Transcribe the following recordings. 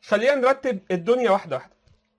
خلينا نرتب الدنيا واحده واحده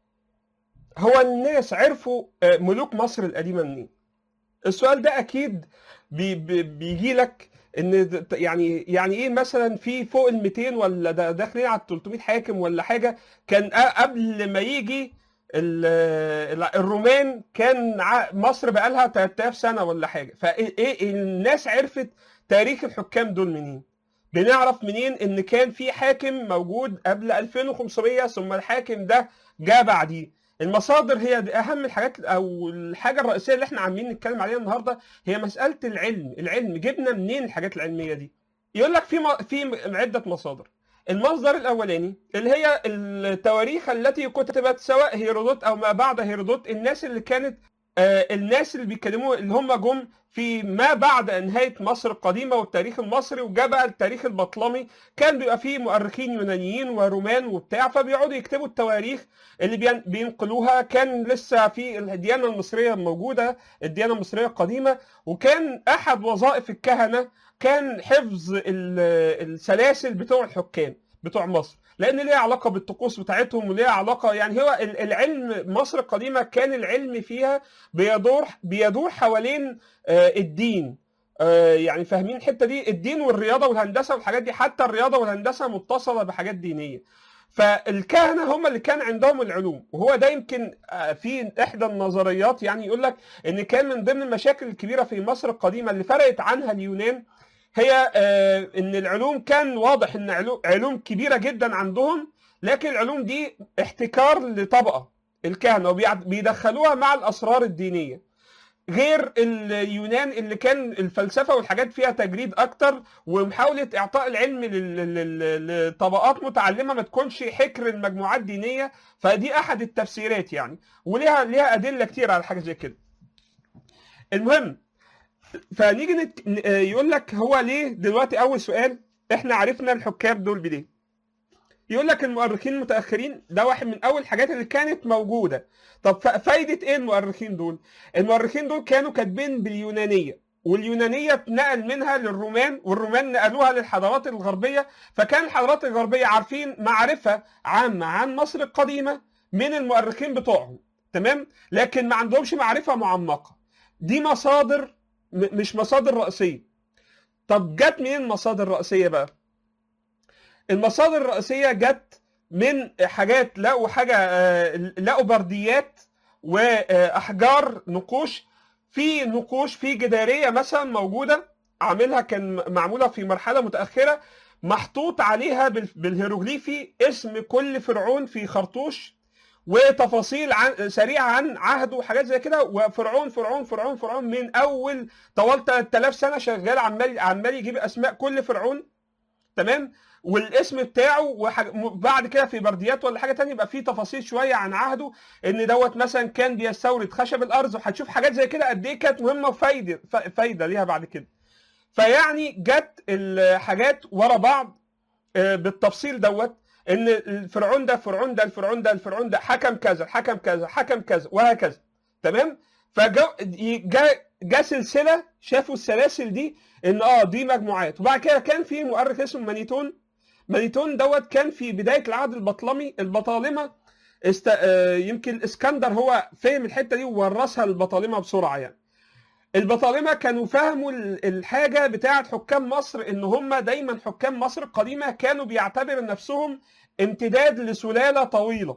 هو الناس عرفوا آه، ملوك مصر القديمه منين السؤال ده اكيد بي بي بيجي لك ان د- يعني يعني ايه مثلا في فوق ال 200 ولا دا- داخلين على 300 حاكم ولا حاجه كان أ- قبل ما يجي ال- ال- الرومان كان ع- مصر بقى لها 3000 سنه ولا حاجه فايه إيه الناس عرفت تاريخ الحكام دول منين بنعرف منين ان كان في حاكم موجود قبل 2500 ثم الحاكم ده جاء بعديه المصادر هي دي اهم الحاجات او الحاجه الرئيسيه اللي احنا عاملين نتكلم عليها النهارده هي مساله العلم العلم جبنا منين الحاجات العلميه دي يقول لك في م... في عده مصادر المصدر الاولاني اللي هي التواريخ التي كتبت سواء هيرودوت او ما بعد هيرودوت الناس اللي كانت آه، الناس اللي بيتكلموا اللي هم جم في ما بعد نهايه مصر القديمه والتاريخ المصري وجاء بقى التاريخ البطلمي كان بيبقى فيه مؤرخين يونانيين ورومان وبتاع فبيقعدوا يكتبوا التواريخ اللي بين- بينقلوها كان لسه في الديانه المصريه موجوده الديانه المصريه القديمه وكان احد وظائف الكهنه كان حفظ ال- السلاسل بتوع الحكام بتوع مصر لان ليها علاقه بالطقوس بتاعتهم وليها علاقه يعني هو ال- العلم مصر القديمه كان العلم فيها بيدور بيدور حوالين آه، الدين آه، يعني فاهمين الحته دي الدين والرياضه والهندسه والحاجات دي حتى الرياضه والهندسه متصله بحاجات دينيه فالكهنه هم اللي كان عندهم العلوم وهو ده يمكن آه، في احدى النظريات يعني يقول لك ان كان من ضمن المشاكل الكبيره في مصر القديمه اللي فرقت عنها اليونان هي آه، ان العلوم كان واضح ان علو- علوم كبيره جدا عندهم لكن العلوم دي احتكار لطبقه الكهنه وبيدخلوها مع الاسرار الدينيه غير اليونان اللي كان الفلسفه والحاجات فيها تجريد اكتر ومحاوله اعطاء العلم لل- لل- لل- لطبقات متعلمه ما تكونش حكر المجموعات دينيه فدي احد التفسيرات يعني وليها ليها ادله كتير على حاجه زي كده المهم فنيجي نت... ن- آه، يقول لك هو ليه دلوقتي اول سؤال احنا عرفنا الحكام دول بليه يقول لك المؤرخين المتاخرين ده واحد من اول الحاجات اللي كانت موجوده طب ف- فايده ايه المؤرخين دول المؤرخين دول كانوا كاتبين باليونانيه واليونانيه اتنقل منها للرومان والرومان نقلوها للحضارات الغربيه فكان الحضارات الغربيه عارفين معرفه عامه عن مصر القديمه من المؤرخين بتوعهم تمام لكن ما عندهمش معرفه معمقه دي مصادر م- مش مصادر رئيسيه طب جت منين المصادر الرئيسيه بقى المصادر الرئيسيه جت من حاجات لقوا حاجه آه، لقوا برديات واحجار نقوش في نقوش في جداريه مثلا موجوده عاملها كان معموله في مرحله متاخره محطوط عليها بال- بالهيروغليفي اسم كل فرعون في خرطوش وتفاصيل عن سريعه عن عهده وحاجات زي كده وفرعون فرعون فرعون فرعون من اول طوال 3000 سنه شغال عمال عمال يجيب اسماء كل فرعون تمام والاسم بتاعه وحاج... م- بعد كده في برديات ولا حاجه تانية يبقى فيه تفاصيل شويه عن عهده ان دوت مثلا كان بيستورد خشب الارز وهتشوف حاجات زي كده قد ايه كانت مهمه وفايده ف- فايده ليها بعد كده فيعني جت الحاجات ورا بعض آه، بالتفصيل دوت ان الفرعون ده فرعون ده الفرعون ده الفرعون ده حكم كذا حكم كذا حكم كذا وهكذا تمام فجا جا جا سلسله شافوا السلاسل دي ان اه دي مجموعات وبعد كده كان في مؤرخ اسمه مانيتون مانيتون دوت كان في بدايه العهد البطلمي البطالمه است... آه، يمكن الاسكندر هو فهم الحته دي وورثها للبطالمه بسرعه يعني البطالمه كانوا فهموا ال- الحاجه بتاعه حكام مصر ان هم دايما حكام مصر القديمه كانوا بيعتبر نفسهم امتداد لسلاله طويله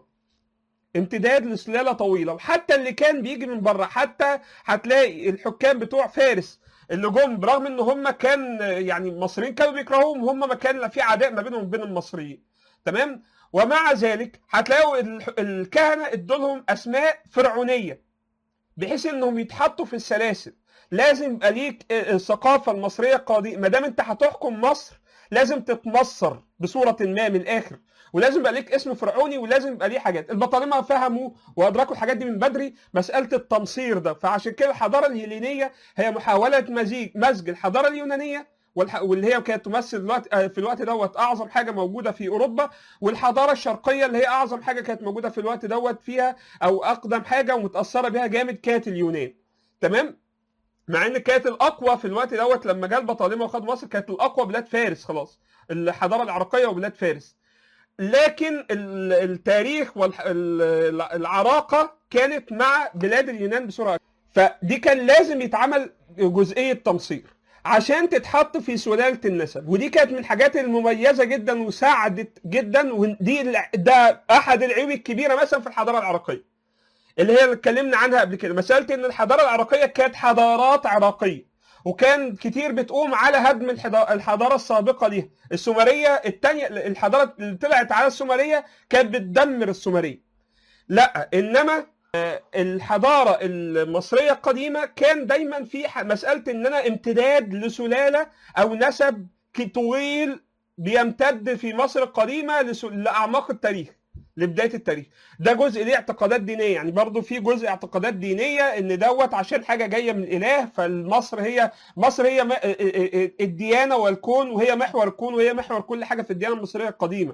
امتداد لسلاله طويله وحتى اللي كان بيجي من بره حتى هتلاقي الحكام بتوع فارس اللي جم برغم ان هم كان يعني المصريين كانوا بيكرهوهم وهم ما كان في عداء ما بينهم وبين المصريين تمام ومع ذلك هتلاقوا ال- الكهنه ادوا لهم اسماء فرعونيه بحيث انهم يتحطوا في السلاسل لازم يبقى ليك الثقافه المصريه القديمه ما دام انت هتحكم مصر لازم تتمصر بصوره ما من الاخر ولازم يبقى ليك اسم فرعوني ولازم يبقى ليه حاجات البطالمه فهموا وادركوا الحاجات دي من بدري مساله التمصير ده فعشان كده الحضاره الهيلينيه هي محاوله مزيج مزج الحضاره اليونانيه والح- واللي هي كانت تمثل الوقت آه، في الوقت دوت اعظم حاجه موجوده في اوروبا والحضاره الشرقيه اللي هي اعظم حاجه كانت موجوده في الوقت دوت فيها او اقدم حاجه ومتاثره بيها جامد كانت اليونان تمام مع ان كانت الاقوى في الوقت دوت لما جه البطالمه وخد مصر كانت الاقوى بلاد فارس خلاص الحضاره العراقيه وبلاد فارس لكن ال- التاريخ والعراقه كانت مع بلاد اليونان بصوره أكبر. فدي كان لازم يتعمل جزئيه تمصير عشان تتحط في سلاله النسب ودي كانت من الحاجات المميزه جدا وساعدت جدا ودي الع- ده احد العيوب الكبيره مثلا في الحضاره العراقيه اللي هي اللي اتكلمنا عنها قبل كده مساله ان الحضاره العراقيه كانت حضارات عراقيه وكان كتير بتقوم على هدم الحضا- الحضاره السابقه ليها السومريه الثانيه الحضاره اللي طلعت على السومريه كانت بتدمر السومريه لا انما آه، الحضاره المصريه القديمه كان دايما في ح- مساله ان انا امتداد لسلاله او نسب ك- طويل بيمتد في مصر القديمه لس- لاعماق التاريخ لبدايه التاريخ ده جزء ليه اعتقادات دينيه يعني برضو في جزء اعتقادات دينيه ان دوت عشان حاجه جايه من الاله فالمصر هي مصر هي م- الديانه والكون وهي محور الكون وهي محور كل حاجه في الديانه المصريه القديمه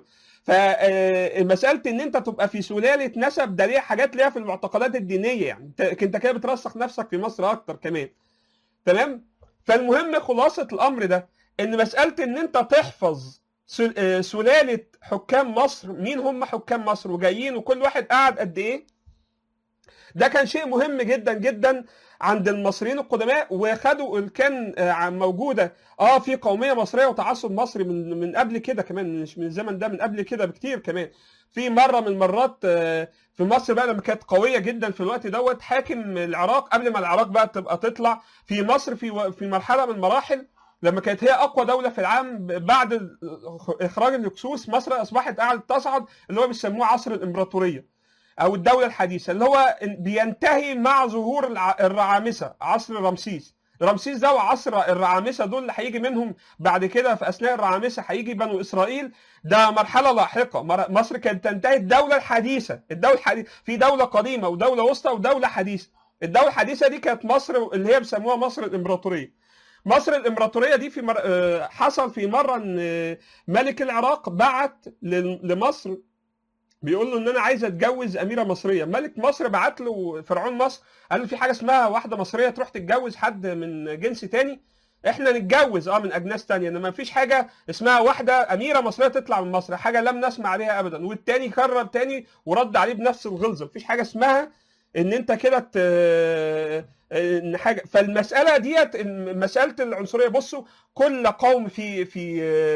فمساله ان انت تبقى في سلاله نسب ده ليها حاجات ليها في المعتقدات الدينيه يعني انت انت كده بترسخ نفسك في مصر اكتر كمان تمام فالمهم خلاصه الامر ده ان مساله ان انت تحفظ سل- آه، سلاله حكام مصر مين هم حكام مصر وجايين وكل واحد قعد قد ايه ده كان شيء مهم جدا جدا عند المصريين القدماء وخدوا كان آه، موجوده اه في قوميه مصريه وتعصب مصري من من قبل كده كمان مش من الزمن ده من قبل كده بكتير كمان في مره من المرات آه، في مصر بقى لما كانت قويه جدا في الوقت دوت حاكم العراق قبل ما العراق بقى تبقى تطلع في مصر في و- في مرحله من المراحل لما كانت هي اقوى دوله في العالم بعد ال- اخراج الهكسوس مصر اصبحت قاعده تصعد اللي هو بيسموه عصر الامبراطوريه او الدوله الحديثه اللي هو بينتهي مع ظهور الع- الرعامسه عصر رمسيس رمسيس ده وعصر الرعامسه دول اللي هيجي منهم بعد كده في اثناء الرعامسه هيجي بنو اسرائيل ده مرحله لاحقه مر- مصر كانت تنتهي الدوله الحديثه الدوله الحديثه في دوله قديمه ودوله وسطى ودوله حديثه الدوله الحديثه دي كانت مصر اللي هي بيسموها مصر الامبراطوريه مصر الامبراطوريه دي في مر... آه، حصل في مره ان آه، ملك العراق بعت ل- لمصر بيقول له ان انا عايز اتجوز اميره مصريه ملك مصر بعت له فرعون مصر قال له في حاجه اسمها واحده مصريه تروح تتجوز حد من جنس تاني احنا نتجوز اه من اجناس تانية انما مفيش حاجه اسمها واحده اميره مصريه تطلع من مصر حاجه لم نسمع عليها ابدا والتاني كرر تاني ورد عليه بنفس الغلظه مفيش حاجه اسمها ان انت كده ت- ان حاجه فالمساله ديت مساله العنصريه بصوا كل قوم في في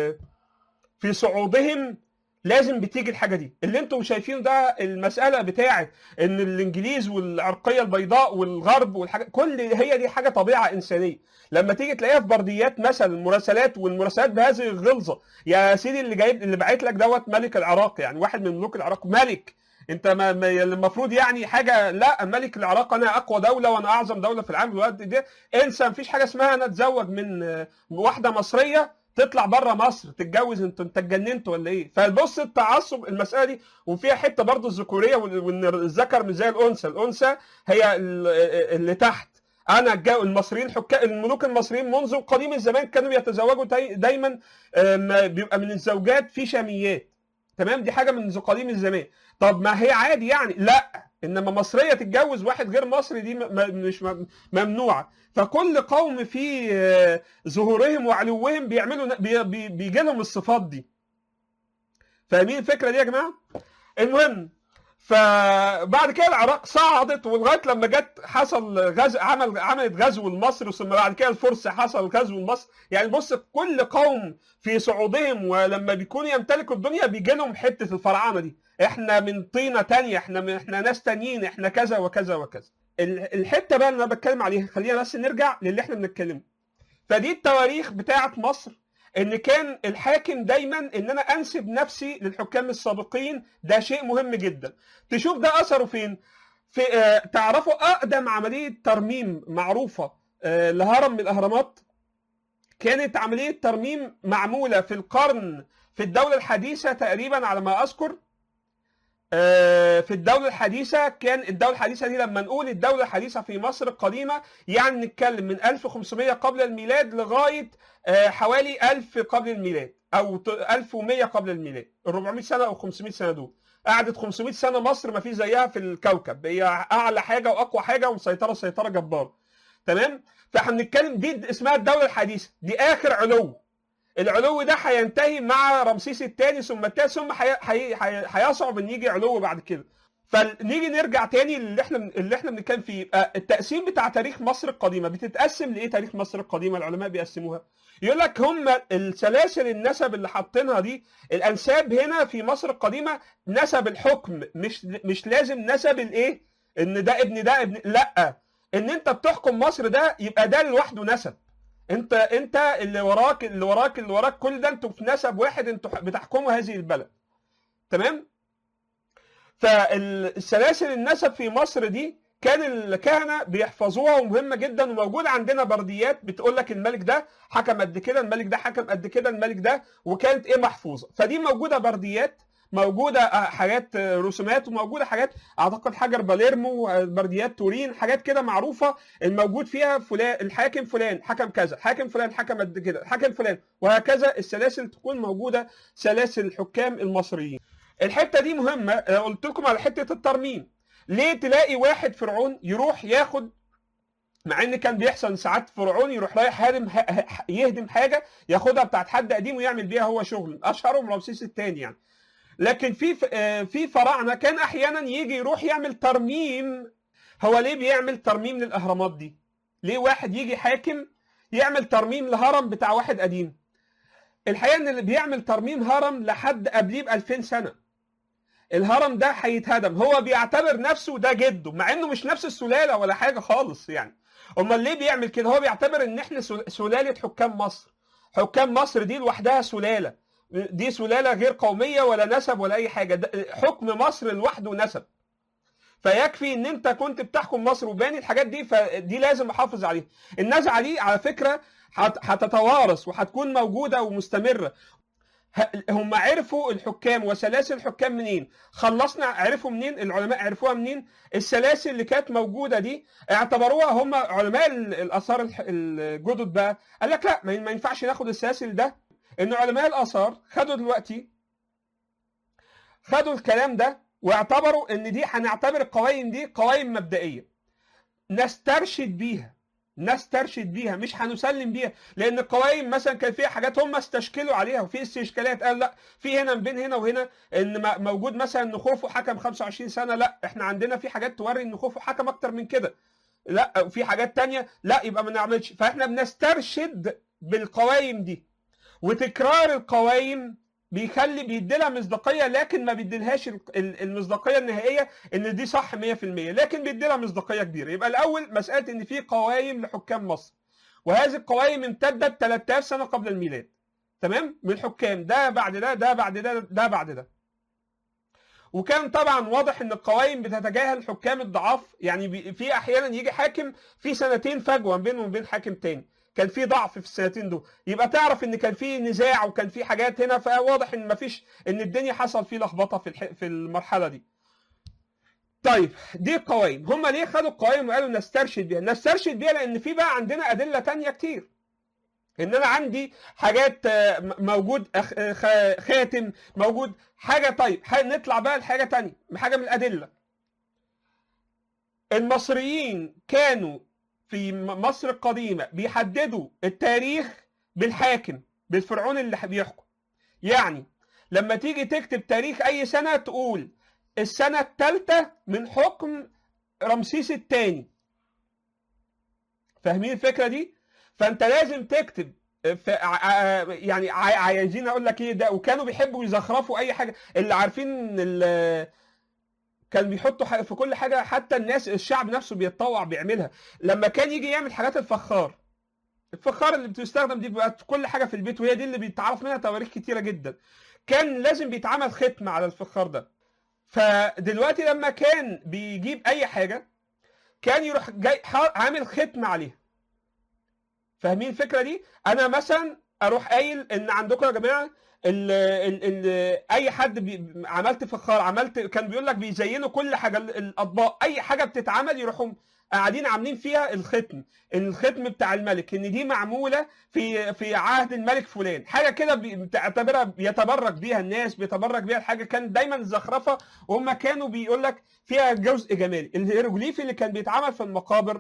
في صعودهم لازم بتيجي الحاجه دي اللي انتم شايفينه ده المساله بتاعه ان الانجليز والعرقيه البيضاء والغرب والحاجه كل هي دي حاجه طبيعه انسانيه لما تيجي تلاقيها في برديات مثلا المراسلات والمراسلات بهذه الغلظه يا سيدي اللي جايب اللي باعت لك دوت ملك العراق يعني واحد من ملوك العراق ملك انت ما ما- المفروض يعني حاجه لا ملك العراق انا اقوى دوله وانا اعظم دوله في العالم الوقت ده انسى مفيش حاجه اسمها انا اتزوج من آه، واحده مصريه تطلع بره مصر تتجوز انت انت اتجننت ولا ايه فبص التعصب المساله دي وفيها حته برضه الذكوريه وال- وان الذكر مش زي الانثى الانثى هي ال- اللي تحت انا الجو المصريين حكام الملوك المصريين منذ قديم الزمان كانوا يتزوجوا داي- دايما آم، بيبقى من الزوجات في شاميات تمام دي حاجه من قديم الزمان طب ما هي عادي يعني لا انما مصريه تتجوز واحد غير مصري دي م- م- مش م- ممنوعه فكل قوم في آه، ظهورهم وعلوهم بيعملوا بي بي بيجي لهم الصفات دي فاهمين الفكره دي يا جماعه المهم فبعد كده العراق صعدت ولغايه لما جت حصل غزو عمل عملت غزو لمصر ثم بعد كده الفرس حصل غزو لمصر يعني بص كل قوم في صعودهم ولما بيكونوا يمتلكوا الدنيا بيجي لهم حته الفراعنه دي احنا من طينه تانية احنا من احنا ناس تانيين احنا كذا وكذا وكذا ال- الحته بقى اللي انا بتكلم عليها خلينا بس نرجع للي احنا بنتكلمه فدي التواريخ بتاعه مصر ان كان الحاكم دايما ان انا انسب نفسي للحكام السابقين ده شيء مهم جدا تشوف ده اثره فين في آه تعرفوا اقدم عمليه ترميم معروفه آه لهرم من الاهرامات كانت عمليه ترميم معموله في القرن في الدوله الحديثه تقريبا على ما اذكر آه، في الدولة الحديثة كان الدولة الحديثة دي لما نقول الدولة الحديثة في مصر القديمة يعني نتكلم من 1500 قبل الميلاد لغاية آه، حوالي 1000 قبل الميلاد أو ت- 1100 قبل الميلاد ال 400 سنة أو 500 سنة دول قعدت 500 سنة مصر ما فيش زيها في الكوكب هي أعلى حاجة وأقوى حاجة ومسيطرة سيطرة جبارة تمام فاحنا بنتكلم دي اسمها الدولة الحديثة دي آخر علو العلو ده هينتهي مع رمسيس الثاني ثم الثالث ثم هي- هي- هي- هيصعب ان يجي علو بعد كده فنيجي نرجع تاني اللي احنا اللي احنا بنتكلم فيه يبقى التقسيم بتاع تاريخ مصر القديمه بتتقسم لايه تاريخ مصر القديمه العلماء بيقسموها يقول لك هم السلاسل النسب اللي حاطينها دي الانساب هنا في مصر القديمه نسب الحكم مش مش لازم نسب الايه ان ده ابن ده ابن لا ان انت بتحكم مصر ده يبقى ده لوحده نسب انت انت اللي وراك اللي وراك اللي وراك كل ده انتوا في نسب واحد انتوا بتحكموا هذه البلد تمام فالسلاسل النسب في مصر دي كان الكهنه بيحفظوها ومهمه جدا وموجود عندنا برديات بتقول لك الملك ده حكم قد كده الملك ده حكم قد كده الملك ده وكانت ايه محفوظه فدي موجوده برديات موجوده آه، حاجات آه، رسومات وموجوده حاجات اعتقد حجر باليرمو آه، برديات تورين حاجات كده معروفه الموجود فيها فلان الحاكم فلان حكم كذا حاكم فلان حكم قد كده حكم فلان وهكذا السلاسل تكون موجوده سلاسل الحكام المصريين الحته دي مهمه آه، قلت لكم على حته الترميم ليه تلاقي واحد فرعون يروح ياخد مع ان كان بيحصل ساعات فرعون يروح رايح هادم ه- ه- يهدم حاجه ياخدها بتاعت حد قديم ويعمل بيها هو شغل اشهرهم رمسيس الثاني يعني لكن في ف- آه، في فراعنه كان احيانا يجي يروح يعمل ترميم هو ليه بيعمل ترميم للاهرامات دي ليه واحد يجي حاكم يعمل ترميم لهرم بتاع واحد قديم الحقيقه ان اللي بيعمل ترميم هرم لحد قبليه ب 2000 سنه الهرم ده هيتهدم هو بيعتبر نفسه ده جده مع انه مش نفس السلاله ولا حاجه خالص يعني امال ليه بيعمل كده هو بيعتبر ان احنا سل- سلاله حكام مصر حكام مصر دي لوحدها سلاله دي سلاله غير قوميه ولا نسب ولا اي حاجه ده حكم مصر لوحده نسب فيكفي ان انت كنت بتحكم مصر وباني الحاجات دي فدي لازم احافظ عليها النزعه دي على فكره هت- هتتوارث وهتكون موجوده ومستمره ه- هم عرفوا الحكام وسلاسل الحكام منين خلصنا عرفوا منين العلماء عرفوها منين السلاسل اللي كانت موجوده دي اعتبروها هم علماء ال- الاثار الح- الجدد بقى قال لك لا ما ما ينفعش ناخد السلاسل ده ان علماء الاثار خدوا دلوقتي خدوا الكلام ده واعتبروا ان دي هنعتبر القوائم دي قوائم مبدئيه نسترشد بيها نسترشد بيها مش هنسلم بيها لان القوائم مثلا كان فيها حاجات هم استشكلوا عليها وفي استشكالات قال لا في هنا بين هنا وهنا ان م- موجود مثلا ان خوفو حكم 25 سنه لا احنا عندنا في حاجات توري ان خوفو حكم اكتر من كده لا في حاجات تانية لا يبقى ما نعملش فاحنا بنسترشد بالقوائم دي وتكرار القوائم بيخلي بيديلها مصداقيه لكن ما بيديلهاش ال- ال- المصداقيه النهائيه ان دي صح 100% لكن بيديلها مصداقيه كبيره يبقى الاول مساله ان في قوائم لحكام مصر وهذه القوائم امتدت 3000 سنه قبل الميلاد تمام من الحكام ده بعد ده ده بعد ده ده بعد ده وكان طبعا واضح ان القوائم بتتجاهل حكام الضعاف يعني بي- في احيانا يجي حاكم في سنتين فجوه بينه وبين حاكم تاني كان في ضعف في السنتين دول يبقى تعرف ان كان في نزاع وكان في حاجات هنا فواضح ان مفيش ان الدنيا حصل فيه لخبطه في الح... في المرحله دي طيب دي القوائم هم ليه خدوا القوائم وقالوا نسترشد بيها نسترشد بيها لان في بقى عندنا ادله تانية كتير ان انا عندي حاجات آه، م- موجود أخ- آه، خ- خاتم موجود حاجه طيب ح- نطلع بقى لحاجه تانية حاجه من الادله المصريين كانوا في م- مصر القديمه بيحددوا التاريخ بالحاكم بالفرعون اللي بيحكم يعني لما تيجي تكتب تاريخ اي سنه تقول السنه الثالثه من حكم رمسيس الثاني فاهمين الفكره دي فانت لازم تكتب ف... ع- يعني ع- عايزين اقول لك ايه ده وكانوا بيحبوا يزخرفوا اي حاجه اللي عارفين ان ال... كان بيحطوا ح- في كل حاجه حتى الناس الشعب نفسه بيتطوع بيعملها لما كان يجي يعمل حاجات الفخار الفخار اللي بتستخدم دي بقت كل حاجه في البيت وهي دي اللي بيتعرف منها تواريخ كتيره جدا كان لازم بيتعمل ختم على الفخار ده فدلوقتي لما كان بيجيب اي حاجه كان يروح جاي ح- عامل ختم عليها فاهمين الفكره دي انا مثلا اروح قايل ان عندكم يا جماعه ال ال ال اي حد بي عملت فخار عملت كان بيقول لك بيزينوا كل حاجه ال- الاطباق اي حاجه بتتعمل يروحوا قاعدين عاملين فيها الختم الختم بتاع الملك ان دي معموله في في عهد الملك فلان حاجه كده بي- بتعتبرها بيتبرك بيها الناس بيتبرك بيها الحاجه كان دايما زخرفه وهم كانوا بيقول لك فيها جزء جمالي الهيروغليفي اللي كان بيتعمل في المقابر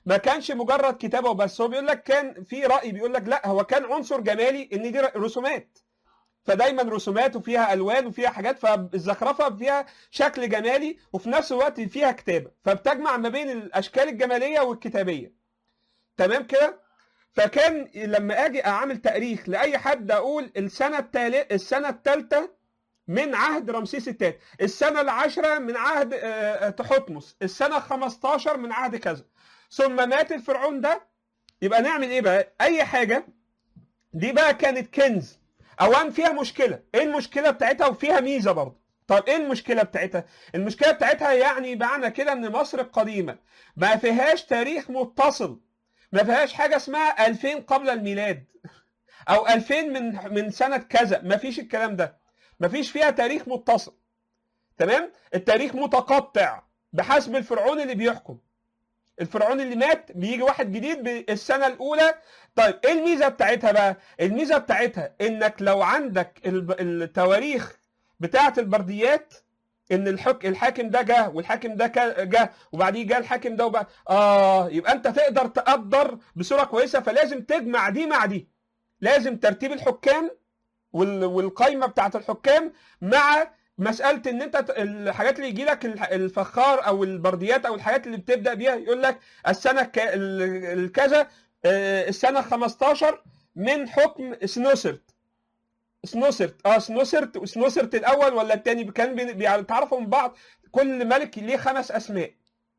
ما كانش مجرد كتابه وبس هو بيقول لك كان في راي بيقول لك لا هو كان عنصر جمالي ان دي رسومات فدايما رسومات وفيها الوان وفيها حاجات فالزخرفه فيها شكل جمالي وفي نفس الوقت فيها كتابه فبتجمع ما بين الاشكال الجماليه والكتابيه تمام كده فكان لما اجي اعمل تاريخ لاي حد اقول السنه التالت السنه الثالثه من عهد رمسيس الثالث السنه العاشره من عهد تحتمس السنه 15 من عهد كذا ثم مات الفرعون ده يبقى نعمل ايه بقى اي حاجه دي بقى كانت كنز اولا فيها مشكله ايه المشكله بتاعتها وفيها ميزه برضه طب ايه المشكله بتاعتها المشكله بتاعتها يعني معنى كده ان مصر القديمه ما فيهاش تاريخ متصل ما فيهاش حاجه اسمها 2000 قبل الميلاد او 2000 من من سنه كذا ما فيش الكلام ده ما فيش فيها تاريخ متصل تمام التاريخ متقطع بحسب الفرعون اللي بيحكم الفرعون اللي مات بيجي واحد جديد بالسنه الاولى طيب ايه الميزه بتاعتها بقى الميزه بتاعتها انك لو عندك التواريخ بتاعه البرديات ان الحك... الحاكم ده جه والحاكم ده جه وبعديه جه الحاكم ده وبقى اه يبقى انت تقدر تقدر بصوره كويسه فلازم تجمع دي مع دي لازم ترتيب الحكام وال... والقايمه بتاعه الحكام مع مساله ان انت الحاجات اللي يجي لك الفخار او البرديات او الحاجات اللي بتبدا بيها يقول لك السنه ك... الكذا السنه 15 من حكم سنوسرت سنوسرت اه سنوسرت وسنوسرت الاول ولا الثاني كان بيتعرفوا من بعض كل ملك ليه خمس اسماء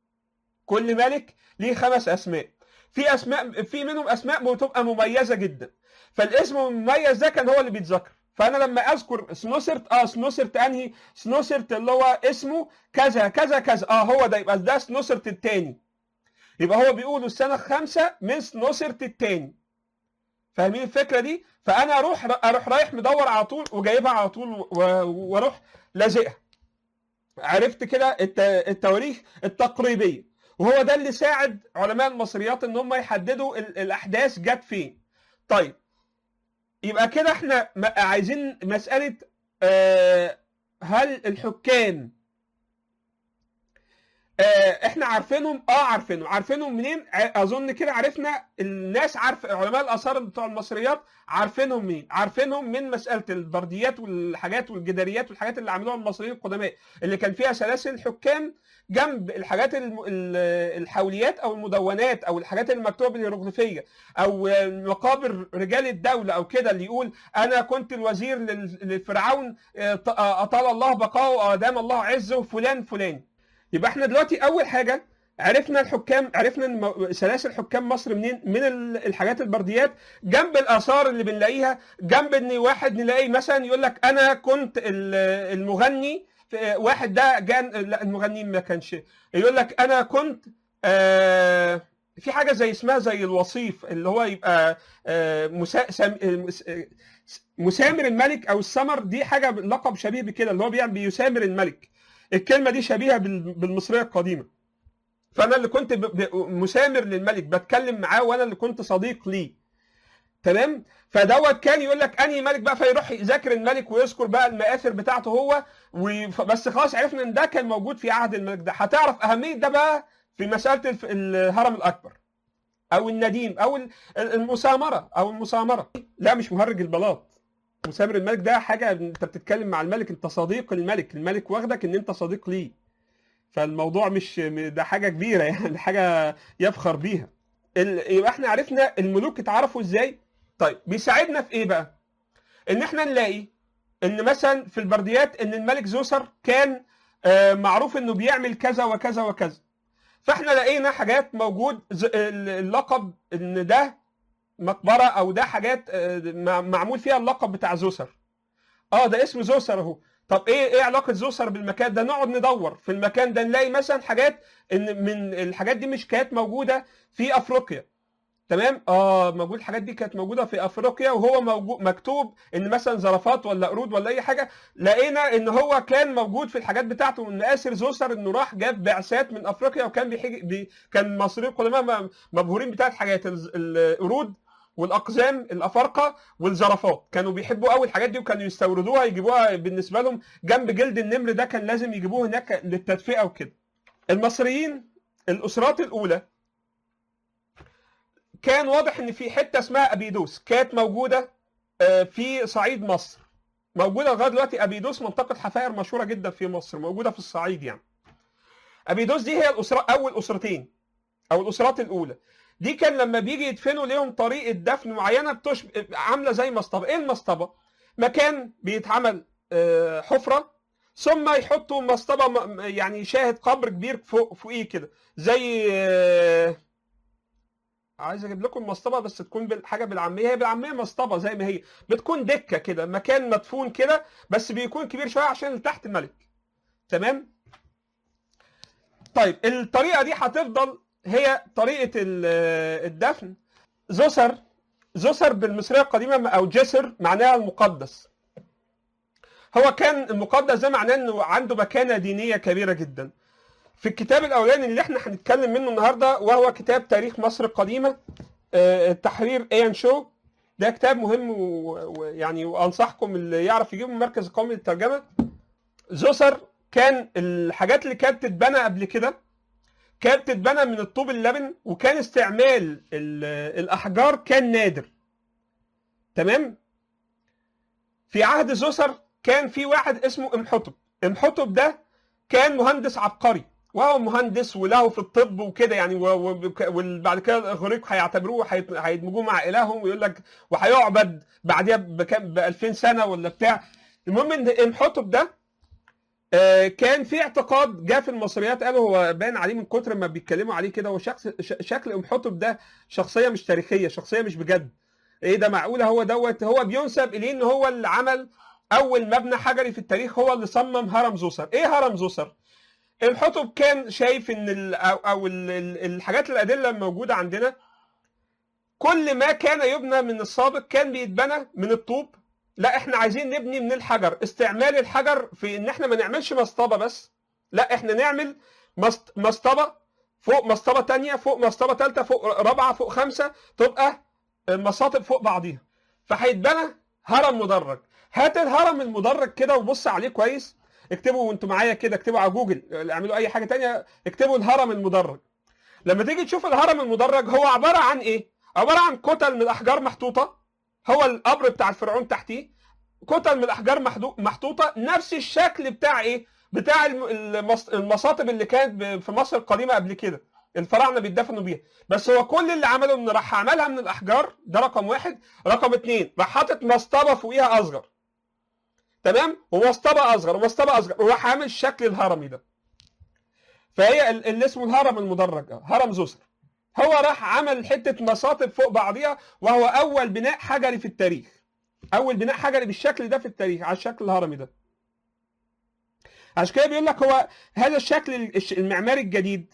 كل ملك ليه خمس اسماء في اسماء في منهم اسماء بتبقى مميزه جدا فالاسم المميز ده كان هو اللي بيتذكر فانا لما اذكر سنوسرت اه سنوسرت انهي سنوسرت اللي هو اسمه كذا كذا كذا اه هو ده يبقى ده سنوسرت الثاني يبقى هو بيقولوا السنه الخامسه من سنوسرت الثاني فاهمين الفكره دي فانا اروح اروح رايح مدور على طول وجايبها على طول واروح لازقها عرفت كده التواريخ التقريبيه وهو ده اللي ساعد علماء المصريات ان هم يحددوا الاحداث جت فين طيب يبقى كده احنا عايزين مساله هل الحكام احنا عارفينهم اه عارفينهم عارفينهم منين اظن كده عرفنا الناس عارف علماء الاثار بتوع المصريات عارفينهم مين عارفينهم من مساله البرديات والحاجات والجداريات والحاجات اللي عملوها المصريين القدماء اللي كان فيها سلاسل حكام جنب الحاجات الحوليات او المدونات او الحاجات المكتوبه بالهيروغليفيه او مقابر رجال الدوله او كده اللي يقول انا كنت الوزير للفرعون اطال الله بقاءه وادام الله عزه فلان فلان يبقى احنا دلوقتي اول حاجه عرفنا الحكام عرفنا ان سلاسل حكام مصر منين من الحاجات البرديات جنب الاثار اللي بنلاقيها جنب ان واحد نلاقي مثلا يقول لك انا كنت المغني واحد ده جان لا المغني ما كانش يقول لك انا كنت آه في حاجه زي اسمها زي الوصيف اللي هو يبقى آه مسامر الملك او السمر دي حاجه لقب شبيه بكده اللي هو بيعمل بيسامر الملك الكلمه دي شبيهه بالمصريه القديمه فانا اللي كنت مسامر للملك بتكلم معاه وانا اللي كنت صديق ليه تمام فدوت كان يقول لك انهي ملك بقى فيروح يذاكر الملك ويذكر بقى المآثر بتاعته هو بس خلاص عرفنا ان ده كان موجود في عهد الملك ده هتعرف اهميه ده بقى في مساله الهرم الاكبر او النديم او المسامره او المسامره لا مش مهرج البلاط مسامر الملك ده حاجه انت بتتكلم مع الملك انت صديق الملك الملك واخدك ان انت صديق ليه فالموضوع مش ده حاجه كبيره يعني حاجه يفخر بيها يبقى احنا عرفنا الملوك اتعرفوا ازاي طيب بيساعدنا في ايه بقى ان احنا نلاقي ان مثلا في البرديات ان الملك زوسر كان معروف انه بيعمل كذا وكذا وكذا فاحنا لقينا حاجات موجود اللقب ان ده مقبره او ده حاجات معمول فيها اللقب بتاع زوسر اه ده اسم زوسر اهو طب ايه ايه علاقه زوسر بالمكان ده نقعد ندور في المكان ده نلاقي مثلا حاجات ان من الحاجات دي مش كانت موجوده في افريقيا تمام اه موجود الحاجات دي كانت موجوده في افريقيا وهو موجود مكتوب ان مثلا زرافات ولا قرود ولا اي حاجه لقينا ان هو كان موجود في الحاجات بتاعته ان اسر زوسر انه راح جاب بعثات من افريقيا وكان بيحج بي كان المصريين القدماء مبهورين بتاعت حاجات القرود والاقزام الافارقه والزرافات كانوا بيحبوا قوي الحاجات دي وكانوا يستوردوها يجيبوها بالنسبه لهم جنب جلد النمر ده كان لازم يجيبوه هناك للتدفئه وكده المصريين الاسرات الاولى كان واضح ان في حته اسمها ابيدوس كانت موجوده آه، في صعيد مصر موجوده لغايه دلوقتي ابيدوس منطقه حفائر مشهوره جدا في مصر موجوده في الصعيد يعني ابيدوس دي هي الاسره اول اسرتين او الاسرات الاولى دي كان لما بيجي يدفنوا ليهم طريقه دفن معينه بتش... عامله زي مسطبه ايه المسطبه مكان بيتعمل آه، حفره ثم يحطوا مسطبه م- يعني شاهد قبر كبير فوق فوقيه كده زي آه، عايز اجيب لكم المسطبه بس تكون بال- حاجه بالعاميه هي بالعاميه مسطبه زي ما هي بتكون دكه كده مكان مدفون كده بس بيكون كبير شويه عشان اللي تحت الملك تمام طيب الطريقه دي هتفضل هي طريقه ال- الدفن زوسر زوسر بالمصريه القديمه او جسر معناها المقدس هو كان المقدس ده معناه انه عنده مكانه دينيه كبيره جدا في الكتاب الاولاني اللي احنا هنتكلم منه النهارده وهو كتاب تاريخ مصر القديمه آه، تحرير ايان شو ده كتاب مهم و- ويعني وانصحكم اللي يعرف يجيبه من المركز القومي للترجمه زوسر كان الحاجات اللي كانت تتبنى قبل كده كانت تتبنى من الطوب اللبن وكان استعمال ال- الاحجار كان نادر تمام في عهد زوسر كان في واحد اسمه امحتب امحتب ده كان مهندس عبقري وهو مهندس وله في الطب وكده يعني و- و- وبعد كده الاغريق هيعتبروه هيت- هيدمجوه مع الههم ويقول لك وهيعبد بعديها بكام ب 2000 سنه ولا بتاع المهم ان امحتب ده آه، كان في اعتقاد جاء في المصريات قالوا هو باين عليه من كتر ما بيتكلموا عليه كده هو شخص ش- شكل امحتب ده شخصيه مش تاريخيه شخصيه مش بجد ايه ده معقوله هو دوت هو بينسب اليه ان هو اللي عمل اول مبنى حجري في التاريخ هو اللي صمم هرم زوسر ايه هرم زوسر الحطب كان شايف ان ال او, أو ال ال الحاجات الادله الموجوده عندنا كل ما كان يبنى من السابق كان بيتبنى من الطوب لا احنا عايزين نبني من الحجر استعمال الحجر في ان احنا ما نعملش مسطبه بس لا احنا نعمل مست- مسطبه فوق مسطبه تانية فوق مسطبه ثالثه فوق رابعه فوق خمسه تبقى المساطب فوق بعضيها فهيتبنى هرم مدرج هات الهرم المدرج كده وبص عليه كويس اكتبوا وانتوا معايا كده اكتبوا على جوجل اعملوا اي حاجه تانية اكتبوا الهرم المدرج لما تيجي تشوف الهرم المدرج هو عباره عن ايه عباره عن كتل من الاحجار محطوطه هو القبر بتاع الفرعون تحتيه كتل من الاحجار محدو- محطوطه نفس الشكل بتاع ايه بتاع الم- المص- المصاطب اللي كانت ب- في مصر القديمه قبل كده الفراعنه بيدفنوا بيها بس هو كل اللي عمله انه راح عملها من الاحجار ده رقم واحد رقم اتنين راح حاطط مسطبه فوقيها اصغر تمام ومسطبه اصغر ومسطبه اصغر وراح عامل الشكل الهرمي ده فهي ال- اللي اسمه الهرم المدرج آه، هرم زوسر هو راح عمل حته مساطب فوق بعضيها وهو اول بناء حجري في التاريخ اول بناء حجري بالشكل ده في التاريخ على الشكل الهرمي ده عشان كده بيقول لك هو هذا الشكل الش- المعماري الجديد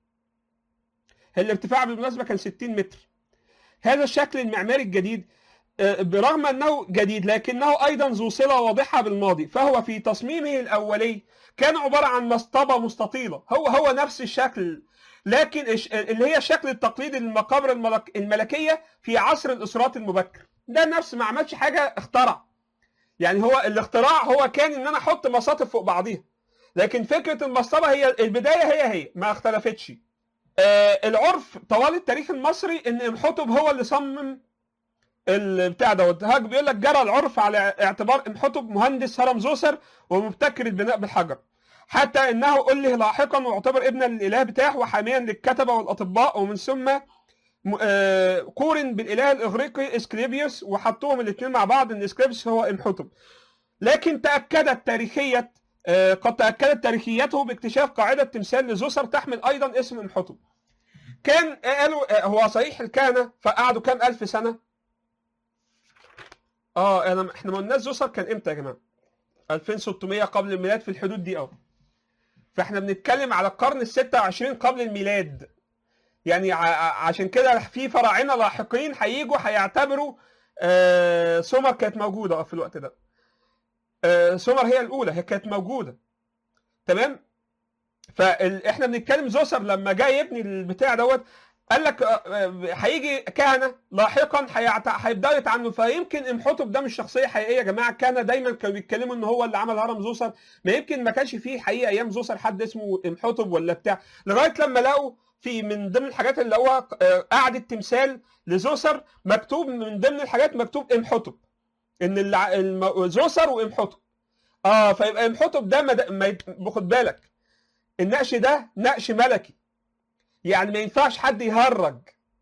الارتفاع بالمناسبه كان 60 متر هذا الشكل المعماري الجديد آه، برغم انه جديد لكنه ايضا ذو صله واضحه بالماضي فهو في تصميمه الاولي كان عباره عن مسطبه مستطيله هو هو نفس الشكل لكن الش- اللي هي الشكل التقليدي للمقابر الملك الملكيه في عصر الاسرات المبكر ده نفس ما عملش حاجه اخترع يعني هو الاختراع هو كان ان انا احط مساطب فوق بعضيها لكن فكره المسطبه هي البدايه هي هي ما اختلفتش آه العرف طوال التاريخ المصري ان امحتب هو اللي صمم البتاع دوت هاك بيقول لك جرى العرف على اعتبار امحتب مهندس هرم زوسر ومبتكر البناء بالحجر حتى انه أله لاحقا واعتبر ابنا للاله بتاعه وحاميا للكتبه والاطباء ومن ثم م- آه، قورن بالاله الاغريقي اسكليبيوس وحطوهم الاثنين مع بعض ان اسكليبيوس هو امحتب لكن تاكدت تاريخيه آه، قد تاكدت تاريخيته باكتشاف قاعده تمثال لزوسر تحمل ايضا اسم امحتب كان قالوا آه، هو صحيح الكهنه فقعدوا كام الف سنه اه انا احنا ما قلناش زوسر كان امتى يا جماعه 2600 قبل الميلاد في الحدود دي اه فاحنا بنتكلم على القرن ال 26 قبل الميلاد يعني ع- عشان كده في فراعنه لاحقين هيجوا هيعتبروا آه سومر كانت موجوده اه في الوقت ده آه سومر هي الاولى هي كانت موجوده تمام فاحنا بنتكلم زوسر لما جاي يبني البتاع دوت قال لك آه، آه، هيجي كهنه لاحقا هيعت- هيبداوا يتعاملوا فيمكن امحتب ده مش شخصيه حقيقيه يا جماعه الكهنه دايما كانوا بيتكلموا ان هو اللي عمل هرم زوسر ما يمكن ما كانش فيه حقيقه ايام زوسر حد اسمه امحتب ولا بتاع لغايه لما لقوا في من ضمن الحاجات اللي هو آه، قعدة تمثال لزوسر مكتوب من ضمن الحاجات مكتوب امحتب ان الع- الم- زوسر وامحتب اه فيبقى امحتب ده ما, ما يت- خد بالك النقش ده نقش ملكي يعني ما ينفعش حد يهرج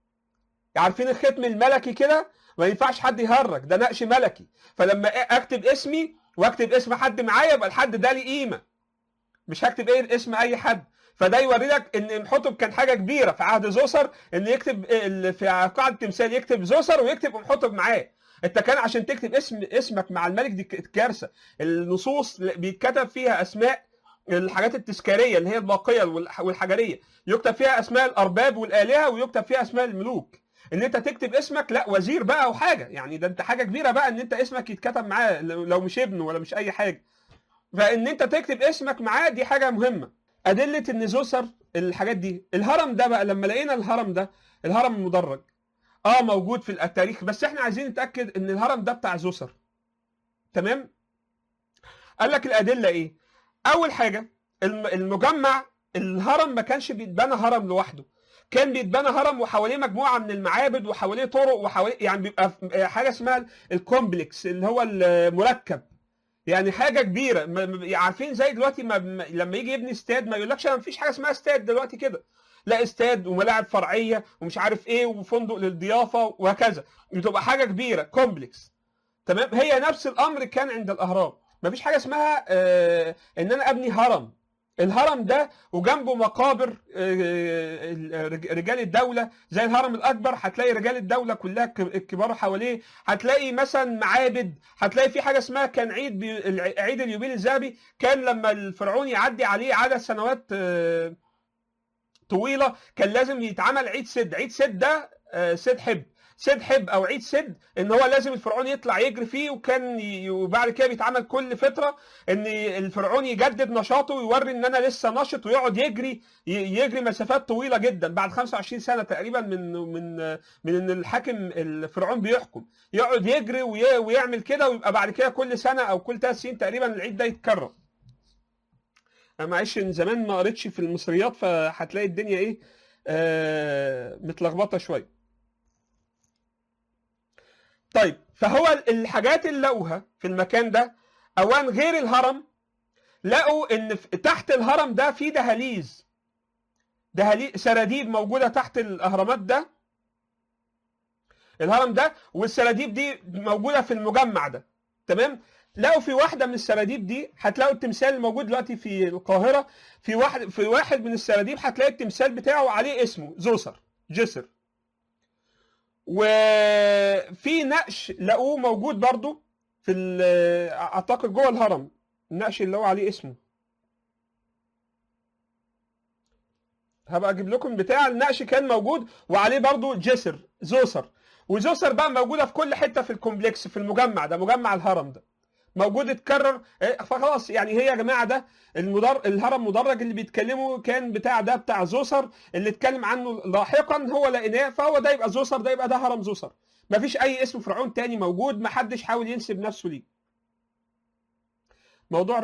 عارفين الختم الملكي كده ما ينفعش حد يهرج ده نقش ملكي فلما اكتب اسمي واكتب اسم حد معايا يبقى الحد ده ليه قيمه مش هكتب ايه اسم اي حد فده يوري لك ان امحتب كان حاجه كبيره في عهد زوسر ان يكتب ال- في قاعده تمثال يكتب زوسر ويكتب امحتب معاه انت كان عشان تكتب اسم اسمك مع الملك دي ك- كارثه النصوص بيتكتب فيها اسماء الحاجات التذكاريه اللي هي الباقيه والح- والحجريه يكتب فيها اسماء الارباب والالهه ويكتب فيها اسماء الملوك ان انت تكتب اسمك لا وزير بقى او حاجه يعني ده انت حاجه كبيره بقى ان انت اسمك يتكتب معاه لو لو مش ابنه ولا مش اي حاجه فان انت تكتب اسمك معاه دي حاجه مهمه ادله ان زوسر الحاجات دي الهرم ده بقى لما لقينا الهرم ده الهرم المدرج اه موجود في التاريخ بس احنا عايزين نتاكد ان الهرم ده بتاع زوسر تمام قال لك الادله ايه اول حاجه الم- المجمع الهرم ما كانش بيتبنى هرم لوحده كان بيتبنى هرم وحواليه مجموعه من المعابد وحواليه طرق وحواليه يعني بيبقى ف- حاجه اسمها الكومبلكس اللي هو المركب يعني حاجه كبيره م- م- عارفين زي دلوقتي ما ما- لما يجي يبني استاد ما يقولكش ما فيش حاجه اسمها استاد دلوقتي كده لا استاد وملاعب فرعيه ومش عارف ايه وفندق للضيافه وهكذا بتبقى حاجه كبيره كومبلكس تمام هي نفس الامر كان عند الاهرام ما فيش حاجه اسمها آه ان انا ابني هرم الهرم ده وجنبه مقابر آه، رجال الدولة زي الهرم الأكبر هتلاقي رجال الدولة كلها ك- الكبار حواليه هتلاقي مثلا معابد هتلاقي في حاجة اسمها كان عيد بي... الع- عيد اليوبيل الذهبي كان لما الفرعون يعدي عليه عدد سنوات آه، طويلة كان لازم يتعمل عيد سد عيد سد ده آه، سد حب سد حب او عيد سد ان هو لازم الفرعون يطلع يجري فيه وكان ي... وبعد كده بيتعمل كل فتره ان الفرعون يجدد نشاطه ويوري ان انا لسه نشط ويقعد يجري ي- يجري مسافات طويله جدا بعد 25 سنه تقريبا من من من ان الحاكم الفرعون بيحكم يقعد يجري وي- ويعمل كده ويبقى بعد كده كل سنه او كل ثلاث سنين تقريبا العيد ده يتكرر انا معلش من زمان ما قريتش في المصريات فهتلاقي الدنيا ايه آه متلخبطه شويه طيب فهو الحاجات اللي لقوها في المكان ده اولا غير الهرم لقوا ان في- تحت الهرم ده في دهاليز دهاليز سراديب موجوده تحت الاهرامات ده الهرم ده والسراديب دي موجوده في المجمع ده تمام لقوا في واحده من السراديب دي هتلاقوا التمثال الموجود دلوقتي في القاهره في واحد في واحد من السراديب هتلاقي التمثال بتاعه عليه اسمه زوسر جسر وفي نقش لقوه موجود برضو في ال- اعتقد جوه الهرم النقش اللي هو عليه اسمه هبقى اجيب لكم بتاع النقش كان موجود وعليه برضو جسر زوسر وزوسر بقى موجوده في كل حته في الكومبلكس في المجمع ده مجمع الهرم ده موجود اتكرر إيه، فخلاص يعني هي يا جماعه ده المدر... الهرم مدرج اللي بيتكلموا كان بتاع ده بتاع زوسر اللي اتكلم عنه لاحقا هو لقيناه فهو ده يبقى زوسر ده يبقى ده هرم زوسر مفيش اي اسم فرعون تاني موجود محدش حاول ينسب نفسه ليه موضوع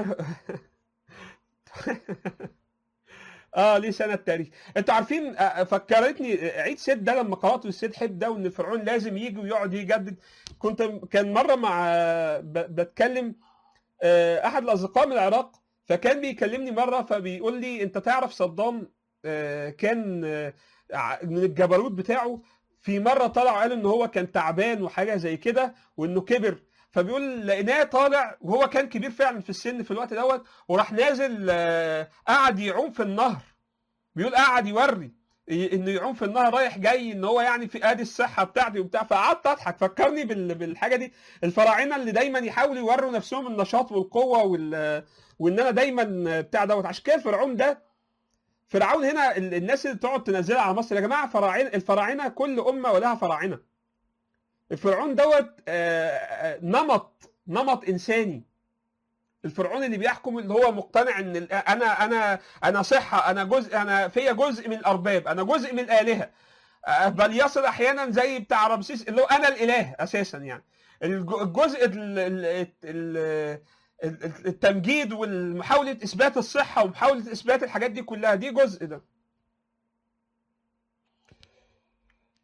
اه ليه سنه تاريخ انتوا عارفين آه، فكرتني عيد سيد ده لما قرات السيد حب ده وان فرعون لازم يجي ويقعد يجدد كنت كان مره مع ب- بتكلم آه، احد الاصدقاء من العراق فكان بيكلمني مره فبيقول لي انت تعرف صدام آه، كان آه، ع- من الجبروت بتاعه في مره طلع قال ان هو كان تعبان وحاجه زي كده وانه كبر فبيقول لقيناه طالع وهو كان كبير فعلا في السن في الوقت دوت وراح نازل آه، قعد يعوم في النهر بيقول قعد يوري ي- انه يعوم في النهر رايح جاي ان هو يعني في ادي الصحه بتاعتي وبتاع فقعدت اضحك فكرني بال- بالحاجه دي الفراعنه اللي دايما يحاولوا يوروا نفسهم النشاط والقوه وال وان انا دايما بتاع دوت عشان كده فرعون ده فرعون هنا ال- الناس اللي تقعد تنزلها على مصر يا جماعه فراعنه الفراعنه كل امه ولها فراعنه الفرعون دوت آه، آه، نمط نمط انساني الفرعون اللي بيحكم اللي هو مقتنع ان ال- انا انا انا صحه انا جزء انا فيا جزء من الارباب انا جزء من الالهه آه، بل يصل احيانا زي بتاع رمسيس اللي هو انا الاله اساسا يعني الج- الجزء ال- ال- ال- ال- التمجيد ومحاوله اثبات الصحه ومحاوله اثبات الحاجات دي كلها دي جزء ده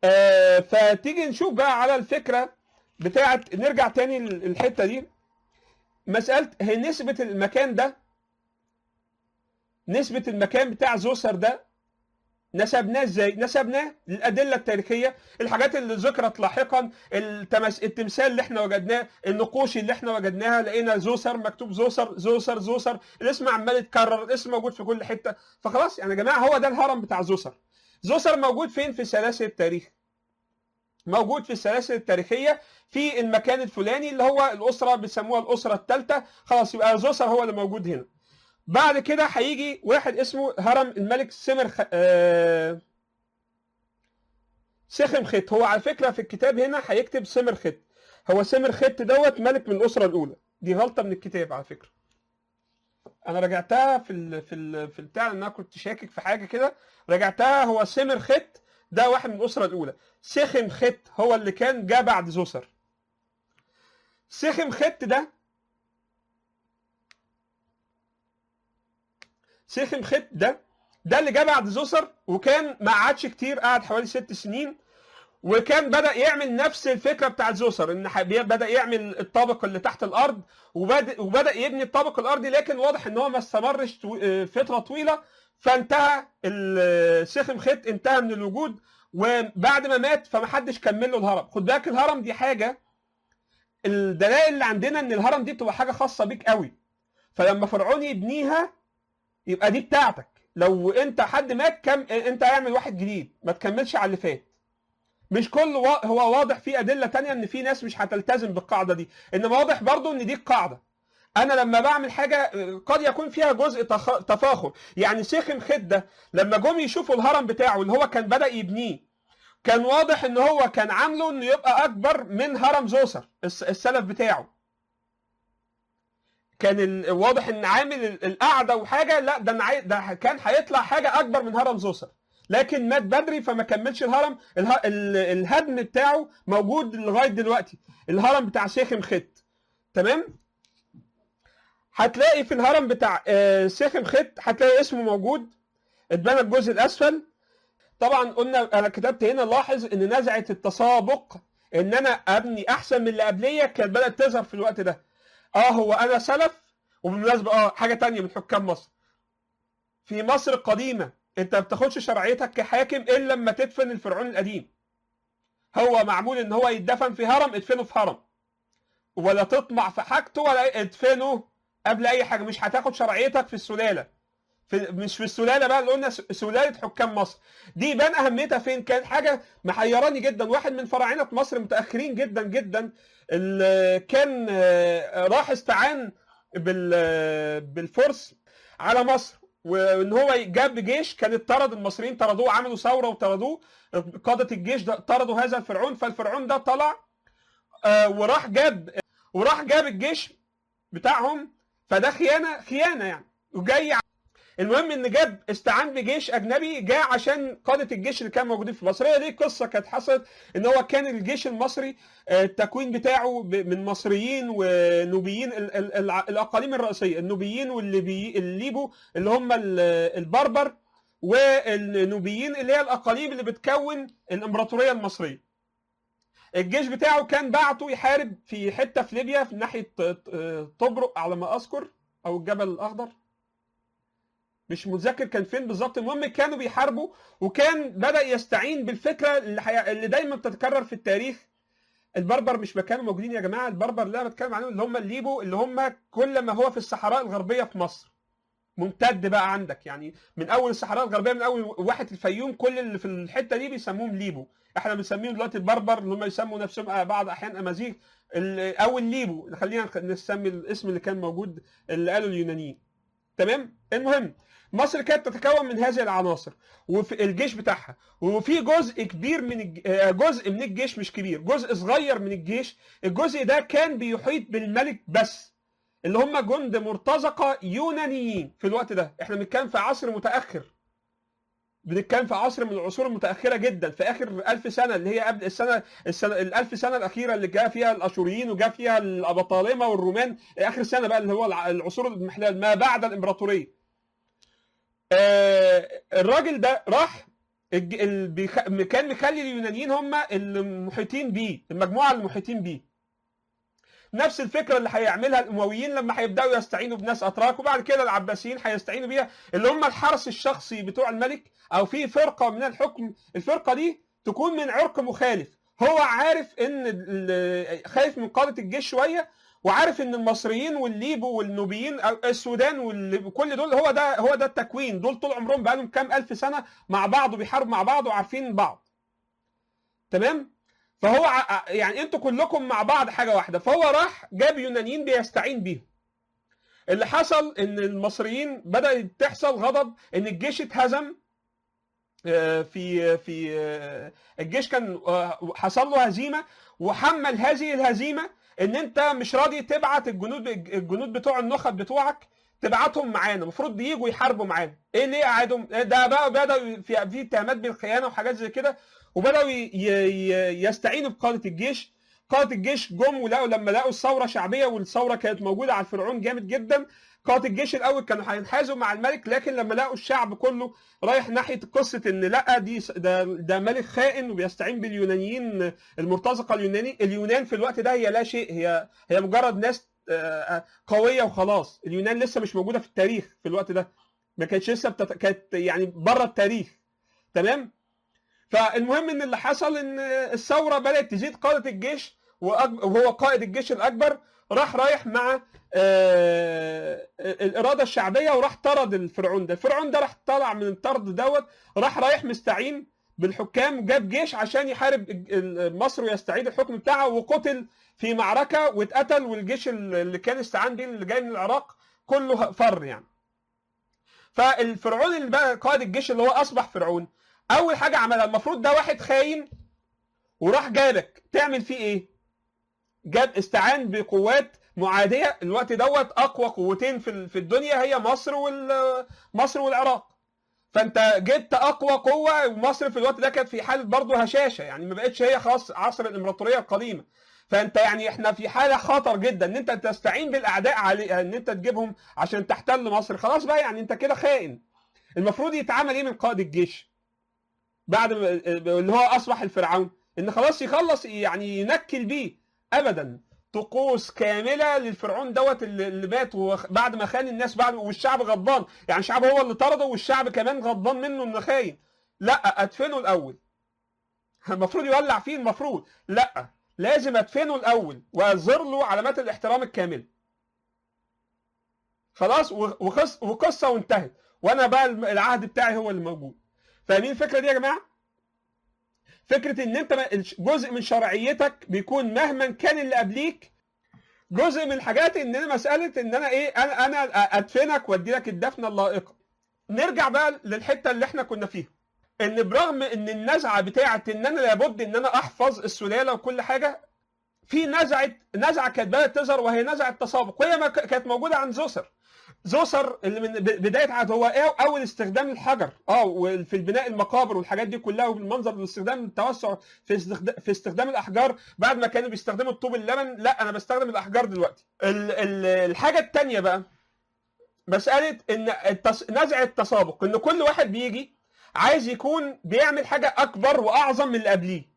آه، فتيجي نشوف بقى على الفكره بتاعت نرجع تاني الحته دي مساله هي نسبه المكان ده نسبه المكان بتاع زوسر ده نسبناه ازاي؟ نسبناه للادله التاريخيه، الحاجات اللي ذكرت لاحقا، التمس... التمثال اللي احنا وجدناه، النقوش اللي احنا وجدناها لقينا زوسر مكتوب زوسر زوسر زوسر، الاسم عمال يتكرر، الاسم موجود في كل حته، فخلاص يعني يا جماعه هو ده الهرم بتاع زوسر. زوسر موجود فين في سلاسل التاريخ؟ موجود في السلاسل التاريخيه في المكان الفلاني اللي هو الاسره بيسموها الاسره الثالثه، خلاص يبقى زوسر هو اللي موجود هنا. بعد كده هيجي واحد اسمه هرم الملك سمر خ... آه... سخم خت هو على فكره في الكتاب هنا هيكتب سمر خت هو سمر خت دوت ملك من الاسره الاولى دي غلطه من الكتاب على فكره انا رجعتها في ال... في ال... في البتاع لان انا كنت شاكك في حاجه كده رجعتها هو سمر خت ده واحد من الاسره الاولى سخم خت هو اللي كان جه بعد زوسر سخم خت ده سيخم خت ده ده اللي جه بعد زوسر وكان ما قعدش كتير قعد حوالي ست سنين وكان بدا يعمل نفس الفكره بتاعت زوسر ان بدا يعمل الطابق اللي تحت الارض وبدا وبدا يبني الطابق الارضي لكن واضح ان هو ما استمرش فتره طويله فانتهى السيخم خت انتهى من الوجود وبعد ما مات فما حدش كمل له الهرم خد بالك الهرم دي حاجه الدلائل اللي عندنا ان الهرم دي بتبقى حاجه خاصه بيك قوي فلما فرعون يبنيها يبقى دي بتاعتك لو انت حد مات كم انت اعمل واحد جديد ما تكملش على اللي فات مش كل و... هو واضح في ادله تانية ان في ناس مش هتلتزم بالقاعده دي انما واضح برضو ان دي القاعده انا لما بعمل حاجه قد يكون فيها جزء تخ... تفاخر يعني سيخم خده لما جم يشوفوا الهرم بتاعه اللي هو كان بدا يبنيه كان واضح ان هو كان عامله انه يبقى اكبر من هرم زوسر السلف بتاعه كان واضح ان عامل القعده وحاجه لا ده ده كان هيطلع حاجه اكبر من هرم زوسر لكن مات بدري فما كملش الهرم اله... الهدم بتاعه موجود لغايه دلوقتي الهرم بتاع سيخم خت تمام هتلاقي في الهرم بتاع سيخم خت هتلاقي اسمه موجود اتبنى الجزء الاسفل طبعا قلنا انا كتبت هنا لاحظ ان نزعه التسابق ان انا ابني احسن من اللي قبليه كانت بدات تظهر في الوقت ده اه هو انا سلف وبالمناسبه اه حاجه تانية من حكام مصر في مصر القديمه انت ما بتاخدش شرعيتك كحاكم الا لما تدفن الفرعون القديم هو معمول ان هو يدفن في هرم ادفنه في هرم ولا تطمع في حاجته ولا ادفنه قبل اي حاجه مش هتاخد شرعيتك في السلاله في مش في السلاله بقى اللي قلنا سلاله حكام مصر دي بان اهميتها فين كانت حاجه محيراني جدا واحد من فراعنه مصر متاخرين جدا جدا اللي كان راح استعان بالفرس على مصر وان هو جاب جيش كان اطرد المصريين طردوه عملوا ثوره وطردوه قاده الجيش ده طردوا هذا الفرعون فالفرعون ده طلع وراح جاب وراح جاب الجيش بتاعهم فده خيانه خيانه يعني وجاي المهم ان جاب استعان بجيش اجنبي جاء عشان قاده الجيش اللي كان موجودين في مصر هي دي قصه كانت حصلت ان هو كان الجيش المصري التكوين بتاعه من مصريين ونوبيين الاقاليم الرئيسيه النوبيين والليبو اللي هم البربر والنوبيين اللي هي الاقاليم اللي بتكون الامبراطوريه المصريه الجيش بتاعه كان بعته يحارب في حته في ليبيا في ناحيه طبرق على ما اذكر او الجبل الاخضر مش متذكر كان فين بالظبط المهم كانوا بيحاربوا وكان بدا يستعين بالفكره اللي, حي... اللي دايما بتتكرر في التاريخ البربر مش كانوا موجودين يا جماعه البربر اللي انا بتكلم عنهم اللي هم الليبو اللي هم كل ما هو في الصحراء الغربيه في مصر ممتد بقى عندك يعني من اول الصحراء الغربيه من اول واحد الفيوم كل اللي في الحته دي بيسموهم ليبو احنا بنسميهم دلوقتي البربر اللي هم يسموا نفسهم بعض احيان امازيغ او الليبو خلينا نسمي الاسم اللي كان موجود اللي قالوا اليونانيين تمام المهم مصر كانت تتكون من هذه العناصر وفي الجيش بتاعها وفي جزء كبير من الج... جزء من الجيش مش كبير جزء صغير من الجيش الجزء ده كان بيحيط بالملك بس اللي هم جند مرتزقه يونانيين في الوقت ده احنا بنتكلم في عصر متاخر بنتكلم في عصر من العصور المتاخره جدا في اخر ألف سنه اللي هي قبل السنه السنه الألف سنه الاخيره اللي جاء فيها الاشوريين وجاء فيها الاباطالمه والرومان اخر سنه بقى اللي هو العصور المحلال ما بعد الامبراطوريه آه الراجل ده راح الج- ال- بيخ- كان مخلي اليونانيين هم المحيطين بيه المجموعه المحيطين بيه نفس الفكره اللي هيعملها الامويين لما هيبداوا يستعينوا بناس اتراك وبعد كده العباسيين هيستعينوا بيها اللي هم الحرس الشخصي بتوع الملك او في فرقه من الحكم الفرقه دي تكون من عرق مخالف هو عارف ان ال- خايف من قاده الجيش شويه وعارف ان المصريين والليبو والنوبيين أو السودان وكل دول هو ده هو ده التكوين دول طول عمرهم بقالهم كام الف سنه مع بعض وبيحاربوا مع بعض وعارفين بعض تمام فهو ع- يعني انتوا كلكم مع بعض حاجه واحده فهو راح جاب يونانيين بيستعين بيهم اللي حصل ان المصريين بدا تحصل غضب ان الجيش اتهزم آه، في في آه، الجيش كان آه، حصل له هزيمه وحمل هذه الهزيمه ان انت مش راضي تبعت الجنود الجنود بتوع النخب بتوعك تبعتهم معانا المفروض بييجوا يحاربوا معانا ايه ليه قعدهم ده بقى بدأوا في في اتهامات بالخيانه وحاجات زي كده وبداوا ي- ي- يستعينوا بقاده الجيش قاده الجيش جم ولقوا لما لقوا الثوره شعبيه والثوره كانت موجوده على الفرعون جامد جدا قاده الجيش الاول كانوا هينحازوا مع الملك لكن لما لقوا الشعب كله رايح ناحيه قصه ان لا دي ده ده ملك خائن وبيستعين باليونانيين المرتزقه اليوناني اليونان في الوقت ده هي لا شيء هي هي مجرد ناس آه، آه، قويه وخلاص اليونان لسه مش موجوده في التاريخ في الوقت ده ما كانتش لسه بتت... كانت يعني بره التاريخ تمام فالمهم ان اللي حصل ان الثوره بدات تزيد قاده الجيش وأج- وهو قائد الجيش الاكبر راح رايح مع آه، الاراده الشعبيه وراح طرد الفرعون ده الفرعون ده راح طلع من الطرد دوت راح رايح مستعين بالحكام جاب جيش عشان يحارب ال- مصر ويستعيد الحكم بتاعه وقتل في معركه واتقتل والجيش اللي كان استعان بيه اللي جاي من العراق كله فر يعني فالفرعون اللي بقى قائد الجيش اللي هو اصبح فرعون اول حاجه عملها المفروض ده واحد خاين وراح جابك تعمل فيه ايه جاب استعان بقوات معاديه الوقت دوت اقوى قوتين في ال- في الدنيا هي مصر وال مصر والعراق فانت جبت اقوى قوه ومصر في الوقت ده كانت في حاله برضه هشاشه يعني ما بقتش هي خلاص عصر الامبراطوريه القديمه فانت يعني احنا في حاله خطر جدا ان انت تستعين بالاعداء علي ان انت تجيبهم عشان تحتل مصر خلاص بقى يعني انت كده خائن المفروض يتعمل ايه من قائد الجيش بعد ما اللي هو اصبح الفرعون ان خلاص يخلص يعني ينكل بيه ابدا طقوس كامله للفرعون دوت اللي اللي مات وخ- بعد ما خان الناس بعد والشعب غضبان يعني الشعب هو اللي طرده والشعب كمان غضبان منه انه خاين لا ادفنه الاول المفروض يولع فيه المفروض لا لازم ادفنه الاول واظهر له علامات الاحترام الكامله خلاص و- وقص وقصه وانتهت وانا بقى الم- العهد بتاعي هو اللي موجود فاهمين الفكره دي يا جماعه فكره ان انت ما- الش- جزء من شرعيتك بيكون مهما كان اللي قبليك جزء من الحاجات ان انا مساله ان انا ايه انا انا ادفنك وادي لك الدفنه اللائقه نرجع بقى للحته اللي احنا كنا فيها ان برغم ان النزعه بتاعت ان انا لابد ان انا احفظ السلاله وكل حاجه في نزعه نزعه كانت بدات تظهر وهي نزعه تسابق وهي ما ك- كانت موجوده عند زوسر زوسر اللي من ب- بدايه عهد هو إيه اول استخدام الحجر اه وفي البناء المقابر والحاجات دي كلها وبالمنظر واستخدام التوسع في استخدام في استخدام الاحجار بعد ما كانوا بيستخدموا الطوب اللبن لا انا بستخدم الاحجار دلوقتي ال- ال- الحاجه الثانيه بقى مساله ان التص... نزع التسابق ان كل واحد بيجي عايز يكون بيعمل حاجه اكبر واعظم من اللي قبليه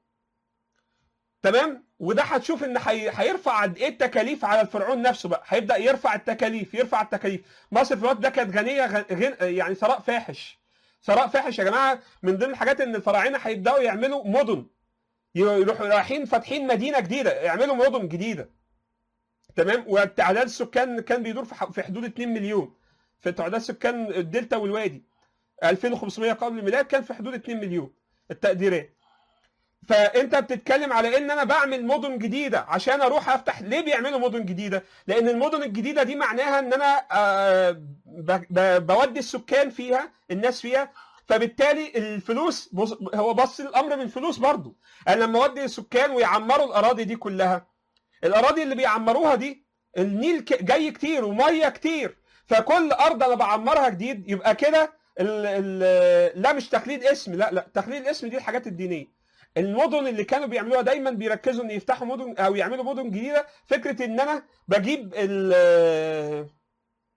تمام وده هتشوف ان حي... هيرفع قد ايه التكاليف على الفرعون نفسه بقى هيبدا يرفع التكاليف يرفع التكاليف مصر في الوقت ده كانت غنيه غ... غن... يعني ثراء فاحش ثراء فاحش يا جماعه من ضمن الحاجات ان الفراعنه هيبداوا يعملوا مدن يروحوا رايحين فاتحين مدينه جديده يعملوا مدن جديده تمام وتعداد السكان كان بيدور في ح- في حدود 2 مليون في تعداد سكان الدلتا والوادي 2500 قبل الميلاد كان في حدود 2 مليون التقديرات فانت بتتكلم على ان انا بعمل مدن جديده عشان اروح افتح ليه بيعملوا مدن جديده لان المدن الجديده دي معناها ان انا آه، ب- ب- بودي السكان فيها الناس فيها فبالتالي الفلوس بص هو بص الامر من فلوس برضو انا لما اودي السكان ويعمروا الاراضي دي كلها الاراضي اللي بيعمروها دي النيل ك- جاي كتير وميه كتير فكل ارض انا بعمرها جديد يبقى كده ال- ال- لا مش تخليد اسم لا لا تخليد الاسم دي الحاجات الدينيه المدن اللي كانوا بيعملوها دايما بيركزوا ان يفتحوا مدن او يعملوا مدن جديده فكره ان انا بجيب ال-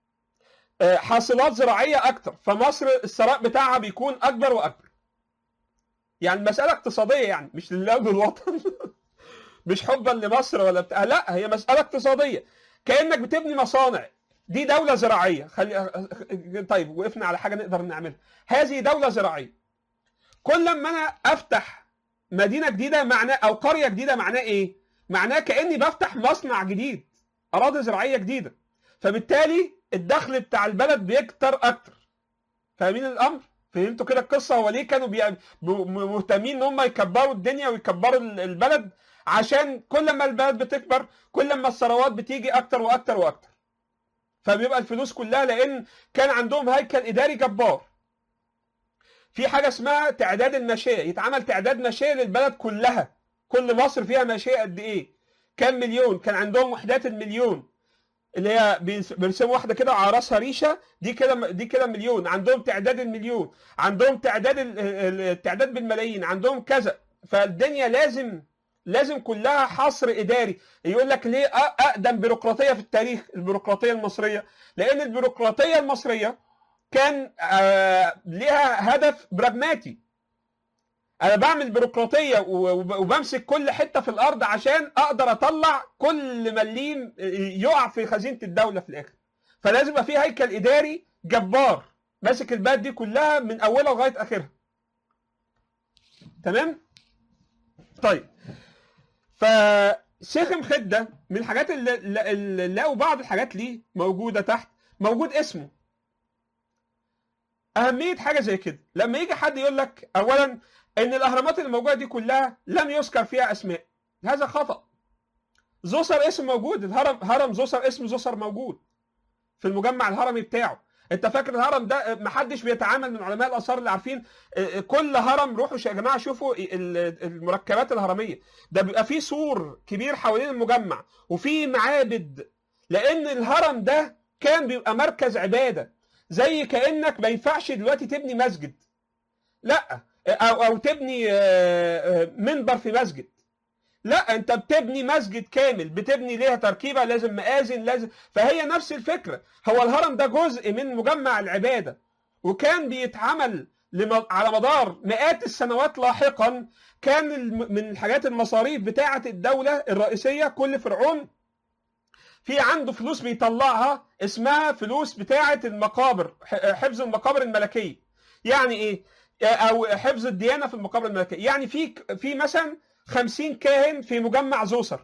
آه، حاصلات زراعيه اكتر فمصر الثراء بتاعها بيكون اكبر واكبر يعني المساله اقتصاديه يعني مش لله وللوطن مش حبا لمصر ولا بتاع لا هي مساله اقتصاديه كانك بتبني مصانع دي دوله زراعيه خلي طيب وقفنا على حاجه نقدر نعملها هذه دوله زراعيه كل ما انا افتح مدينه جديده معناه او قريه جديده معناه ايه معناه كاني بفتح مصنع جديد اراضي زراعيه جديده فبالتالي الدخل بتاع البلد بيكتر اكتر فاهمين الامر فهمتوا كده القصه هو ليه كانوا بي... مهتمين ان هم يكبروا الدنيا ويكبروا البلد عشان كل ما البلد بتكبر كل ما الثروات بتيجي اكتر واكتر واكتر فبيبقى الفلوس كلها لان كان عندهم هيكل اداري جبار في حاجه اسمها تعداد المشاية يتعمل تعداد مشاية للبلد كلها كل مصر فيها مشاية قد ايه كام مليون كان عندهم وحدات المليون اللي هي بيرسموا واحده كده على راسها ريشه دي كده دي كده مليون عندهم تعداد المليون عندهم تعداد التعداد بالملايين عندهم كذا فالدنيا لازم لازم كلها حصر اداري يقول لك ليه اقدم بيروقراطيه في التاريخ البيروقراطيه المصريه لان البيروقراطيه المصريه كان لها هدف براجماتي انا بعمل بيروقراطيه وبمسك كل حته في الارض عشان اقدر اطلع كل مليم يقع في خزينه الدوله في الاخر فلازم يبقى في هيكل اداري جبار ماسك البلد دي كلها من اولها لغايه اخرها تمام طيب فشيخ مخده من الحاجات اللي, اللي لقوا بعض الحاجات ليه موجوده تحت موجود اسمه اهميه حاجه زي كده لما يجي حد يقول لك اولا ان الاهرامات اللي موجوده دي كلها لم يذكر فيها اسماء هذا خطا زوسر اسم موجود الهرم هرم زوسر اسم زوسر موجود في المجمع الهرمي بتاعه انت فاكر الهرم ده محدش بيتعامل من علماء الاثار اللي عارفين كل هرم روحوا يا جماعه شوفوا المركبات الهرميه ده بيبقى فيه سور كبير حوالين المجمع وفيه معابد لان الهرم ده كان بيبقى مركز عباده زي كانك ما ينفعش دلوقتي تبني مسجد لا او او تبني منبر في مسجد لا انت بتبني مسجد كامل بتبني ليها تركيبه لازم مآذن لازم فهي نفس الفكره هو الهرم ده جزء من مجمع العباده وكان بيتعمل على مدار مئات السنوات لاحقا كان من الحاجات المصاريف بتاعه الدوله الرئيسيه كل فرعون في عنده فلوس بيطلعها اسمها فلوس بتاعه المقابر حفظ المقابر الملكيه يعني ايه او حفظ الديانه في المقابر الملكيه يعني في في مثلا 50 كاهن في مجمع زوسر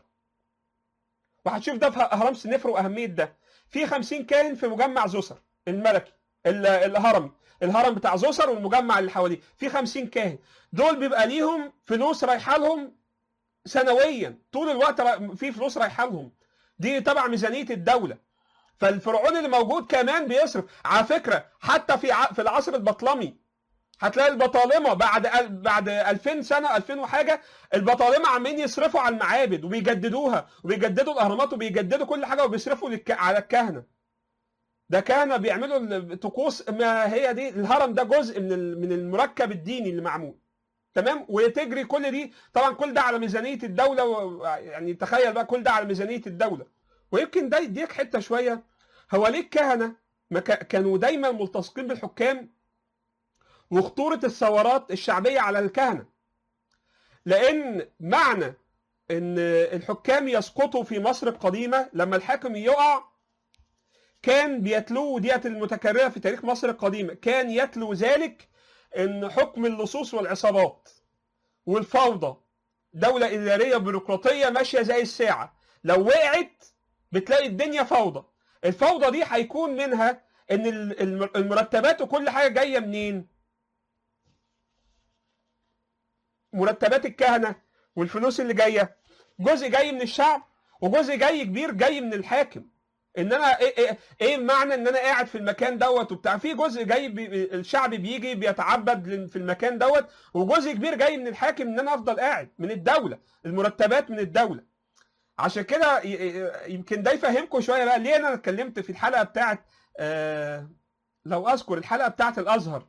وهتشوف ده في اهرام سنفر واهميه ده في 50 كاهن في مجمع زوسر الملكي الهرمي الهرم بتاع زوسر والمجمع اللي حواليه في 50 كاهن دول بيبقى ليهم فلوس رايحه لهم سنويا طول الوقت في فلوس رايحه لهم دي تبع ميزانيه الدوله فالفرعون اللي موجود كمان بيصرف على فكره حتى في في العصر البطلمي هتلاقي البطالمه بعد بعد 2000 سنه 2000 وحاجه البطالمه عمالين يصرفوا على المعابد وبيجددوها وبيجددوا الاهرامات وبيجددوا كل حاجه وبيصرفوا للك... على الكهنه ده كهنه بيعملوا الطقوس ما هي دي الهرم ده جزء من من المركب الديني اللي معمول تمام وتجري كل دي طبعا كل ده على ميزانيه الدوله و... يعني تخيل بقى كل ده على ميزانيه الدوله ويمكن ده يديك حته شويه هو ليه الكهنه ما كانوا دايما ملتصقين بالحكام وخطورة الثورات الشعبية على الكهنة لأن معنى أن الحكام يسقطوا في مصر القديمة لما الحاكم يقع كان بيتلو ديت المتكررة في تاريخ مصر القديمة كان يتلو ذلك أن حكم اللصوص والعصابات والفوضى دولة إدارية بيروقراطية ماشية زي الساعة لو وقعت بتلاقي الدنيا فوضى الفوضى دي هيكون منها ان المرتبات وكل حاجه جايه منين؟ مرتبات الكهنه والفلوس اللي جايه جزء جاي من الشعب وجزء جاي كبير جاي من الحاكم ان انا ايه, إيه, إيه معنى ان انا قاعد في المكان دوت وبتاع في جزء جاي بي الشعب بيجي بيتعبد في المكان دوت وجزء كبير جاي من الحاكم ان انا افضل قاعد من الدوله المرتبات من الدوله عشان كده يمكن ده يفهمكم شويه بقى ليه انا اتكلمت في الحلقه بتاعت آه لو اذكر الحلقه بتاعت الازهر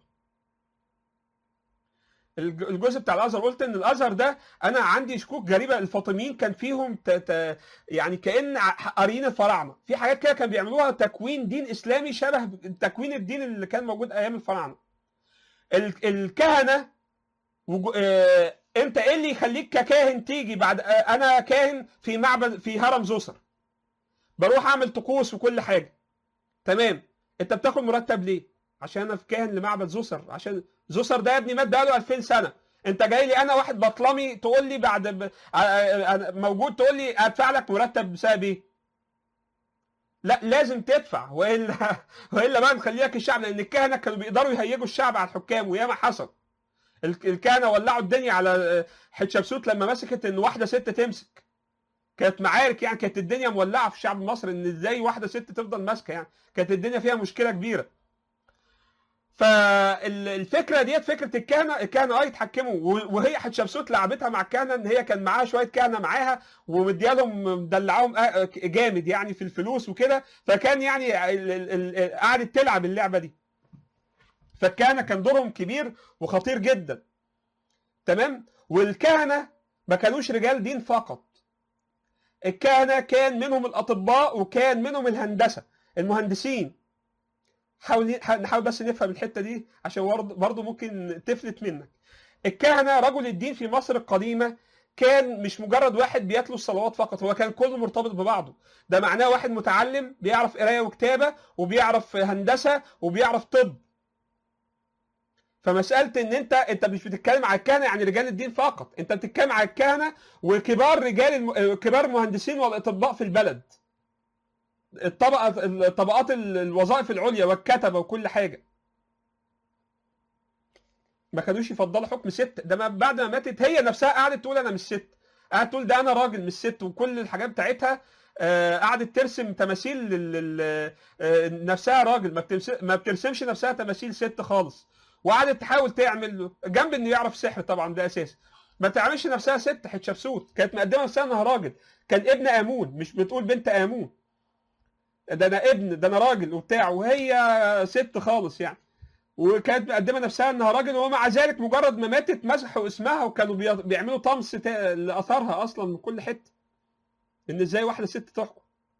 الجزء بتاع الازهر قلت ان الازهر ده انا عندي شكوك غريبه الفاطميين كان فيهم ت... ت... يعني كان قاريين الفراعنه في حاجات كده كانوا بيعملوها تكوين دين اسلامي شبه تكوين الدين اللي كان موجود ايام الفراعنه ال... الكهنه وج... آه... انت ايه اللي يخليك ككاهن تيجي بعد آه... انا كاهن في معبد في هرم زوسر بروح اعمل طقوس وكل حاجه تمام انت بتاخد مرتب ليه عشان انا في كاهن لمعبد زوسر عشان زوسر ده يا ابني مات بقاله 2000 سنه انت جاي لي انا واحد بطلمي تقول لي بعد ب... موجود تقول لي ادفع لك مرتب بسبب ايه لا لازم تدفع والا والا بقى نخليك الشعب لان الكهنه كانوا بيقدروا يهيجوا الشعب على الحكام وياما حصل الكهنه ولعوا الدنيا على حتشبسوت لما مسكت ان واحده ست تمسك كانت معارك يعني كانت الدنيا مولعه في الشعب المصري ان ازاي واحده ست تفضل ماسكه يعني كانت الدنيا فيها مشكله كبيره فالفكره ديت فكره الكهنه الكهنه اه يتحكموا وهي حتشبسوت لعبتها مع الكهنه ان هي كان معاها شويه كهنه معاها ومديالهم مدلعاهم جامد يعني في الفلوس وكده فكان يعني قعدت تلعب اللعبه دي فالكهنه كان دورهم كبير وخطير جدا تمام والكهنه ما كانوش رجال دين فقط الكهنه كان منهم الاطباء وكان منهم الهندسه المهندسين حاول نحاول بس نفهم الحته دي عشان برضه ممكن تفلت منك الكهنه رجل الدين في مصر القديمه كان مش مجرد واحد بيتلو الصلوات فقط هو كان كله مرتبط ببعضه ده معناه واحد متعلم بيعرف قرايه وكتابه وبيعرف هندسه وبيعرف طب فمساله ان انت انت مش بتتكلم على الكهنه يعني رجال الدين فقط انت بتتكلم على الكهنه وكبار رجال الم... كبار المهندسين والاطباء في البلد الطبقه الطبقات الوظائف العليا والكتبه وكل حاجه ما كانوش يفضلوا حكم ست ده بعد ما ماتت هي نفسها قعدت تقول انا مش ست قعدت تقول ده انا راجل مش ست وكل الحاجات بتاعتها قعدت ترسم تماثيل لل... نفسها راجل ما, بترسم... ما بترسمش نفسها تماثيل ست خالص وقعدت تحاول تعمل جنب انه يعرف سحر طبعا ده اساسي ما تعملش نفسها ست حتشبسوت كانت مقدمه نفسها انها راجل كان ابن امون مش بتقول بنت امون ده انا ابن ده انا راجل وبتاع وهي ست خالص يعني وكانت مقدمه نفسها انها راجل ومع ذلك مجرد ما ماتت مسحوا اسمها وكانوا بيعملوا طمس لاثارها اصلا من كل حته ان ازاي واحده ست تحكم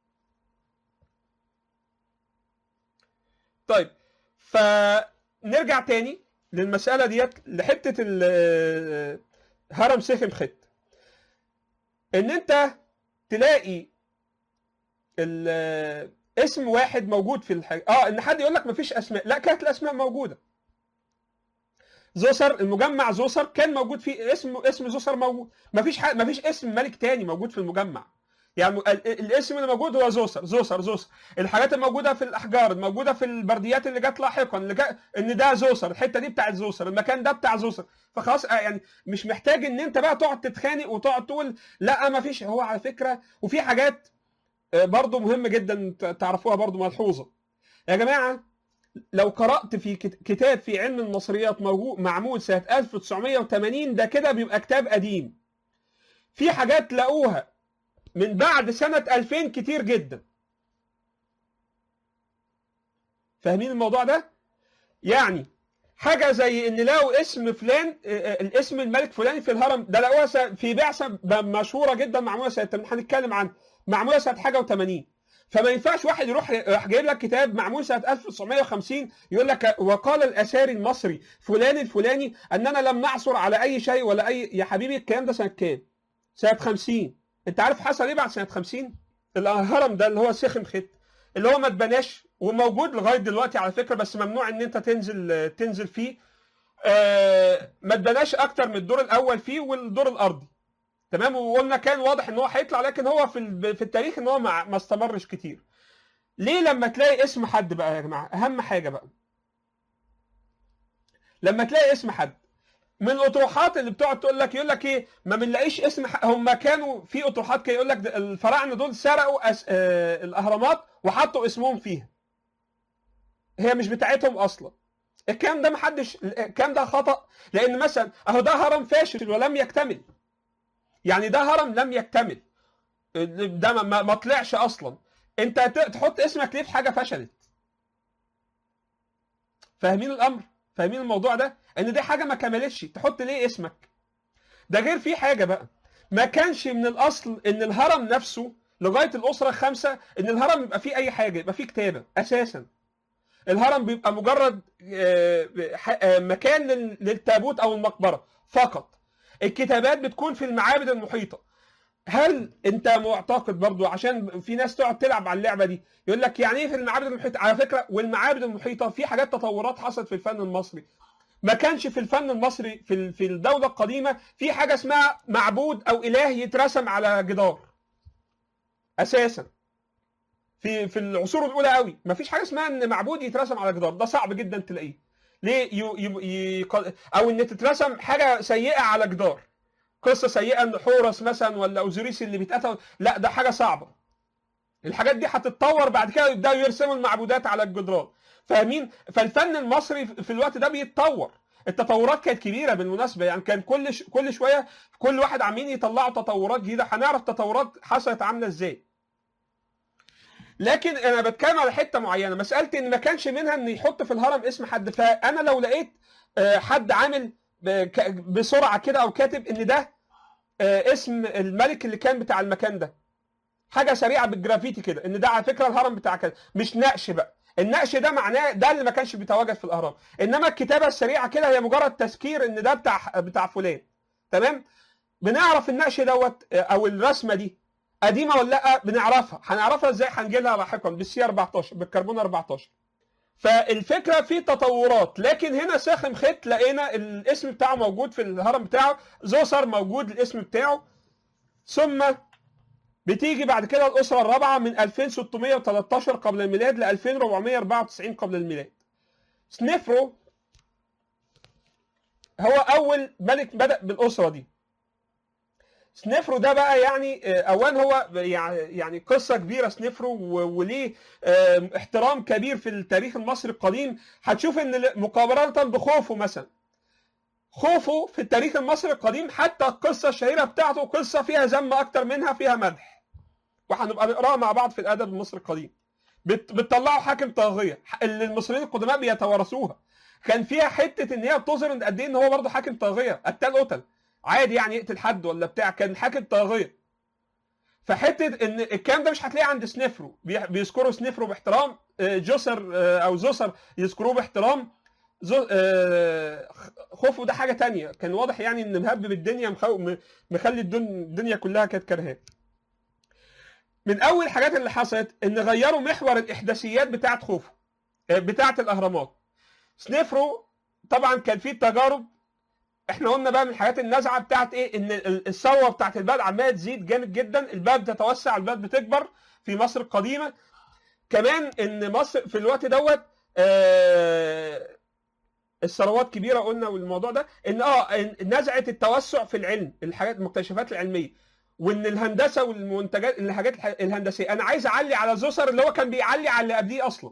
طيب فنرجع تاني للمساله ديت لحته هرم سيخم خت ان انت تلاقي اسم واحد موجود في الحاجة اه ان حد يقول لك مفيش اسماء لا كانت الاسماء موجوده زوسر المجمع زوسر كان موجود فيه اسم اسم زوسر موجود مفيش حد مفيش اسم ملك تاني موجود في المجمع يعني الاسم اللي موجود هو زوسر زوسر زوسر الحاجات الموجوده في الاحجار الموجوده في البرديات اللي جت لاحقا اللي جت ان ده زوسر الحته دي بتاعت زوسر المكان ده بتاع زوسر فخلاص يعني مش محتاج ان انت بقى تقعد تتخانق وتقعد تقول لا ما فيش هو على فكره وفي حاجات برضه مهم جدا تعرفوها برضه ملحوظه يا جماعه لو قرات في كتاب في علم المصريات موجود معمول سنه 1980 ده كده بيبقى كتاب قديم في حاجات تلاقوها من بعد سنه 2000 كتير جدا فاهمين الموضوع ده يعني حاجه زي ان لقوا اسم فلان الاسم الملك فلاني في الهرم ده لقوها في بعثه مشهوره جدا معموله سنه هنتكلم عنها معموله سنه حاجه و80 فما ينفعش واحد يروح راح جايب لك كتاب معمول سنه 1950 يقول لك وقال الاثاري المصري فلان الفلاني اننا لم نعثر على اي شيء ولا اي يا حبيبي الكلام ده سنه كام؟ سنه 50 انت عارف حصل ايه بعد سنه 50 الهرم ده اللي هو سخم خت اللي هو ما اتبناش وموجود لغايه دلوقتي على فكره بس ممنوع ان انت تنزل تنزل فيه آه ما اتبناش اكتر من الدور الاول فيه والدور الارضي تمام وقلنا كان واضح ان هو هيطلع لكن هو في في التاريخ ان هو ما استمرش كتير ليه لما تلاقي اسم حد بقى يا جماعه اهم حاجه بقى لما تلاقي اسم حد من الاطروحات اللي بتقعد تقول لك يقول لك ايه ما بنلاقيش اسم هم كانوا في اطروحات كده يقول لك الفراعنه دول سرقوا أس... آه الاهرامات وحطوا اسمهم فيها هي مش بتاعتهم اصلا الكلام ده محدش الكلام ده خطا لان مثلا اهو ده هرم فاشل ولم يكتمل يعني ده هرم لم يكتمل ده ما, ما طلعش اصلا انت تحط اسمك ليه في حاجه فشلت فاهمين الامر فاهمين الموضوع ده ان دي حاجه ما كملتش تحط ليه اسمك ده غير في حاجه بقى ما كانش من الاصل ان الهرم نفسه لغايه الاسره الخامسه ان الهرم يبقى فيه اي حاجه يبقى فيه كتابه اساسا الهرم بيبقى مجرد مكان للتابوت او المقبره فقط الكتابات بتكون في المعابد المحيطه هل انت معتقد برضو عشان في ناس تقعد تلعب على اللعبه دي يقول لك يعني ايه في المعابد المحيطه على فكره والمعابد المحيطه في حاجات تطورات حصلت في الفن المصري ما كانش في الفن المصري في ال- في الدوله القديمه في حاجه اسمها معبود او اله يترسم على جدار اساسا في في العصور الاولى قوي ما فيش حاجه اسمها ان معبود يترسم على جدار ده صعب جدا تلاقيه ليه ي... ي... ي... او ان تترسم حاجه سيئه على جدار قصه سيئه ان حورس مثلا ولا اوزوريس اللي بيتقتل لا ده حاجه صعبه الحاجات دي هتتطور بعد كده يبداوا يرسموا المعبودات على الجدران فاهمين فالفن المصري في الوقت ده بيتطور التطورات كانت كبيره بالمناسبه يعني كان كل ش... كل شويه كل واحد عاملين يطلعوا تطورات جديده هنعرف تطورات حصلت عامله ازاي لكن انا بتكلم على حته معينه مساله ان ما كانش منها ان يحط في الهرم اسم حد فانا لو لقيت آه، حد عامل ب- ك- بسرعه كده او كاتب ان ده آه، اسم الملك اللي كان بتاع المكان ده حاجه سريعه بالجرافيتي كده ان ده على فكره الهرم بتاع كذا مش نقش بقى النقش ده معناه ده اللي ما كانش بيتواجد في الاهرام انما الكتابه السريعه كده هي مجرد تذكير ان ده بتاع بتاع فلان تمام بنعرف النقش دوت آه، او الرسمه دي قديمه ولا لا بنعرفها هنعرفها ازاي هنجي لها لاحقا بالسي 14 بالكربون 14 فالفكره في تطورات لكن هنا ساخم خيط لقينا الاسم بتاعه موجود في الهرم بتاعه زوسر موجود الاسم بتاعه ثم بتيجي بعد كده الاسره الرابعه من 2613 قبل الميلاد ل 2494 قبل الميلاد سنيفرو هو اول ملك بدا بالاسره دي سنيفرو ده بقى يعني آه، اولا هو يعني يعني قصه كبيره سنيفرو و- وليه آه، احترام كبير في التاريخ المصري القديم هتشوف ان ل- مقارنه بخوفو مثلا خوفو في التاريخ المصري القديم حتى القصه الشهيره بتاعته قصه فيها ذم اكتر منها فيها مدح وهنبقى نقراها مع بعض في الادب المصري القديم بت- بتطلعوا حاكم طاغيه اللي المصريين القدماء بيتوارثوها كان فيها حته ان هي بتظهر ان قد ايه ان هو برضه حاكم طاغيه قتال قتل عادي يعني يقتل حد ولا بتاع كان حاكم طاغيه فحته ان الكلام ده مش هتلاقيه عند سنيفرو بي- بيذكروا سنيفرو باحترام آه، جوسر آه، او زوسر يذكروه باحترام زو آه، خوفو ده حاجه تانية كان واضح يعني ان مهبب الدنيا مخو... م- مخلي الدن- الدنيا كلها كانت كرهاه من اول الحاجات اللي حصلت ان غيروا محور الاحداثيات بتاعه خوفو آه، بتاعه الاهرامات سنيفرو طبعا كان فيه تجارب احنا قلنا بقى من الحاجات النازعه بتاعت ايه ان ال- الثروه بتاعت البلد عماله تزيد جامد جدا البلد بتتوسع البلد بتكبر في مصر القديمه كمان ان مصر في الوقت دوت آه الثروات كبيره قلنا والموضوع ده ان اه إن نزعه التوسع في العلم الحاجات المكتشفات العلميه وان الهندسه والمنتجات الحاجات الح- الهندسيه انا عايز اعلي على زوسر اللي هو كان بيعلي على اللي قبليه اصلا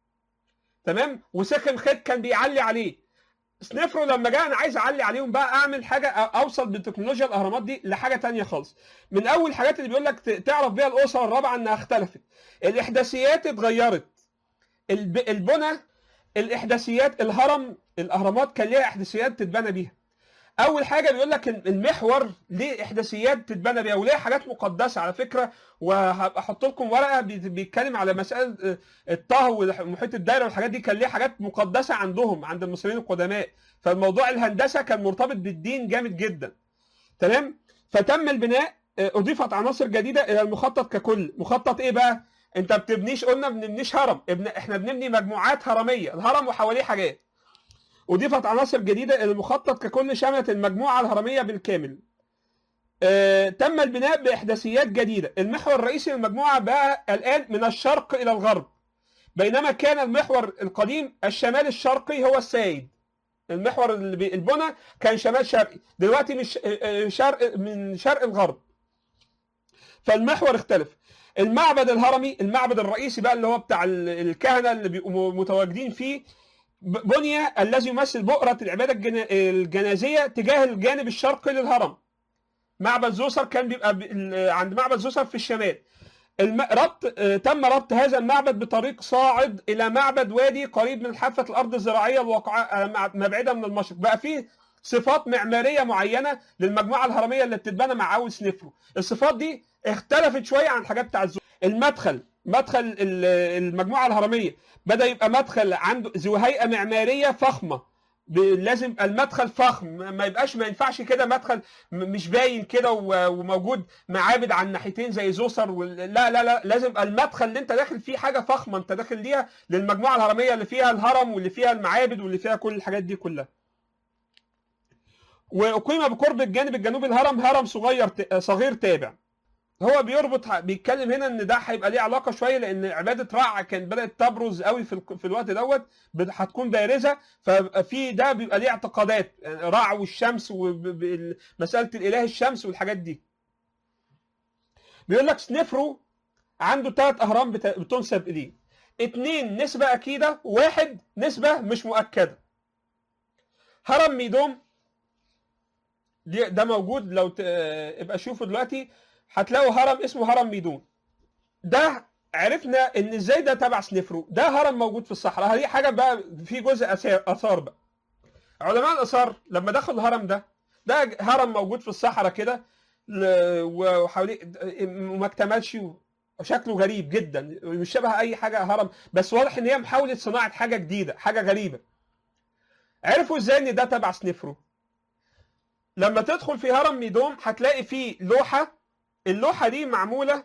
تمام وسخن خيط كان بيعلي عليه سنيفرو لما جاء انا عايز اعلي عليهم بقى اعمل حاجه أ- اوصل بتكنولوجيا الاهرامات دي لحاجه تانية خالص من اول الحاجات اللي بيقول لك ت- تعرف بيها الاسره الرابعه انها اختلفت الاحداثيات اتغيرت الب... البنى الاحداثيات الهرم الاهرامات كان ليها احداثيات تتبنى بيها اول حاجه بيقول لك المحور ليه احداثيات تتبنى بيها وليه حاجات مقدسه على فكره وهبقى احط لكم ورقه بي- بيتكلم على مساله آه، الطه ومحيط الدايره والحاجات دي كان ليه حاجات مقدسه عندهم عند المصريين القدماء فالموضوع الهندسه كان مرتبط بالدين جامد جدا تمام فتم البناء آه، اضيفت عناصر جديده الى المخطط ككل مخطط ايه بقى انت بتبنيش قلنا ما بنبنيش هرم ابن احنا بنبني مجموعات هرميه الهرم وحواليه حاجات أضيفت عناصر جديدة إلى المخطط ككل شملت المجموعة الهرمية بالكامل. آه، تم البناء بإحداثيات جديدة، المحور الرئيسي للمجموعة بقى الآن من الشرق إلى الغرب. بينما كان المحور القديم الشمال الشرقي هو السائد. المحور اللي بي- البنى كان شمال شرقي، دلوقتي مش آه، آه، شرق من شرق الغرب. فالمحور اختلف. المعبد الهرمي المعبد الرئيسي بقى اللي هو بتاع ال- الكهنة اللي بيبقوا متواجدين فيه بني الذي يمثل بؤرة العبادة الجنا- الجنازية تجاه الجانب الشرقي للهرم معبد زوسر كان بيبقى ب- ال- عند معبد زوسر في الشمال الم... ربط آه، تم ربط هذا المعبد بطريق صاعد الى معبد وادي قريب من حافه الارض الزراعيه الواقعه آه، مع- مبعده من المشرق بقى فيه صفات معماريه معينه للمجموعه الهرميه اللي بتتبنى مع اول سنفرو الصفات دي اختلفت شويه عن الحاجات بتاع الزو... المدخل مدخل ال- المجموعه الهرميه بدا يبقى مدخل عنده ذو هيئه معماريه فخمه ب- لازم يبقى المدخل فخم ما يبقاش ما ينفعش كده مدخل م- مش باين كده و- وموجود معابد على الناحيتين زي زوسر وال- لا لا لا لازم يبقى المدخل اللي انت داخل فيه حاجه فخمه انت داخل ليها للمجموعه الهرميه اللي فيها الهرم واللي فيها المعابد واللي فيها كل الحاجات دي كلها واقيم بقرب الجانب الجنوبي الهرم هرم صغير ت- صغير تابع هو بيربط بيتكلم هنا ان ده هيبقى ليه علاقه شويه لان عباده رع كانت بدات تبرز قوي في الك- في الوقت دوت بت- هتكون بارزه ففي ده بيبقى ليه اعتقادات يعني رع والشمس ومساله الاله الشمس والحاجات دي بيقول لك سنفرو عنده ثلاث اهرام بت- بتنسب اليه اثنين نسبه اكيده واحد نسبه مش مؤكده هرم ميدوم دي- ده موجود لو ت- ابقى شوفوا دلوقتي هتلاقوا هرم اسمه هرم ميدون ده عرفنا ان ازاي ده تبع سنفرو ده هرم موجود في الصحراء دي حاجه بقى في جزء أثار- اثار بقى علماء الاثار لما دخلوا الهرم ده ده هرم موجود في الصحراء كده ل- وحواليه وما اكتملش وشكله غريب جدا مش شبه اي حاجه هرم بس واضح ان هي محاوله صناعه حاجه جديده حاجه غريبه عرفوا ازاي ان ده تبع سنفرو لما تدخل في هرم ميدوم هتلاقي فيه لوحه اللوحه دي معموله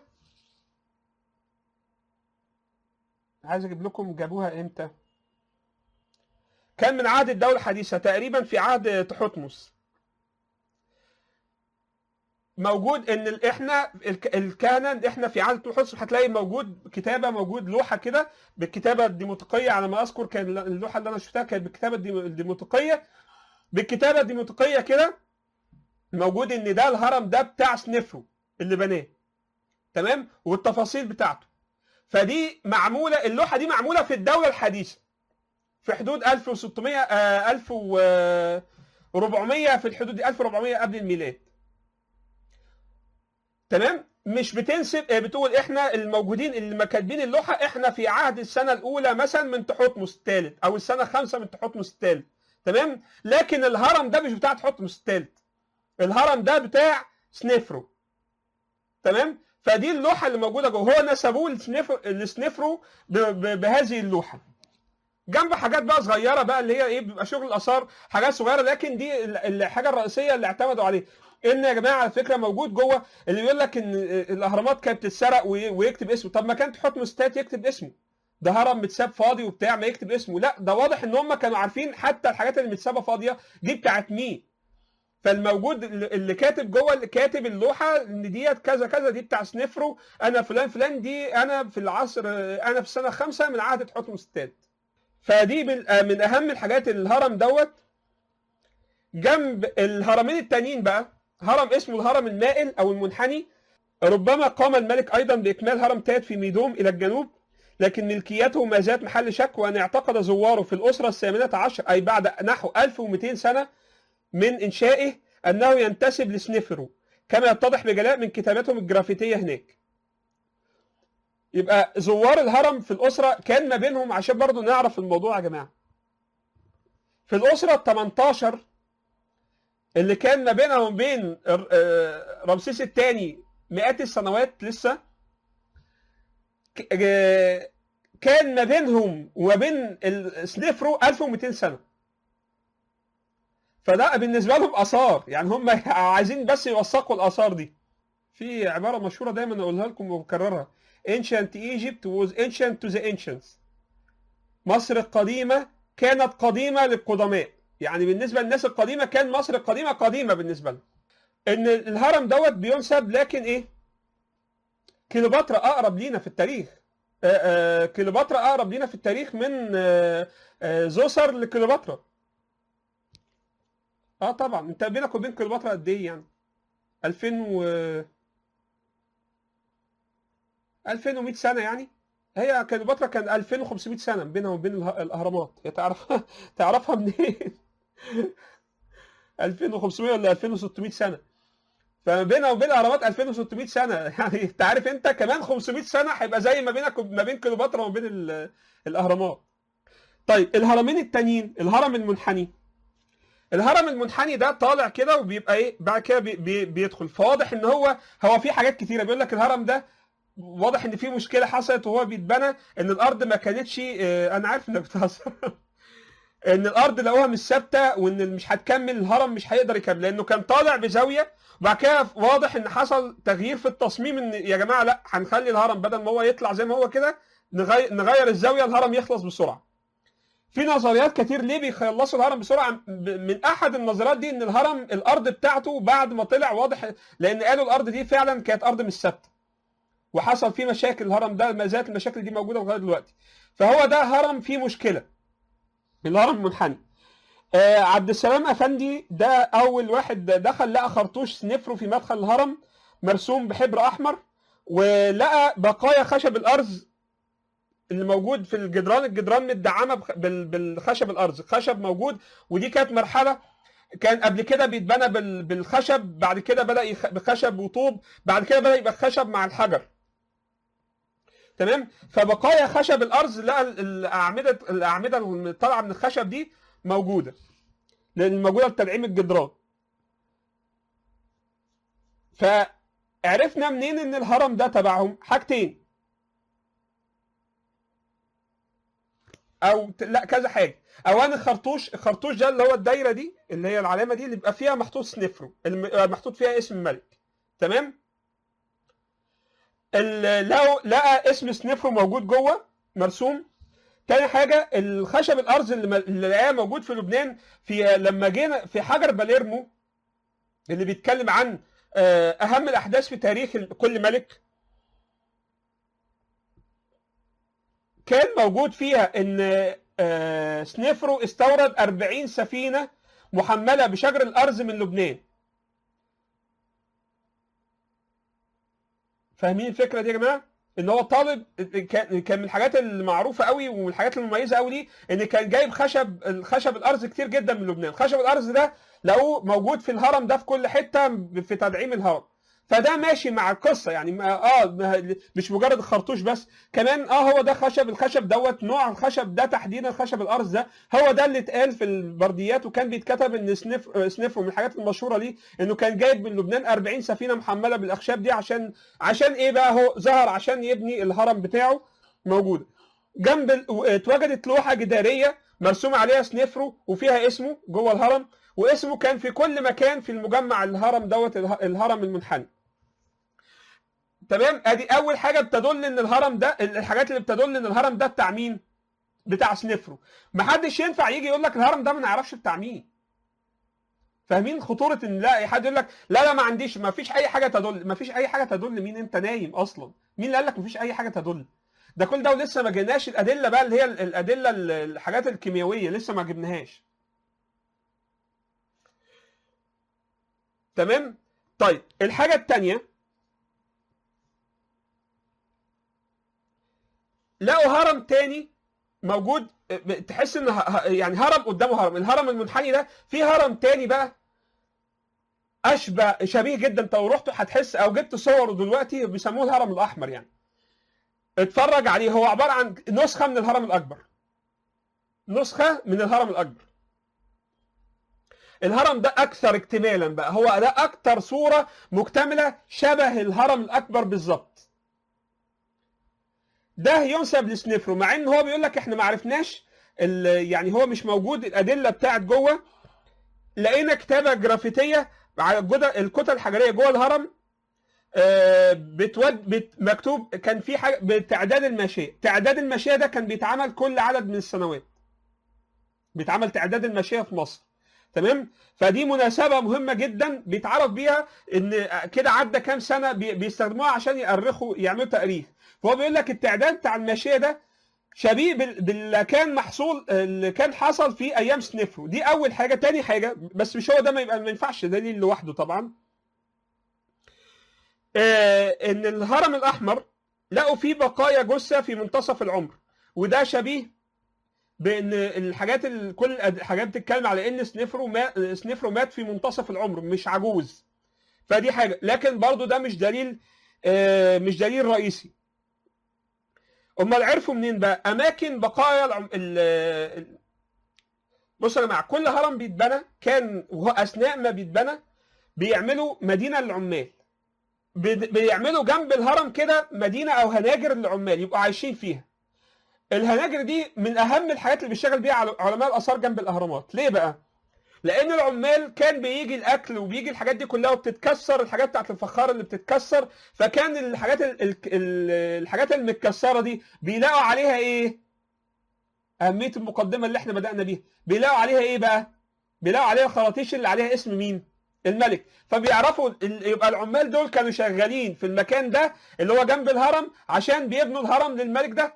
عايز اجيب لكم جابوها امتى كان من عهد الدوله الحديثه تقريبا في عهد تحتمس موجود ان ال- احنا الك- الكهنه احنا في عهد تحتمس هتلاقي موجود كتابه موجود لوحه كده بالكتابه الديموطيقيه على ما اذكر كان اللوحه اللي انا شفتها كانت بالكتابه الديمو- الديموطيقيه بالكتابه الديموطيقيه كده موجود ان ده الهرم ده بتاع سنفرو اللي بناه تمام والتفاصيل بتاعته فدي معموله اللوحه دي معموله في الدوله الحديثه في حدود 1600 آه 1400 في الحدود دي 1400 قبل الميلاد تمام مش بتنسب آه، بتقول احنا الموجودين اللي ما كاتبين اللوحه احنا في عهد السنه الاولى مثلا من تحتمس الثالث او السنه الخامسه من تحتمس الثالث تمام لكن الهرم ده مش بتاع تحتمس الثالث الهرم ده بتاع سنفرو تمام فدي اللوحه اللي موجوده جوه هو نسبوه لسنفرو لسنفرو ب- ب- بهذه اللوحه جنب حاجات بقى صغيره بقى اللي هي ايه بيبقى شغل الاثار حاجات صغيره لكن دي ال- الحاجه الرئيسيه اللي اعتمدوا عليه ان يا جماعه على فكره موجود جوه اللي بيقول لك ان الاهرامات كانت بتتسرق وي- ويكتب اسمه طب ما كان تحتمس الثالث يكتب اسمه ده هرم متساب فاضي وبتاع ما يكتب اسمه لا ده واضح ان هم كانوا عارفين حتى الحاجات اللي متسابه فاضيه دي بتاعت مين فالموجود اللي اللي كاتب جوه اللي كاتب اللوحه ان ديت كذا كذا دي بتاع سنفرو انا فلان فلان دي انا في العصر انا في السنه الخامسه من عهد تحتمس الثالث فدي من من اهم الحاجات الهرم دوت جنب الهرمين التانيين بقى هرم اسمه الهرم المائل او المنحني ربما قام الملك ايضا باكمال هرم تات في ميدوم الى الجنوب لكن ملكيته ما زالت محل شك وان اعتقد زواره في الاسره الثامنه عشر اي بعد نحو 1200 سنه من انشائه انه ينتسب لسنفرو كما يتضح بجلاء من كتاباتهم الجرافيتيه هناك يبقى زوار الهرم في الاسره كان ما بينهم عشان برضو نعرف الموضوع يا جماعه في الاسره ال 18 اللي كان ما بينها وما بين آه، رمسيس الثاني مئات السنوات لسه ك- آه، كان ما بينهم وما بين السنفرو 1200 سنه فده بالنسبه لهم اثار يعني هم عايزين بس يوثقوا الاثار دي في عباره مشهوره دايما اقولها لكم وبكررها ancient Egypt was ancient to the ancients مصر القديمه كانت قديمه للقدماء يعني بالنسبه للناس القديمه كان مصر القديمه قديمه بالنسبه لهم ان الهرم دوت بينسب لكن ايه كليوباترا اقرب لينا في التاريخ آه، آه، كليوباترا اقرب لينا في التاريخ من آه، آه، زوسر لكليوباترا اه طبعا انت بينك وبين كليوباترا قد ايه يعني 2000 و 2100 سنه يعني هي كليوباترا كان 2500 سنه بينها وبين اله- الاهرامات هي تعرف تعرفها منين 2500 ولا 2600 سنه فما بينها وبين الاهرامات 2600 سنه يعني انت عارف انت كمان 500 سنه هيبقى زي ما بينك وما بين كليوباترا وما بين ال- الاهرامات طيب الهرمين التانيين الهرم المنحني الهرم المنحني ده طالع كده وبيبقى ايه بعد كده بي بي بيدخل فواضح ان هو هو في حاجات كتيره بيقول لك الهرم ده واضح ان في مشكله حصلت وهو بيتبنى ان الارض ما كانتش اه انا عارف انك بتهزر ان الارض لقوها مش ثابته وان مش هتكمل الهرم مش هيقدر يكمل لانه كان طالع بزاويه وبعد كده واضح ان حصل تغيير في التصميم ان يا جماعه لا هنخلي الهرم بدل ما هو يطلع زي ما هو كده نغير, نغير الزاويه الهرم يخلص بسرعه في نظريات كتير ليه بيخلصوا الهرم بسرعه من احد النظريات دي ان الهرم الارض بتاعته بعد ما طلع واضح لان قالوا الارض دي فعلا كانت ارض مش ثابته وحصل فيه مشاكل الهرم ده ما زالت المشاكل دي موجوده لغايه دلوقتي فهو ده هرم فيه مشكله الهرم المنحني آه عبد السلام افندي ده اول واحد دخل لقى خرطوش سنفرو في مدخل الهرم مرسوم بحبر احمر ولقى بقايا خشب الارز اللي موجود في الجدران الجدران متدعمه بالخشب الارز خشب موجود ودي كانت مرحله كان قبل كده بيتبنى بالخشب بعد كده بدا بخشب وطوب بعد كده بدا يبقى خشب مع الحجر تمام فبقايا خشب الارز لقى الاعمده الاعمده اللي طالعه من الخشب دي موجوده لان موجوده لتدعيم الجدران فعرفنا منين ان الهرم ده تبعهم حاجتين او لا كذا حاجه اولا الخرطوش الخرطوش ده اللي هو الدايره دي اللي هي العلامه دي اللي بيبقى فيها محطوط سنفرو محطوط فيها اسم الملك تمام لو لقى اسم سنفرو موجود جوه مرسوم تاني حاجه الخشب الارز اللي اللي لقاه موجود في لبنان في لما جينا في حجر باليرمو اللي بيتكلم عن اهم الاحداث في تاريخ كل ملك كان موجود فيها ان سنفرو استورد 40 سفينه محمله بشجر الارز من لبنان فاهمين الفكره دي يا جماعه ان هو طالب كان من الحاجات المعروفه قوي ومن الحاجات المميزه قوي ليه ان كان جايب خشب الخشب الارز كتير جدا من لبنان خشب الارز ده لقوه موجود في الهرم ده في كل حته في تدعيم الهرم فده ماشي مع القصه يعني اه مش مجرد الخرطوش بس كمان اه هو ده خشب الخشب دوت نوع الخشب ده تحديدا خشب الارز ده هو ده اللي اتقال في البرديات وكان بيتكتب ان سنيف سنيف من الحاجات المشهوره ليه انه كان جايب من لبنان 40 سفينه محمله بالاخشاب دي عشان عشان ايه بقى هو ظهر عشان يبني الهرم بتاعه موجوده جنب اتوجدت لوحه جداريه مرسوم عليها سنيفرو وفيها اسمه جوه الهرم واسمه كان في كل مكان في المجمع الهرم دوت الهرم المنحني تمام ادي اول حاجه بتدل ان الهرم ده الحاجات اللي بتدل ان الهرم ده بتاع مين بتاع سنفرو محدش ينفع يجي يقول لك الهرم ده ما نعرفش بتاع مين فاهمين خطوره ان لا حد يقول لك لا لا ما عنديش ما فيش اي حاجه تدل ما فيش اي حاجه تدل مين انت نايم اصلا مين اللي قال لك ما فيش اي حاجه تدل ده كل ده ولسه ما جبناش الادله بقى اللي هي الادله الحاجات الكيميائيه لسه ما جبناهاش تمام طيب الحاجه الثانيه لقوا هرم تاني موجود تحس ان يعني هرم قدامه هرم الهرم المنحني ده في هرم تاني بقى اشبه شبيه جدا انت لو رحت هتحس او جبت صوره دلوقتي بيسموه الهرم الاحمر يعني اتفرج عليه هو عباره عن نسخه من الهرم الاكبر نسخه من الهرم الاكبر الهرم ده اكثر اكتمالا بقى هو ده اكثر صوره مكتمله شبه الهرم الاكبر بالظبط ده ينسب لسنفرو مع ان هو بيقول لك احنا ما عرفناش يعني هو مش موجود الادله بتاعت جوه لقينا كتابه جرافيتيه على الكتل الحجريه جوه الهرم بتود بت مكتوب كان في حاجه بتعداد الماشيه تعداد الماشيه ده كان بيتعمل كل عدد من السنوات بيتعمل تعداد الماشيه في مصر تمام فدي مناسبه مهمه جدا بيتعرف بيها ان كده عدى كام سنه بيستخدموها عشان يأرخوا يعملوا تاريخ فهو بيقول لك التعداد بتاع الماشيه ده شبيه باللي كان محصول اللي كان حصل في ايام سنفرو دي اول حاجه تاني حاجه بس مش هو ده ما يبقى ما ينفعش دليل لوحده طبعا آه ان الهرم الاحمر لقوا فيه بقايا جثه في منتصف العمر وده شبيه بان الحاجات ال... كل الحاجات بتتكلم على ان سنفرو مات سنفرو مات في منتصف العمر مش عجوز فدي حاجه لكن برضو ده مش دليل آه مش دليل رئيسي امال عرفوا منين بقى اماكن بقايا العم... ال... بصوا يا جماعه كل هرم بيتبنى كان وهو اثناء ما بيتبنى بيعملوا مدينه للعمال بيعملوا جنب الهرم كده مدينه او هناجر للعمال يبقوا عايشين فيها الهناجر دي من اهم الحاجات اللي بيشتغل بيها على- علماء الاثار جنب الاهرامات ليه بقى لان العمال كان بيجي الاكل وبيجي الحاجات دي كلها وبتتكسر الحاجات بتاعت الفخار اللي بتتكسر فكان الحاجات ال- ال- ال- الحاجات المتكسره دي بيلاقوا عليها ايه اهميه المقدمه اللي احنا بدانا بيها بيلاقوا عليها ايه بقى بيلاقوا عليها الخراطيش اللي عليها اسم مين الملك فبيعرفوا ال- يبقى العمال دول كانوا شغالين في المكان ده اللي هو جنب الهرم عشان بيبنوا الهرم للملك ده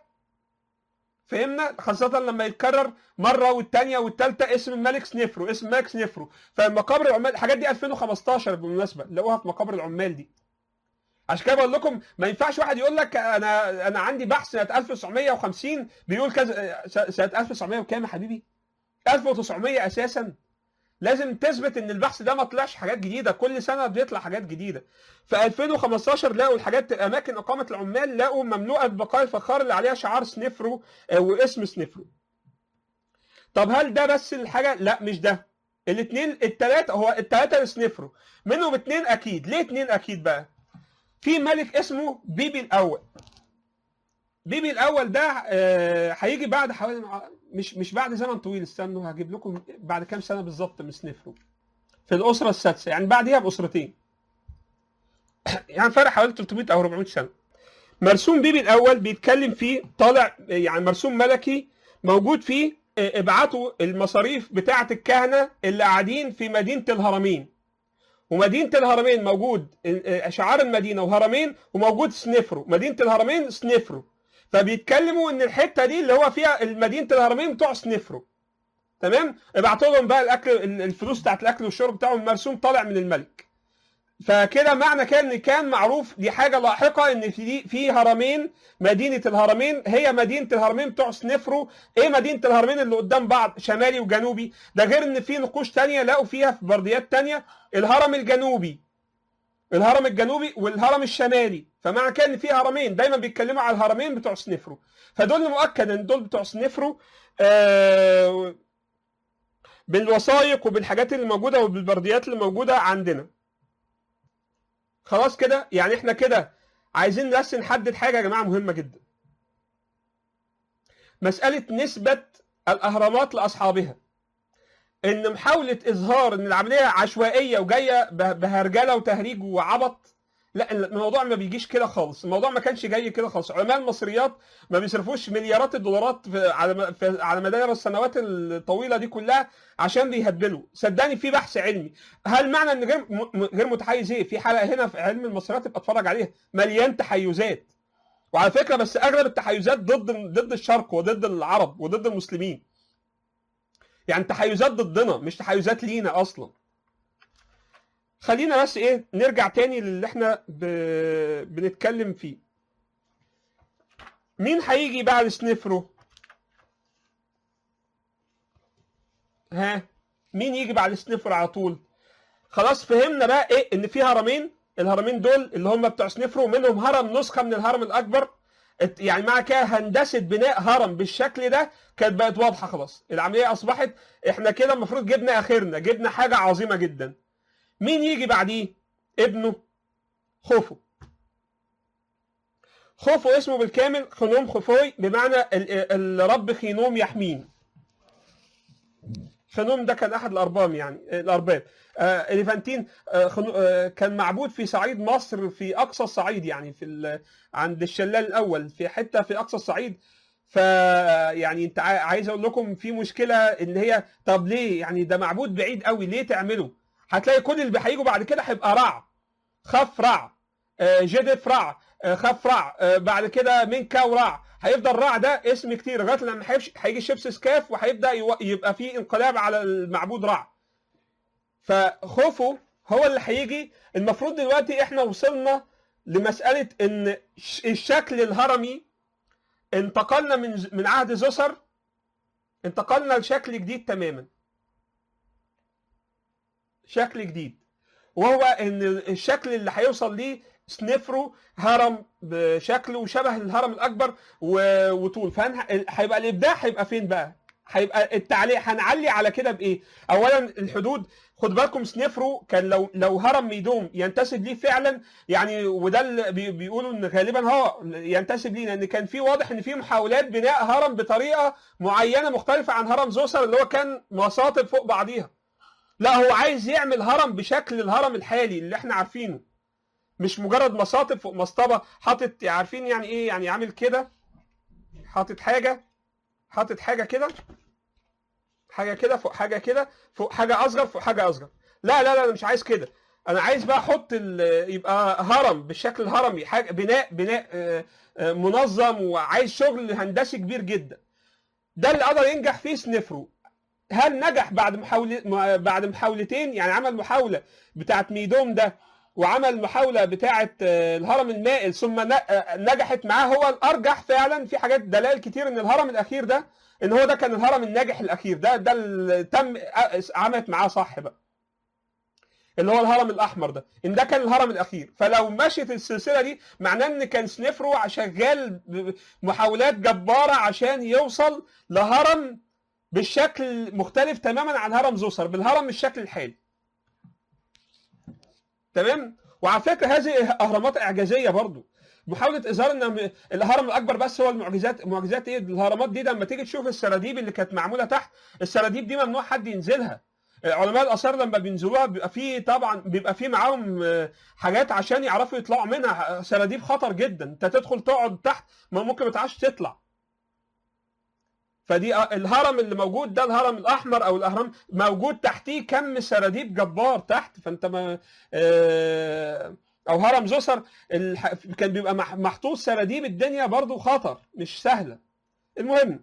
فهمنا خاصة لما يتكرر مرة والتانية والتالتة اسم الملك سنفرو اسم الملك سنفرو فمقابر العمال الحاجات دي 2015 بالمناسبة لقوها في مقابر العمال دي عشان كده بقول لكم ما ينفعش واحد يقول لك انا انا عندي بحث سنة 1950 بيقول كذا سنة 1900 وكام يا حبيبي 1900 اساسا لازم تثبت ان البحث ده ما طلعش حاجات جديده كل سنه بيطلع حاجات جديده في 2015 لقوا الحاجات اماكن اقامه العمال لقوا مملوءه ببقايا الفخار اللي عليها شعار سنفرو آه، واسم سنفرو طب هل ده بس الحاجه لا مش ده الاثنين الثلاثه هو الثلاثه لسنفرو منهم اثنين اكيد ليه اثنين اكيد بقى في ملك اسمه بيبي الاول بيبي الاول ده آه، هيجي بعد حوالي مش مش بعد زمن طويل استنوا هجيب لكم بعد كام سنه بالظبط من سنفرو في الاسره السادسه يعني بعديها باسرتين يعني فرق حوالي 300 او 400 سنه مرسوم بيبي الاول بيتكلم فيه طالع يعني مرسوم ملكي موجود فيه آه، ابعتوا المصاريف بتاعه الكهنه اللي قاعدين في مدينه الهرمين ومدينه الهرمين موجود آه، شعار المدينه وهرمين وموجود سنفرو مدينه الهرمين سنفرو فبيتكلموا ان الحته دي اللي هو فيها مدينه الهرمين بتوع سنفرو تمام ابعتوا لهم بقى الاكل الفلوس بتاعت الاكل والشرب بتاعهم مرسوم طالع من الملك فكده معنى كان ان كان معروف دي حاجه لاحقه ان في في هرمين مدينه الهرمين هي مدينه الهرمين بتوع سنفرو ايه مدينه الهرمين اللي قدام بعض شمالي وجنوبي ده غير ان في نقوش تانية لقوا فيها في برديات تانية الهرم الجنوبي الهرم الجنوبي والهرم الشمالي فمعنى كده ان في هرمين دايما بيتكلموا على الهرمين بتوع سنفرو فدول مؤكد ان دول بتوع سنفرو آه بالوثائق وبالحاجات اللي موجوده وبالبرديات اللي موجوده عندنا خلاص كده يعني احنا كده عايزين بس نحدد حاجه يا جماعه مهمه جدا مساله نسبه الاهرامات لاصحابها ان محاوله اظهار ان العمليه عشوائيه وجايه به- بهرجله وتهريج وعبط لا الموضوع ما بيجيش كده خالص الموضوع ما كانش جاي كده خالص علماء المصريات ما بيصرفوش مليارات الدولارات في على م- في على مدار السنوات الطويله دي كلها عشان بيهبلوا صدقني في بحث علمي هل معنى ان غير م- غير متحيز ايه في حلقه هنا في علم المصريات ابقى اتفرج عليها مليان تحيزات وعلى فكره بس اغلب التحيزات ضد ضد الشرق وضد العرب وضد المسلمين يعني تحيزات ضدنا مش تحيزات لينا اصلا خلينا بس ايه نرجع تاني للي احنا ب... بنتكلم فيه مين هيجي بعد سنفرو ها مين يجي بعد سنفرو على طول خلاص فهمنا بقى ايه ان في هرمين الهرمين دول اللي هم بتوع سنفرو منهم هرم نسخه من الهرم الاكبر ات- يعني مع كده هندسه بناء هرم بالشكل ده كانت بقت واضحه خلاص العمليه اصبحت احنا كده المفروض جبنا اخرنا جبنا حاجه عظيمه جدا مين يجي بعديه ابنه خوفو خوفو اسمه بالكامل خنوم خفوي بمعنى ال- الرب خينوم يحمين خنوم ده كان احد الارباب يعني الارباب آه اليفانتين آه خنو- آه كان معبود في صعيد مصر في اقصى الصعيد يعني في ال- عند الشلال الاول في حته في اقصى الصعيد ف يعني انت عا- عايز اقول لكم في مشكله ان هي طب ليه يعني ده معبود بعيد قوي ليه تعمله هتلاقي كل اللي هيجوا بعد كده هيبقى رع خف رع آه، جدف رع آه، خف رع آه، بعد كده منكا ورع هيفضل رع ده اسم كتير لغايه لما هيفش- هيجي شيبسس كاف وهيبدا يو- يبقى فيه انقلاب على المعبود رع فخوفه هو اللي هيجي المفروض دلوقتي احنا وصلنا لمساله ان ش- الشكل الهرمي انتقلنا من ز- من عهد زوسر انتقلنا لشكل جديد تماما شكل جديد وهو ان الشكل اللي هيوصل ليه سنفرو هرم بشكله شبه الهرم الاكبر و- وطول فهيبقى الابداع هيبقى فين بقى هيبقى التعليق هنعلي على كده بايه؟ اولا الحدود خد بالكم سنفرو كان لو لو هرم ميدوم ينتسب ليه فعلا يعني وده اللي بي- بيقولوا ان غالبا هو ينتسب ليه لان كان في واضح ان في محاولات بناء هرم بطريقه معينه مختلفه عن هرم زوسر اللي هو كان مساطب فوق بعضيها. لا هو عايز يعمل هرم بشكل الهرم الحالي اللي احنا عارفينه. مش مجرد مساطب فوق مسطبه حاطط عارفين يعني ايه يعني عامل كده حاطط حاجه حاطط حاجه كده حاجه كده فوق حاجه كده فوق حاجه اصغر فوق حاجه اصغر لا لا لا انا مش عايز كده انا عايز بقى احط ال- يبقى هرم بالشكل الهرمي حاجه بناء بناء آه، آه، منظم وعايز شغل هندسي كبير جدا ده اللي قدر ينجح فيه سنفرو هل نجح بعد محاولة م- بعد محاولتين يعني عمل محاولة بتاعت ميدوم ده وعمل محاولة بتاعت آه، الهرم المائل ثم ن- آه، نجحت معاه هو الأرجح فعلا في حاجات دلائل كتير إن الهرم الأخير ده إن هو ده كان الهرم الناجح الأخير ده ده اللي تم آه، عملت معاه صح بقى اللي هو الهرم الأحمر ده إن ده كان الهرم الأخير فلو مشيت السلسلة دي معناه إن كان سنفرو شغال ب- محاولات جبارة عشان يوصل لهرم بالشكل مختلف تماما عن هرم زوسر بالهرم الشكل الحالي تمام وعلى فكره هذه اهرامات اعجازيه برضو محاوله اظهار ان الهرم الاكبر بس هو المعجزات معجزات ايه الهرمات دي لما تيجي تشوف السراديب اللي كانت معموله تحت السراديب دي ممنوع حد ينزلها علماء الاثار لما بينزلوها بيبقى فيه طبعا بيبقى فيه معاهم آه، حاجات عشان يعرفوا يطلعوا منها سراديب خطر جدا انت تدخل تقعد تحت ما ممكن ما تعرفش تطلع فدي الهرم اللي موجود ده الهرم الاحمر او الاهرام موجود تحتيه كم سراديب جبار تحت فانت ما آه، او هرم زوسر الح- كان بيبقى مح- محطوط سراديب الدنيا برضو خطر مش سهله المهم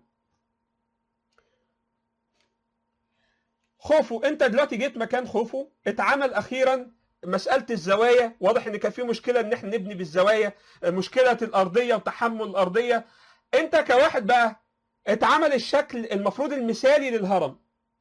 خوفو انت دلوقتي جيت مكان خوفو اتعمل اخيرا مساله الزوايا واضح ان كان في مشكله ان احنا نبني بالزوايا مشكله الارضيه وتحمل الارضيه انت كواحد بقى اتعمل الشكل المفروض المثالي للهرم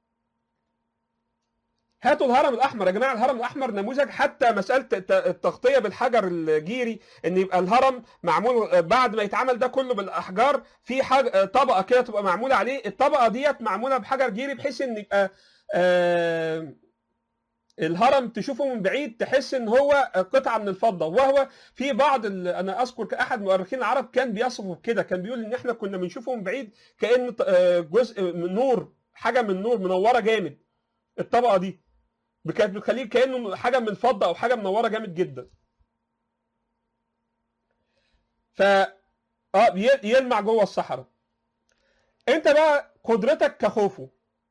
هاتوا الهرم الاحمر يا جماعه الهرم الاحمر نموذج حتى مساله الت- التغطيه بالحجر الجيري ان يبقى الهرم معمول بعد ما يتعمل ده كله بالاحجار في حاجه طبقه كده تبقى معموله عليه الطبقه ديت معموله بحجر جيري بحيث ان يبقى آه الهرم تشوفه من بعيد تحس ان هو قطعه من الفضه وهو في بعض ال- انا اذكر احد مؤرخين العرب كان بيصفه بكده كان بيقول ان احنا كنا بنشوفه من بعيد كان آه، جزء من نور حاجه من نور منوره جامد الطبقه دي كانت بتخليه كانه حاجه من فضه او حاجه منوره جامد جدا ف اه ي- يلمع جوه الصحراء انت بقى قدرتك كخوفو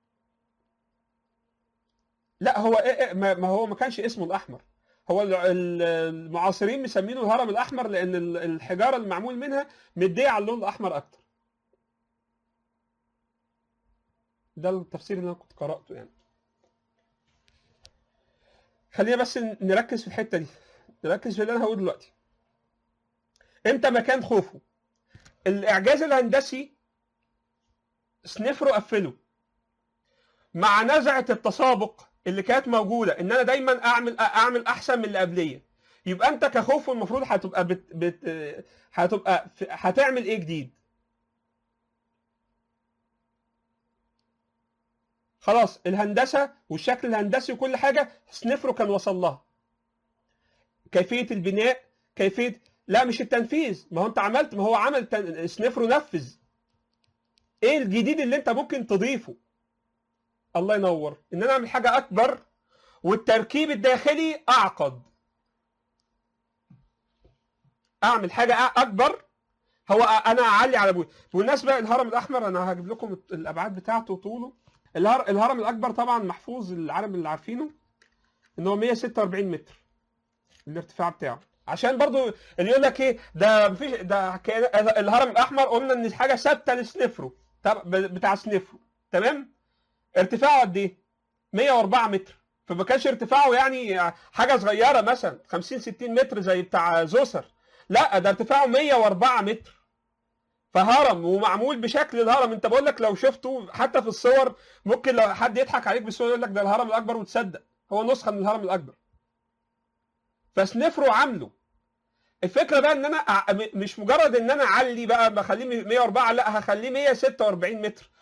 لا هو إيه إيه ما ما هو ما كانش اسمه الاحمر هو ال- ال- المعاصرين مسمينه الهرم الاحمر لان ال- الحجاره المعمول منها مديه على اللون الاحمر اكتر ده التفسير اللي انا كنت قراته يعني خلينا بس نركز في الحته دي نركز في اللي انا هقوله دلوقتي انت مكان خوفه الاعجاز الهندسي سنفرو قفله مع نزعه التسابق اللي كانت موجوده ان انا دايما اعمل اعمل احسن من اللي قبليه يبقى انت كخوفو المفروض هتبقى بت بت هتبقى في- هتعمل ايه جديد خلاص الهندسه والشكل الهندسي وكل حاجه سنفرو كان وصل لها كيفيه البناء كيفيه لا مش التنفيذ ما هو انت عملت ما هو عمل تن... سنفرو نفذ ايه الجديد اللي انت ممكن تضيفه الله ينور ان انا اعمل حاجه اكبر والتركيب الداخلي اعقد اعمل حاجه أ- اكبر هو أ- انا اعلي على ابوي بالمناسبه الهرم الاحمر انا هجيب لكم الابعاد بتاعته وطوله الهر... الهرم الاكبر طبعا محفوظ العالم اللي عارفينه ان هو 146 متر الارتفاع بتاعه عشان برضو اللي يقول لك ايه ده مفيش ده كان الهرم الاحمر قلنا ان حاجه ثابته لسنفرو تب- بتاع سنفرو تمام ارتفاعه قد ايه 104 متر فما كانش ارتفاعه يعني حاجه صغيره مثلا 50 60 متر زي بتاع زوسر لا ده ارتفاعه 104 متر فهرم ومعمول بشكل الهرم انت بقول لك لو شفته حتى في الصور ممكن لو حد يضحك عليك بالصور يقول لك ده الهرم الاكبر وتصدق هو نسخه من الهرم الاكبر فسنفرو عامله الفكره بقى ان انا أع- م- مش مجرد ان انا اعلي بقى بخليه 104 لا هخليه 146 متر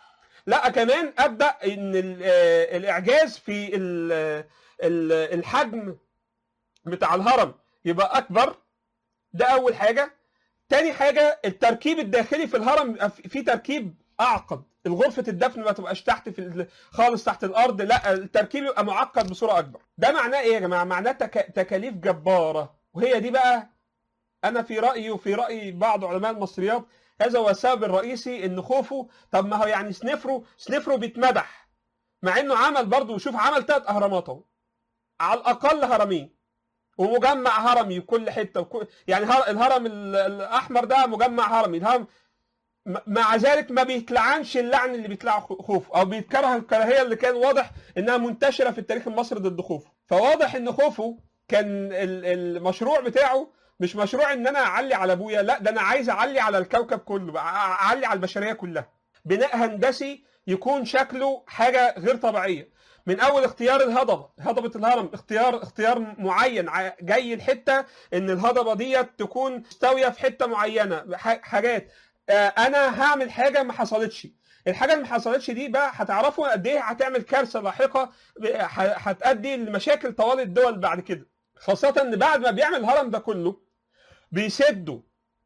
لا كمان ابدا ان ال- آه، الاعجاز في ال- ال- الحجم بتاع الهرم يبقى اكبر ده اول حاجه تاني حاجه التركيب الداخلي في الهرم يبقى في في تركيب اعقد الغرفه الدفن ما تبقاش تحت في ال- خالص تحت الارض لا التركيب يبقى معقد بصوره اكبر ده معناه ايه يا جماعه معناه تك... تكاليف جباره وهي دي بقى انا في رايي وفي راي بعض علماء المصريات هذا هو السبب الرئيسي ان خوفه طب ما هو يعني سنفرو سنفرو بيتمدح مع انه عمل برضه شوف عمل ثلاث اهرامات اهو على الاقل هرمين ومجمع هرمي في كل حته وكل يعني هر- الهرم ال- الاحمر ده مجمع هرمي الهرم م- مع ذلك ما بيتلعنش اللعن اللي بيتلعه خو- خوف او بيتكره الكراهيه اللي كان واضح انها منتشره في التاريخ المصري ضد خوفو فواضح ان خوفو كان ال- المشروع بتاعه مش مشروع ان انا اعلي على ابويا لا ده انا عايز اعلي على الكوكب كله بقى، اعلي على البشريه كلها بناء هندسي يكون شكله حاجه غير طبيعيه من اول اختيار الهضبه هضبه الهرم اختيار اختيار معين ع- جاي الحته ان الهضبه ديت تكون مستويه في حته معينه ح- حاجات آه، انا هعمل حاجه ما حصلتش الحاجه اللي ما حصلتش دي بقى هتعرفوا قد ايه هتعمل كارثه لاحقه ب- ه- هتؤدي لمشاكل طوال الدول بعد كده خاصه ان بعد ما بيعمل الهرم ده كله بيسدوا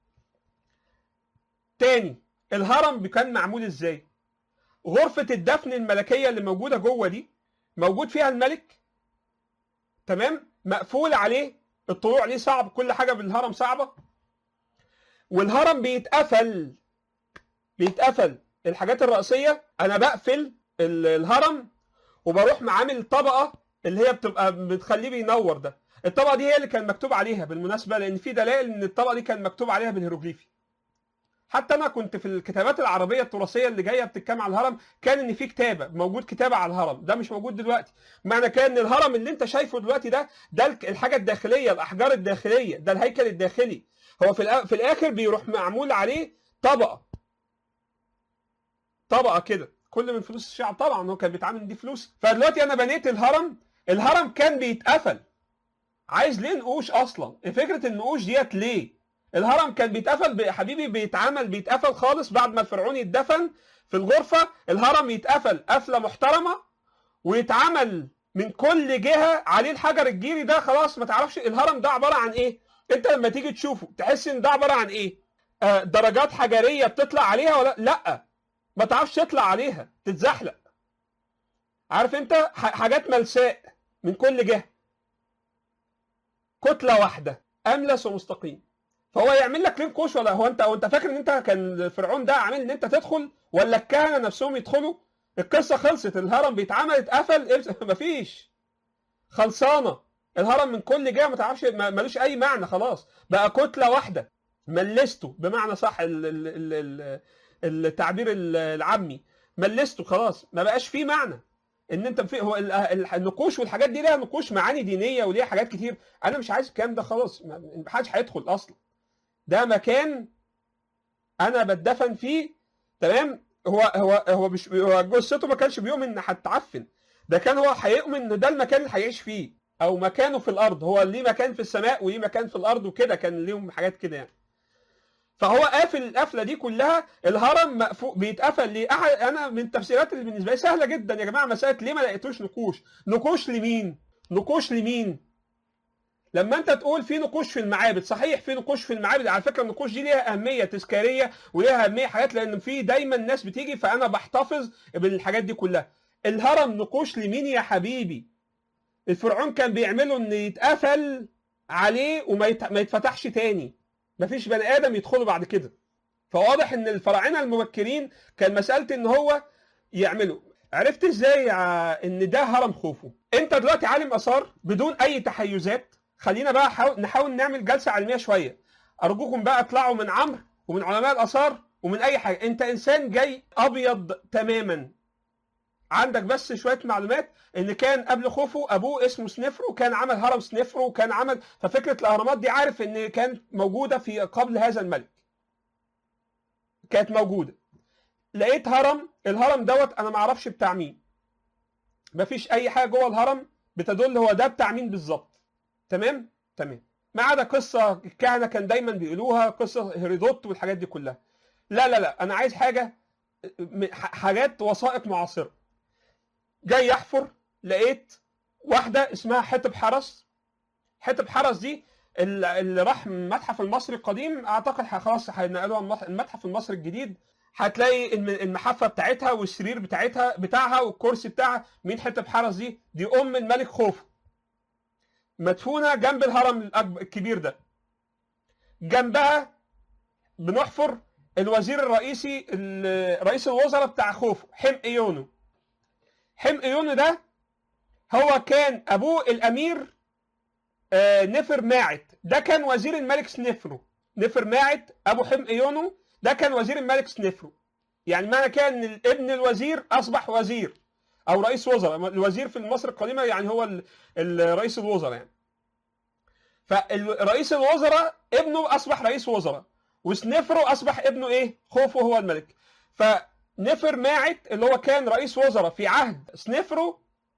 تاني الهرم كان معمول ازاي غرفه الدفن الملكيه اللي موجوده جوه دي موجود فيها الملك تمام مقفول عليه الطلوع عليه صعب كل حاجه بالهرم صعبه والهرم بيتقفل بيتقفل الحاجات الرئيسيه انا بقفل ال- الهرم وبروح معامل طبقه اللي هي بتبقى بتخليه بينور ده الطبقه دي هي اللي كان مكتوب عليها بالمناسبه لان في دلائل ان الطبقه دي كان مكتوب عليها بالهيروغليفي حتى انا كنت في الكتابات العربيه التراثيه اللي جايه بتتكلم على الهرم كان ان في كتابه موجود كتابه على الهرم ده مش موجود دلوقتي معنى كده ان الهرم اللي انت شايفه دلوقتي ده ده الك- الحاجه الداخليه الاحجار الداخليه ده الهيكل الداخلي هو في الآ- في الاخر بيروح معمول عليه طبقه طبقه كده كل من فلوس الشعب طبعا هو كان بيتعامل دي فلوس فدلوقتي انا بنيت الهرم الهرم كان بيتقفل عايز ليه نقوش اصلا فكره النقوش ديت ليه الهرم كان بيتقفل ب- حبيبي بيتعمل بيتقفل خالص بعد ما الفرعون يتدفن في الغرفه الهرم يتقفل قفله محترمه ويتعمل من كل جهه عليه الحجر الجيري ده خلاص ما تعرفش الهرم ده عباره عن ايه انت لما تيجي تشوفه تحس ان ده عباره عن ايه آه درجات حجريه بتطلع عليها ولا لا ما تعرفش تطلع عليها تتزحلق عارف انت ح- حاجات ملساء من كل جهه كتله واحده املس ومستقيم فهو يعمل لك ليه نقوش ولا هو انت هو انت فاكر ان انت كان فرعون ده عامل ان انت تدخل ولا الكهنه نفسهم يدخلوا القصه خلصت الهرم بيتعمل اتقفل ابس- مفيش خلصانه الهرم من كل جهه ما تعرفش ما- ملوش اي معنى خلاص بقى كتله واحده ملسته بمعنى صح ال- ال- ال- ال- التعبير ال- العامي ملسته خلاص ما بقاش فيه معنى ان انت في هو ال- ال- النقوش والحاجات دي ليها نقوش معاني دينيه وليها حاجات كتير انا مش عايز الكلام ده خلاص ما ما حدش هيدخل اصلا ده مكان انا بتدفن فيه تمام هو هو هو مش هو جثته ما كانش بيؤمن ان هتعفن ده كان هو هيؤمن ان ده المكان اللي هيعيش فيه او مكانه في الارض هو ليه مكان في السماء وليه مكان في الارض وكده كان ليهم حاجات كده يعني فهو قافل القفله دي كلها الهرم مقفول بيتقفل ليه أح- انا من التفسيرات اللي بالنسبه لي سهله جدا يا جماعه مساله ليه ما لقيتوش نقوش نقوش لمين نقوش لمين لما انت تقول في نقوش في المعابد صحيح في نقوش في المعابد على فكره النقوش دي ليها اهميه تذكاريه وليها اهميه حاجات لان في دايما ناس بتيجي فانا بحتفظ بالحاجات دي كلها الهرم نقوش لمين يا حبيبي الفرعون كان بيعمله ان يتقفل عليه وما يت- ما يتفتحش تاني مفيش بني ادم يدخله بعد كده فواضح ان الفراعنه المبكرين كان مساله ان هو يعمله عرفت ازاي يا- ان ده هرم خوفو انت دلوقتي عالم اثار بدون اي تحيزات خلينا بقى حاول نحاول نعمل جلسه علميه شويه ارجوكم بقى اطلعوا من عمرو ومن علماء الاثار ومن اي حاجه انت انسان جاي ابيض تماما عندك بس شويه معلومات ان كان قبل خوفو ابوه اسمه سنفرو كان عمل هرم سنفرو وكان عمل ففكره الاهرامات دي عارف ان كانت موجوده في قبل هذا الملك كانت موجوده لقيت هرم الهرم دوت انا ما اعرفش بتاع مين مفيش اي حاجه جوه الهرم بتدل هو ده بتاع مين بالظبط تمام تمام ما عدا قصه الكهنه كان دايما بيقولوها قصه هيرودوت والحاجات دي كلها لا لا لا انا عايز حاجه م- ح- حاجات وثائق معاصره جاي يحفر لقيت واحده اسمها حتب حرس حتب حرس دي ال- اللي راح من المتحف المصري القديم اعتقد ح- خلاص هينقلوها المح- المتحف المصري الجديد هتلاقي الم- المحفه بتاعتها والسرير بتاعتها بتاعها والكرسي بتاعها مين حتب حرس دي دي ام الملك خوفو مدفونه جنب الهرم الأكبر الكبير ده جنبها بنحفر الوزير الرئيسي ال- رئيس الوزراء بتاع خوفو حم ايونو حم ايونو ده هو كان ابوه الامير آه، نفر ماعت ده كان وزير الملك سنفرو نفر ماعت ابو حم ايونو ده كان وزير الملك سنفرو يعني معنى كده ان ابن الوزير اصبح وزير او رئيس وزراء الوزير في مصر القديمه يعني هو ال- ال- رئيس الوزراء يعني فرئيس الوزراء ابنه اصبح رئيس وزراء وسنفرو اصبح ابنه ايه خوفو هو الملك فنفر ماعت اللي هو كان رئيس وزراء في عهد سنفرو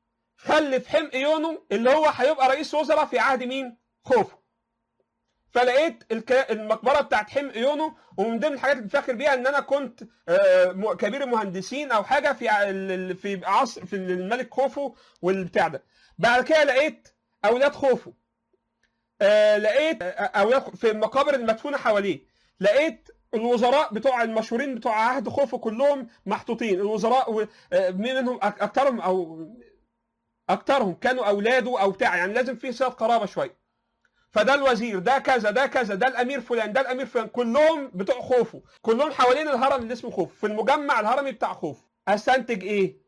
خلف حم ايونو اللي هو هيبقى رئيس وزراء في عهد مين خوفو فلقيت الك- المقبره بتاعت حم ايونو ومن ضمن الحاجات اللي فاخر بيها ان انا كنت آه، م- كبير المهندسين او حاجه في ع- ال- ال- في عصر في الملك خوفو والبتاع ده بعد كده لقيت اولاد خوفو آه، لقيت آه، اولاد في المقابر المدفونه حواليه لقيت الوزراء بتوع المشهورين بتوع عهد خوفو كلهم محطوطين الوزراء و- آه، مين منهم أك- اكترهم او اكترهم كانوا اولاده او بتاع يعني لازم في صله قرابه شويه فده الوزير ده كذا ده كذا ده الامير فلان ده الامير فلان كلهم بتوع خوفو كلهم حوالين الهرم اللي اسمه خوفو في المجمع الهرمي بتاع خوفو استنتج ايه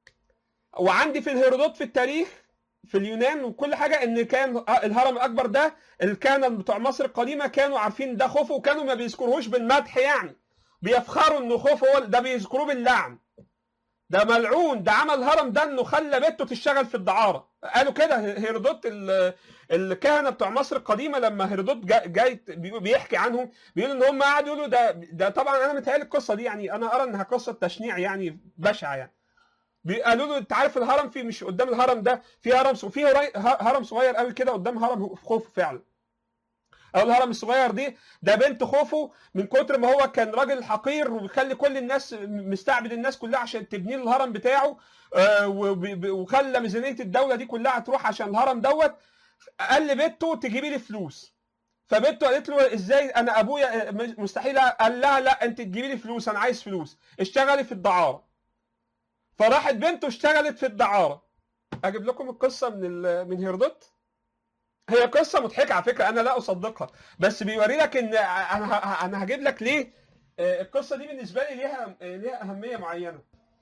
وعندي في الهيرودوت في التاريخ في اليونان وكل حاجه ان كان الهرم الاكبر ده الكهنه بتوع مصر القديمه كانوا عارفين ده خوفو وكانوا ما بيذكروهوش بالمدح يعني بيفخروا انه خوفو هو ده بيذكروه باللعن ده ملعون ده عمل الهرم ده انه خلى بنته تشتغل في الدعاره قالوا كده هيرودوت ال- الكهنه بتوع مصر القديمه لما هيرودوت جا- جاي بي- بيحكي عنهم بيقول ان هم قعدوا يقولوا ده ده طبعا انا متهيألي القصه دي يعني انا ارى انها قصه تشنيع يعني بشعه يعني بي- قالوا له انت عارف الهرم في مش قدام الهرم ده في هرم ص- في هري- ه- هرم صغير قوي كده قدام هرم خوفو فعلا او الهرم الصغير دي ده بنت خوفو من كتر ما هو كان راجل حقير وبيخلي كل الناس مستعبد الناس كلها عشان تبني له الهرم بتاعه آه، وبي- بي- وخلى ميزانيه الدوله دي كلها تروح عشان الهرم دوت قال لبنته تجيبي لي فلوس فبنته قالت له ازاي انا ابويا آه، مستحيل قال لها لا انت تجيبي لي فلوس انا عايز فلوس اشتغلي في الدعاره فراحت بنته اشتغلت في الدعاره اجيب لكم القصه من ال- من هيرودوت هي قصه مضحكه على فكره انا لا اصدقها بس بيوري لك ان انا ه- انا هجيب لك ليه آه، القصه دي بالنسبه لي ليها آه، ليها اهميه معينه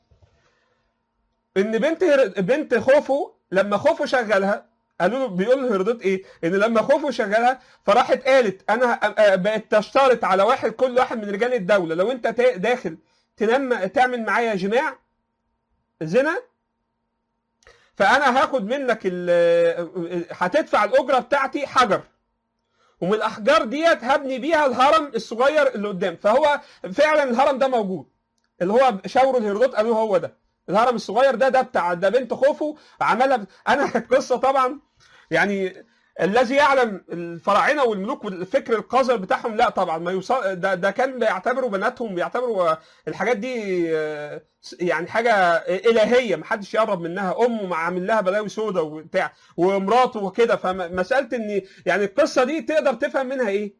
ان بنت هير... بنت خوفو لما خوفو شغلها قالوا له بيقول له هيرودوت ايه ان لما خوفو شغلها فراحت قالت انا آه، بقت تشترط على واحد كل واحد من رجال الدوله لو انت تا- داخل تنام تعمل معايا جماع زنا فانا هاخد منك ال- هتدفع الاجره بتاعتي حجر ومن الاحجار ديت هبني بيها الهرم الصغير اللي قدام فهو فعلا الهرم ده موجود اللي هو شاوروا الهيرودوت قالوا هو ده الهرم الصغير ده ده بتاع ده بنت خوفو عملها ب... انا القصه طبعا يعني الذي يعلم الفراعنه والملوك والفكر القذر بتاعهم لا طبعا ما يوصل ده ده كان بيعتبروا بناتهم بيعتبروا الحاجات دي آه، يعني حاجه الهيه ما حدش يقرب منها امه عامل لها بلاوي سودا وبتاع ومراته وكده فمساله ان يعني القصه دي تقدر تفهم منها ايه؟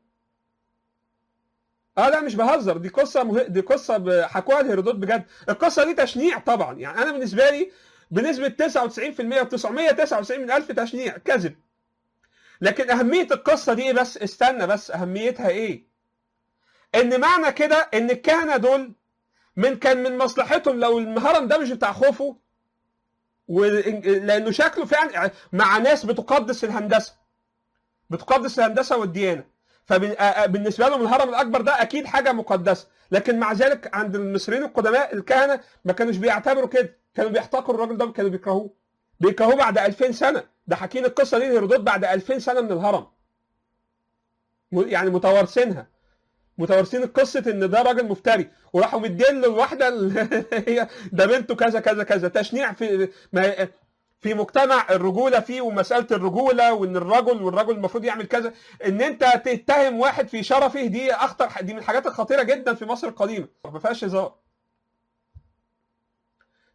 اه لا مش بهزر دي قصه مه... دي قصه ب- حكوها الهيرودوت بجد القصه دي تشنيع طبعا يعني انا بالنسبه لي بنسبه 99% و999 من الف تشنيع كذب لكن اهميه القصه دي ايه بس استنى بس اهميتها ايه ان معنى كده ان الكهنه دول من كان من مصلحتهم لو الهرم ده مش بتاع خوفو و... لانه شكله فعلا مع ناس بتقدس الهندسه بتقدس الهندسه والديانه فبالنسبه لهم الهرم الاكبر ده اكيد حاجه مقدسه لكن مع ذلك عند المصريين القدماء الكهنه ما كانوش بيعتبروا كده كانوا بيحتقروا الراجل ده وكانوا بيكرهوه بيكرهوه بعد 2000 سنه ده حكينا القصه دي لهيرودوت بعد 2000 سنه من الهرم م- يعني متوارثينها متوارثين قصه ان ده راجل مفتري وراحوا مدين للواحده ال- هي ده بنته كذا كذا كذا تشنيع في ما في مجتمع الرجوله فيه ومساله الرجوله وان الرجل والرجل المفروض يعمل كذا ان انت تتهم واحد في شرفه دي اخطر دي من الحاجات الخطيره جدا في مصر القديمه ما فيهاش هزار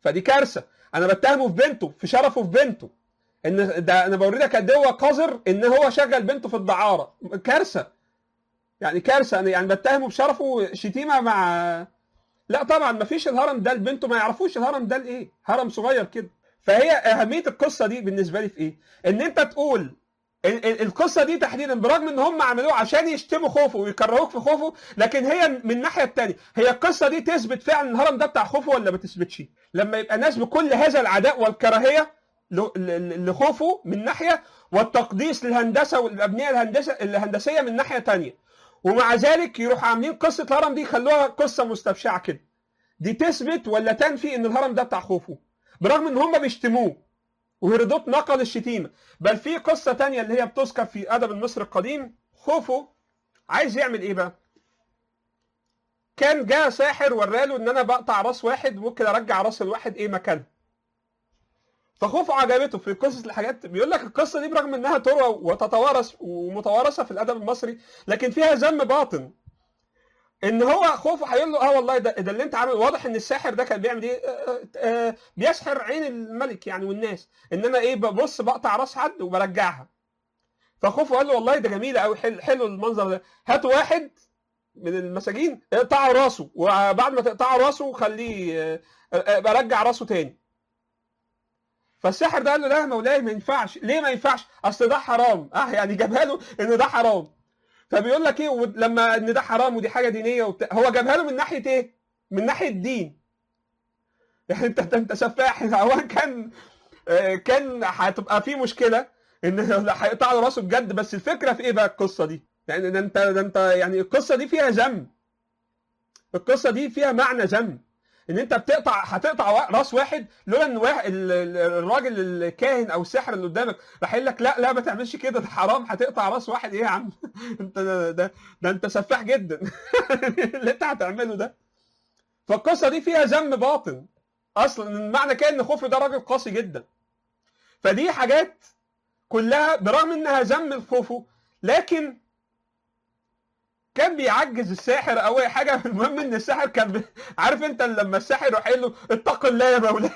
فدي كارثه انا بتهمه في بنته في شرفه في بنته ان ده انا بوريك قد ايه هو قذر ان هو شغل بنته في الدعاره كارثه يعني كارثه انا يعني بتهمه بشرفه شتيمه مع لا طبعا ما فيش الهرم ده لبنته ما يعرفوش الهرم ده لايه هرم صغير كده فهي اهميه القصه دي بالنسبه لي في ايه ان انت تقول ال- ال- القصه دي تحديدا برغم ان هم عملوه عشان يشتموا خوفو ويكرهوك في خوفو لكن هي من الناحيه الثانيه هي القصه دي تثبت فعلا ان الهرم ده بتاع خوفو ولا ما تثبتش لما يبقى ناس بكل هذا العداء والكراهيه ل- ل- لخوفو من ناحيه والتقديس للهندسه والابنيه الهندسه الهندسيه من ناحيه ثانيه ومع ذلك يروحوا عاملين قصه الهرم دي يخلوها قصه مستبشعه كده دي تثبت ولا تنفي ان الهرم ده بتاع خوفو برغم ان هم بيشتموه وهيرودوت نقل الشتيمه بل في قصه تانية اللي هي بتذكر في ادب المصري القديم خوفو عايز يعمل ايه بقى كان جاء ساحر وراله ان انا بقطع راس واحد ممكن ارجع راس الواحد ايه مكانها فخوفو عجبته في قصص الحاجات بيقول لك القصه دي برغم انها تروى وتتوارث ومتوارثه في الادب المصري لكن فيها ذم باطن ان هو خوفه هيقول له اه والله ده, ده اللي انت عامل واضح ان الساحر ده كان بيعمل ايه آه، آه، آه، بيسحر عين الملك يعني والناس ان انا ايه ببص بقطع راس حد وبرجعها فخوفه قال له والله ده جميله قوي حلو, حلو المنظر ده هات واحد من المساجين اقطعوا راسه وبعد ما تقطعوا راسه خليه آه، آه، برجع راسه تاني فالساحر ده قال له لا يا مولاي ما ينفعش ليه ما ينفعش اصل ده حرام اه يعني جابها له ان ده حرام فبيقول لك ايه ود- لما ان ده حرام ودي حاجه دينيه وبتاع هو جابها له من ناحيه ايه؟ من ناحيه الدين يعني انت انت سفاح هو كان آه، كان هتبقى في مشكله ان هيقطع له راسه بجد بس الفكره في ايه بقى القصه دي؟ يعني ده انت ده انت يعني القصه دي فيها ذم القصه دي فيها معنى ذم ان انت بتقطع هتقطع وا- راس واحد لولا ان واحد ال- ال- الراجل الكاهن او الساحر اللي قدامك راح يقول لك لا لا ما تعملش كده ده حرام هتقطع راس واحد ايه يا عم انت ده, ده, ده انت سفاح جدا اللي انت هتعمله ده فالقصه دي فيها ذم باطن اصلا معنى كده ان خوفي ده راجل قاسي جدا فدي حاجات كلها برغم انها ذم الخوفو لكن كان بيعجز الساحر او اي حاجه المهم ان الساحر كان بي... عارف انت لما الساحر يروح قايل له اتق الله يا مولاي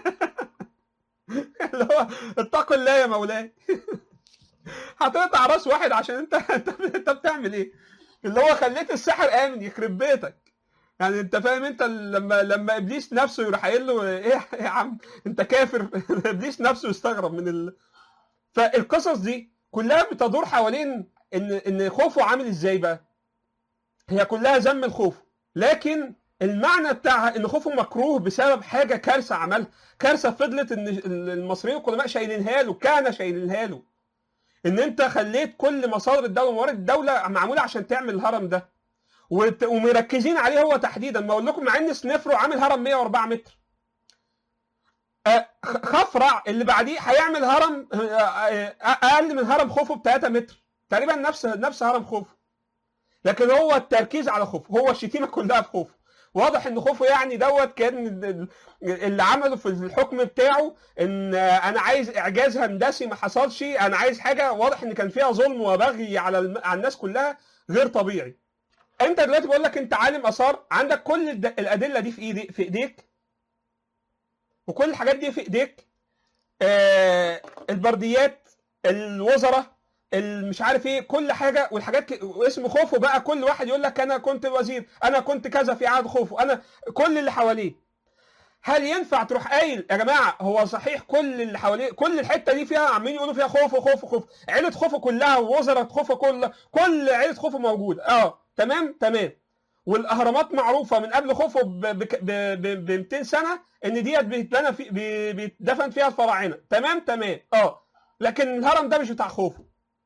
اللي هو اتق الله يا مولاي هتقطع راس واحد عشان انت انت, انت بتعمل ايه اللي هو خليت الساحر امن يخرب بيتك يعني انت فاهم انت لما لما ابليس نفسه يروح قايل له ايه يا عم انت كافر ابليس نفسه يستغرب من ال... فالقصص دي كلها بتدور حوالين ان ان خوفه عامل ازاي بقى هي كلها ذم الخوف لكن المعنى بتاعها ان خوفه مكروه بسبب حاجه كارثه عملها كارثه فضلت ان المصريين القدماء شايلينها له كان شايلينها له ان انت خليت كل مصادر الدوله وموارد الدوله معموله عشان تعمل الهرم ده وت- ومركزين عليه هو تحديدا ما اقول لكم مع ان سنفرو عامل هرم 104 متر آه، خ- خفرع اللي بعديه هيعمل هرم آه، آه، اقل من هرم خوفو ب 3 متر تقريبا نفس نفس هرم خوفو لكن هو التركيز على خوفو هو الشتيمه كلها في خوفو واضح ان خوفو يعني دوت كان ال- اللي عمله في الحكم بتاعه ان انا عايز اعجاز هندسي ما حصلش انا عايز حاجه واضح ان كان فيها ظلم وبغي على الم- على الناس كلها غير طبيعي انت دلوقتي بقول لك انت عالم اثار عندك كل الد- الادله دي في ايدي في ايديك وكل الحاجات دي في ايديك آه البرديات الوزراء مش عارف ايه كل حاجه والحاجات ك- واسم خوفو بقى كل واحد يقول لك انا كنت وزير انا كنت كذا في عهد خوفو انا كل اللي حواليه هل ينفع تروح قايل يا جماعه هو صحيح كل اللي حواليه كل الحته دي فيها عمالين يقولوا فيها خوفو خوفو خوفو عيله خوفو كلها ووزراء خوفو كلها كل عيله خوفو موجوده اه تمام تمام والاهرامات معروفه من قبل خوفو ب ب- ب- ب 200 سنه ان ديت بيتبنى في بي- بيتدفن فيها الفراعنه تمام تمام اه لكن الهرم ده مش بتاع خوفو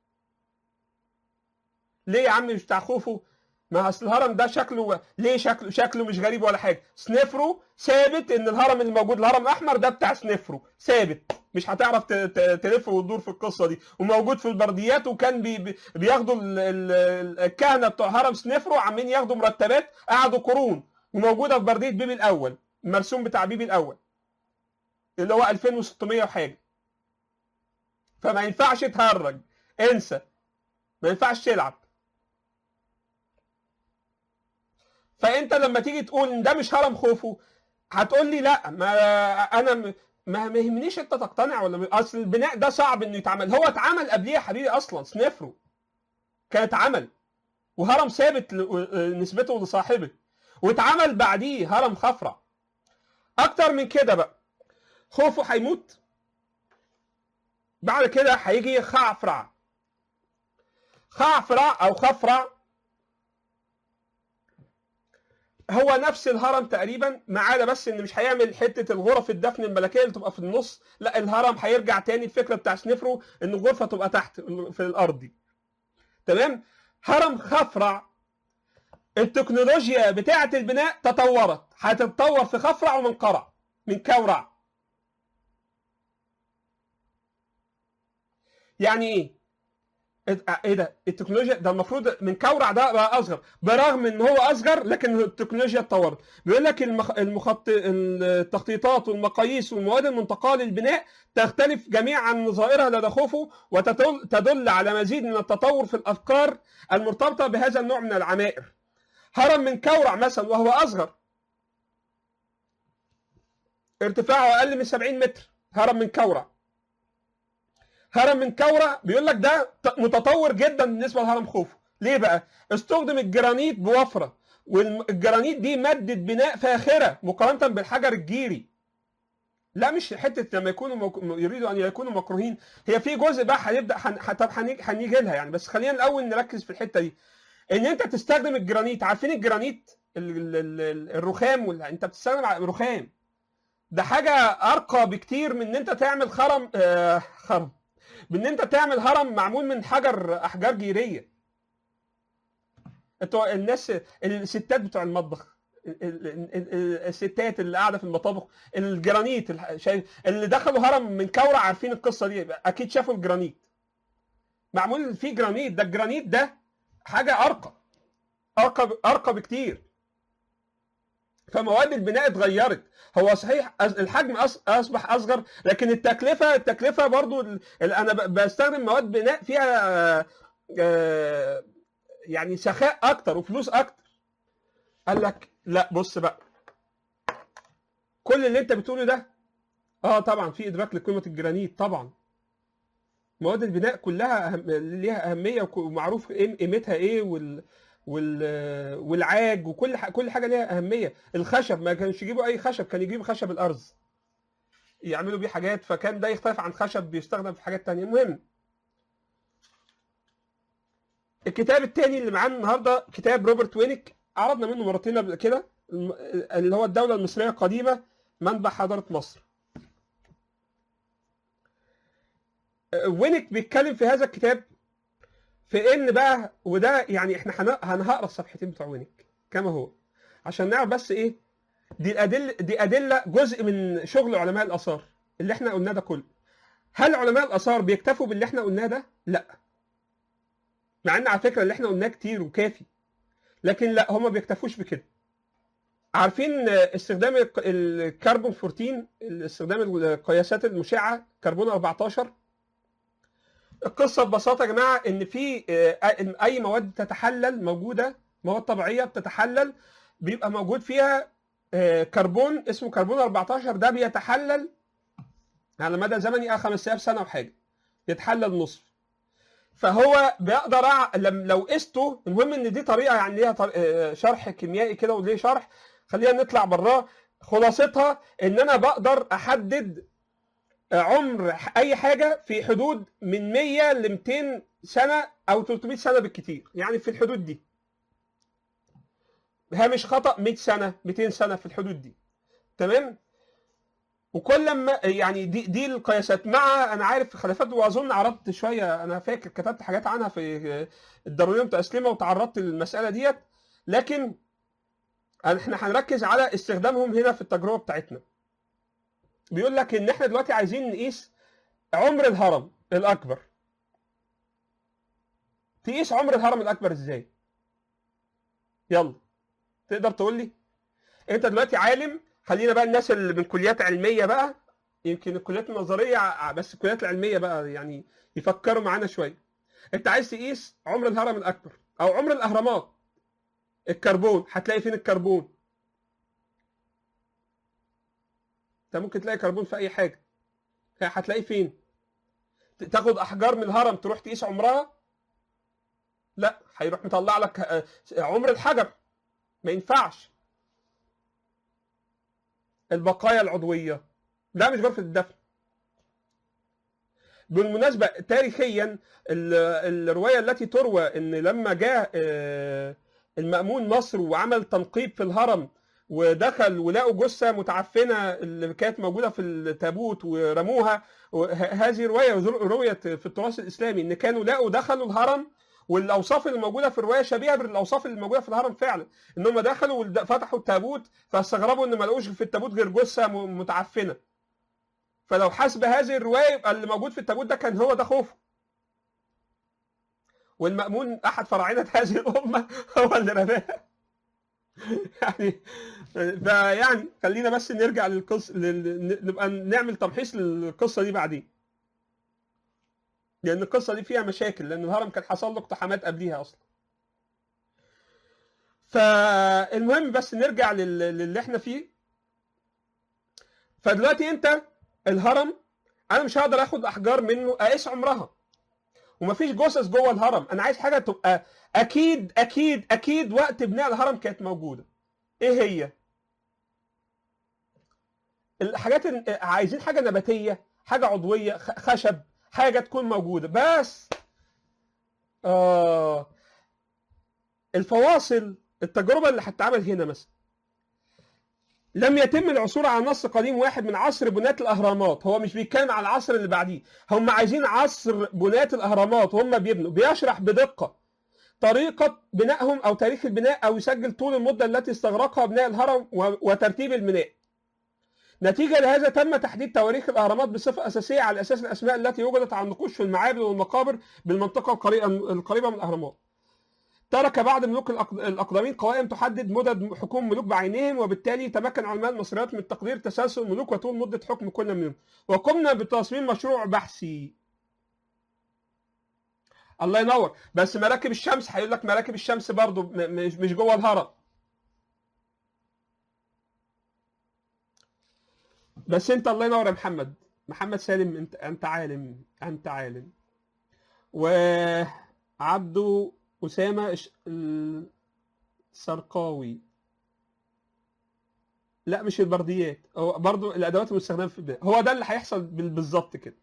ليه يا عم مش بتاع خوفو ما اصل الهرم ده شكله ليه شكله شكله مش غريب ولا حاجه سنفرو ثابت ان الهرم اللي موجود الهرم الاحمر ده بتاع سنفرو ثابت مش هتعرف ت- ت- تلف وتدور في القصه دي وموجود في البرديات وكان بي بي- بياخدوا ال- ال- الكهنه بتوع هرم سنفرو عمالين ياخدوا مرتبات قعدوا قرون وموجوده في برديه بيبي الاول المرسوم بتاع بيبي الاول اللي هو 2600 وحاجه فما ينفعش تهرج انسى ما ينفعش تلعب فانت لما تيجي تقول ان ده مش هرم خوفو هتقول لي لا ما انا م- ما ما يهمنيش انت تقتنع ولا م- اصل البناء ده صعب انه يتعمل هو اتعمل قبليه يا حبيبي اصلا سنفرو كان اتعمل وهرم ثابت ل- نسبته لصاحبه واتعمل بعديه هرم خفرع اكتر من كده بقى خوفو هيموت بعد كده هيجي خعفرع خعفرع او خفرع هو نفس الهرم تقريبا ما عدا بس ان مش هيعمل حته الغرف الدفن الملكيه اللي تبقى في النص لا الهرم هيرجع تاني الفكره بتاع سنفرو ان الغرفه تبقى تحت في الارض دي تمام هرم خفرع التكنولوجيا بتاعه البناء تطورت هتتطور في خفرع ومنقرع من كورع يعني ايه ايه ده التكنولوجيا ده المفروض من كورع ده بقى اصغر برغم ان هو اصغر لكن التكنولوجيا اتطورت بيقول لك المخ... المخط... التخطيطات والمقاييس والمواد المنتقاه للبناء تختلف جميعا عن نظائرها لدى خوفو وتدل تدل على مزيد من التطور في الافكار المرتبطه بهذا النوع من العمائر هرم من كورع مثلا وهو اصغر ارتفاعه اقل من 70 متر هرم من كورع هرم من كورة بيقول لك ده متطور جدا بالنسبه لهرم خوفو ليه بقى استخدم الجرانيت بوفره والجرانيت دي ماده بناء فاخره مقارنه بالحجر الجيري لا مش حته لما يكونوا مك... يريدوا ان يكونوا مكروهين هي في جزء بقى هنبدا حن... طب هنيجي لها يعني بس خلينا الاول نركز في الحته دي ان انت تستخدم الجرانيت عارفين الجرانيت ال... ال... الرخام ولا انت بتستخدم رخام ده حاجه ارقى بكتير من ان انت تعمل خرم آه خرم بان انت تعمل هرم معمول من حجر احجار جيريه انتوا الناس الستات بتوع المطبخ الستات اللي قاعده في المطابخ الجرانيت اللي دخلوا هرم من كورة عارفين القصه دي اكيد شافوا الجرانيت معمول فيه جرانيت ده الجرانيت ده حاجه ارقى ارقى ارقى بكتير فمواد البناء اتغيرت هو صحيح الحجم اصبح اصغر لكن التكلفه التكلفه برضو انا بستخدم مواد بناء فيها يعني سخاء اكتر وفلوس اكتر قال لك لا بص بقى كل اللي انت بتقوله ده اه طبعا في ادراك لقيمه الجرانيت طبعا مواد البناء كلها أهم... ليها اهميه ومعروف قيمتها ايه وال وال والعاج وكل ح... كل حاجه ليها اهميه الخشب ما كانش يجيبوا اي خشب كان يجيبوا خشب الارز يعملوا بيه حاجات فكان ده يختلف عن خشب بيستخدم في حاجات تانية المهم الكتاب التاني اللي معانا النهارده كتاب روبرت وينيك عرضنا منه مرتين قبل كده اللي هو الدولة المصرية القديمة منبع حضارة مصر وينيك بيتكلم في هذا الكتاب في ان بقى وده يعني احنا هنقرا الصفحتين بتوع وينيك كما هو عشان نعرف بس ايه دي الادله دي ادله جزء من شغل علماء الاثار اللي احنا قلناه ده كله هل علماء الاثار بيكتفوا باللي احنا قلناه ده لا مع ان على فكره اللي احنا قلناه كتير وكافي لكن لا هم ما بيكتفوش بكده عارفين استخدام الكربون 14 استخدام القياسات المشعه كربون 14 القصه ببساطه يا جماعه ان في اي مواد تتحلل موجوده مواد طبيعيه بتتحلل بيبقى موجود فيها كربون اسمه كربون 14 ده بيتحلل على مدى زمني 5000 سنه وحاجه يتحلل نصف فهو بيقدر لو قسته المهم ان دي طريقه يعني ليها شرح كيميائي كده وليه شرح خلينا نطلع براه خلاصتها ان انا بقدر احدد عمر اي حاجه في حدود من 100 ل 200 سنه او 300 سنه بالكثير يعني في الحدود دي هامش خطا 100 سنه 200 سنه في الحدود دي تمام وكل ما يعني دي دي القياسات مع انا عارف خلافات واظن عرضت شويه انا فاكر كتبت حاجات عنها في الضروريه متاسلمه وتعرضت للمساله ديت لكن احنا هنركز على استخدامهم هنا في التجربه بتاعتنا بيقول لك ان احنا دلوقتي عايزين نقيس عمر الهرم الاكبر تقيس عمر الهرم الاكبر ازاي يلا تقدر تقول لي انت دلوقتي عالم خلينا بقى الناس اللي من كليات علميه بقى يمكن الكليات النظريه بس الكليات العلميه بقى يعني يفكروا معانا شويه انت عايز تقيس عمر الهرم الاكبر او عمر الاهرامات الكربون هتلاقي فين الكربون انت ممكن تلاقي كربون في اي حاجه هتلاقيه فين ت- تاخد احجار من الهرم تروح تقيس عمرها لا هيروح مطلع لك آه، عمر الحجر ما ينفعش البقايا العضويه ده مش غرفه الدفن بالمناسبه تاريخيا ال- الروايه التي تروى ان لما جاء آه، المأمون مصر وعمل تنقيب في الهرم ودخل ولقوا جثه متعفنه اللي كانت موجوده في التابوت ورموها وه- هذه روايه رويت في التراث الاسلامي ان كانوا لقوا دخلوا الهرم والاوصاف اللي موجوده في الروايه شبيهه بالاوصاف اللي موجوده في الهرم فعلا ان هم دخلوا وفتحوا التابوت فاستغربوا ان ما لقوش في التابوت غير جثه م- متعفنه فلو حسب هذه الروايه يبقى اللي موجود في التابوت ده كان هو ده خوفه والمأمون احد فراعنه هذه الامه هو اللي رماها يعني فيعني خلينا بس نرجع للقصه لل... نبقى نعمل تمحيص للقصه دي بعدين لان القصه دي فيها مشاكل لان الهرم كان حصل له اقتحامات قبليها اصلا فالمهم بس نرجع لل... للي احنا فيه فدلوقتي انت الهرم انا مش هقدر اخد احجار منه اقيس عمرها ومفيش جثث جوه الهرم انا عايز حاجه تبقى اكيد اكيد اكيد وقت بناء الهرم كانت موجوده ايه هي الحاجات ال- عايزين حاجه نباتيه حاجه عضويه خ- خشب حاجه تكون موجوده بس اه الفواصل التجربه اللي هتتعمل هنا مثلا لم يتم العثور على نص قديم واحد من عصر بناة الأهرامات هو مش بيتكلم على العصر اللي بعديه هم عايزين عصر بناة الأهرامات وهم بيبنوا بيشرح بدقة طريقة بنائهم أو تاريخ البناء أو يسجل طول المدة التي استغرقها بناء الهرم و- وترتيب البناء نتيجة لهذا تم تحديد تواريخ الأهرامات بصفة أساسية على أساس الأسماء التي وجدت على النقوش في المعابد والمقابر بالمنطقة القريبة القريبة من الأهرامات ترك بعض ملوك الأق- الأقدمين قوائم تحدد مدد حكم ملوك بعينهم وبالتالي تمكن علماء المصريات من تقدير تسلسل الملوك وطول مدة حكم كل منهم وقمنا بتصميم مشروع بحثي الله ينور بس مراكب الشمس هيقول لك مراكب الشمس برضو م- مش مش جوه الهرم بس انت الله ينور يا محمد محمد سالم انت انت عالم انت عالم وعبده اسامه الش- السرقاوي لا مش البرديات هو برضو الادوات المستخدمه في البناء هو ده اللي هيحصل بال- بالظبط كده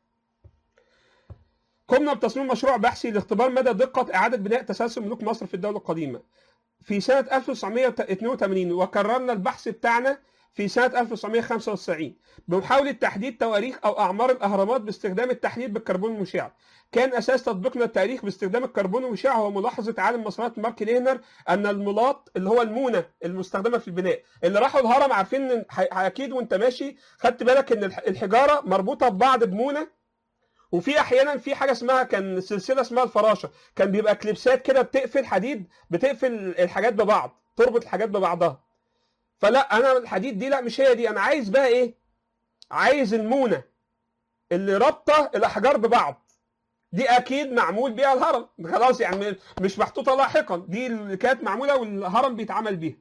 قمنا بتصميم مشروع بحثي لاختبار مدى دقة إعادة بناء تسلسل ملوك مصر في الدولة القديمة في سنة 1982 وكررنا البحث بتاعنا في سنة 1995 بمحاولة تحديد تواريخ أو أعمار الأهرامات باستخدام التحليل بالكربون المشع كان أساس تطبيقنا التاريخ باستخدام الكربون المشع هو ملاحظة عالم مصريات مارك ليهنر أن الملاط اللي هو المونة المستخدمة في البناء اللي راحوا الهرم عارفين إن ح- أكيد وأنت ماشي خدت بالك إن الح- الحجارة مربوطة ببعض بمونة وفي احيانا في حاجه اسمها كان سلسله اسمها الفراشه كان بيبقى كليبسات كده بتقفل حديد بتقفل الحاجات ببعض تربط الحاجات ببعضها فلا انا الحديد دي لا مش هي دي انا عايز بقى ايه عايز المونه اللي رابطه الاحجار ببعض دي اكيد معمول بيها الهرم خلاص يعني مش محطوطه لاحقا دي اللي كانت معموله والهرم بيتعمل بيها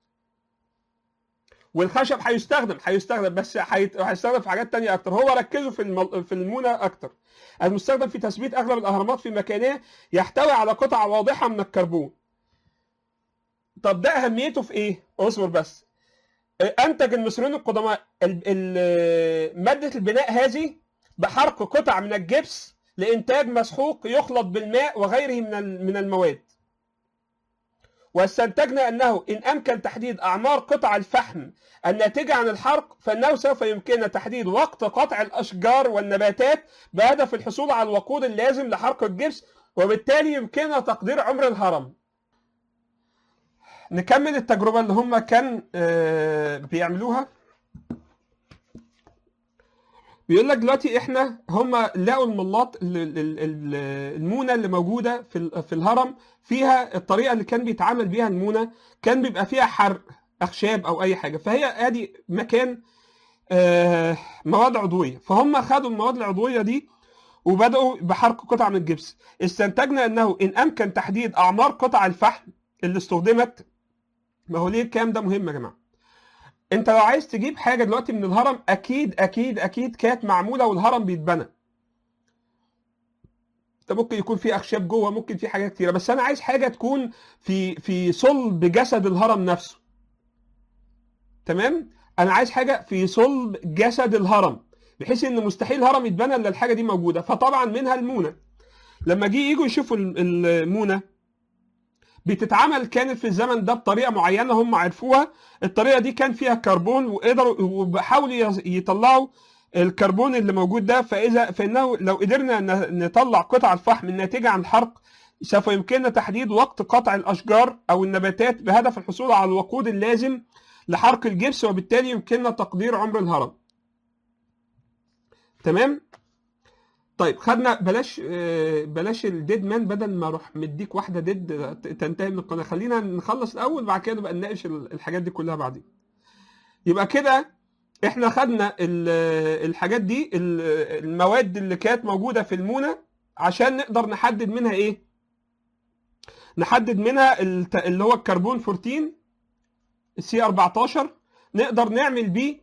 والخشب هيستخدم هيستخدم بس هيت- هيستخدم في حاجات تانية اكتر هو ركزوا في المل... في المونه اكتر المستخدم في تثبيت اغلب الاهرامات في مكانها يحتوي على قطع واضحه من الكربون طب ده اهميته في ايه اصبر بس انتج المصريون القدماء ال... ال... ماده البناء هذه بحرق قطع من الجبس لانتاج مسحوق يخلط بالماء وغيره من ال- من المواد واستنتجنا انه ان امكن تحديد اعمار قطع الفحم الناتجه عن الحرق فانه سوف يمكننا تحديد وقت قطع الاشجار والنباتات بهدف الحصول على الوقود اللازم لحرق الجبس وبالتالي يمكننا تقدير عمر الهرم نكمل التجربه اللي هم كان آه، بيعملوها بيقول لك دلوقتي احنا هم لقوا الملاط ال- ال- ال- المونه اللي موجوده في ال- في الهرم فيها الطريقه اللي كان بيتعامل بيها المونه كان بيبقى فيها حرق اخشاب او اي حاجه فهي ادي مكان آه، مواد عضويه فهم خدوا المواد العضويه دي وبداوا بحرق قطع من الجبس استنتجنا انه ان امكن تحديد اعمار قطع الفحم اللي استخدمت ما هو ليه الكلام ده مهم يا جماعه انت لو عايز تجيب حاجه دلوقتي من الهرم اكيد اكيد اكيد كانت معموله والهرم بيتبنى ده ممكن يكون في اخشاب جوه ممكن في حاجات كتيره بس انا عايز حاجه تكون في في صلب جسد الهرم نفسه تمام انا عايز حاجه في صلب جسد الهرم بحيث ان مستحيل هرم يتبنى الا الحاجه دي موجوده فطبعا منها المونه لما جه يجوا يشوفوا ال- المونه بتتعمل كانت في الزمن ده بطريقه معينه هم عرفوها الطريقه دي كان فيها كربون وقدروا وحاولوا يز- يطلعوا الكربون اللي موجود ده فاذا فانه لو قدرنا ن- نطلع قطع الفحم الناتجه عن الحرق سوف يمكننا تحديد وقت قطع الاشجار او النباتات بهدف الحصول على الوقود اللازم لحرق الجبس وبالتالي يمكننا تقدير عمر الهرم تمام طيب خدنا بلاش آه، بلاش الديد مان بدل ما اروح مديك واحده ديد تنتهي من القناه خلينا نخلص الاول بعد كده نبقى نناقش ال- الحاجات دي كلها بعدين يبقى كده احنا خدنا ال- الحاجات دي ال- المواد اللي كانت موجوده في المونه عشان نقدر نحدد منها ايه نحدد منها الت- اللي هو الكربون 14 السي 14 نقدر نعمل بيه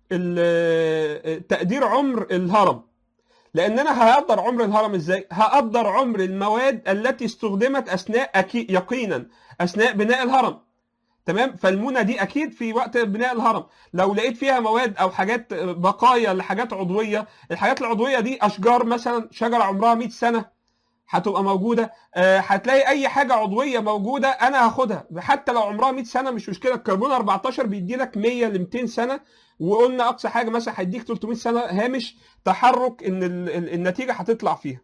ال- تقدير عمر الهرم لان انا هقدر عمر الهرم ازاي هقدر عمر المواد التي استخدمت اثناء أكيد يقينا اثناء بناء الهرم تمام فالمونه دي اكيد في وقت بناء الهرم لو لقيت فيها مواد او حاجات بقايا لحاجات عضويه الحاجات العضويه دي اشجار مثلا شجره عمرها 100 سنه هتبقى موجوده آه، هتلاقي اي حاجه عضويه موجوده انا هاخدها حتى لو عمرها 100 سنه مش مشكله الكربون 14 بيدي لك 100 ل 200 سنه وقلنا اقصى حاجه مثلا هيديك 300 سنه هامش تحرك ان ال- ال- النتيجه هتطلع فيها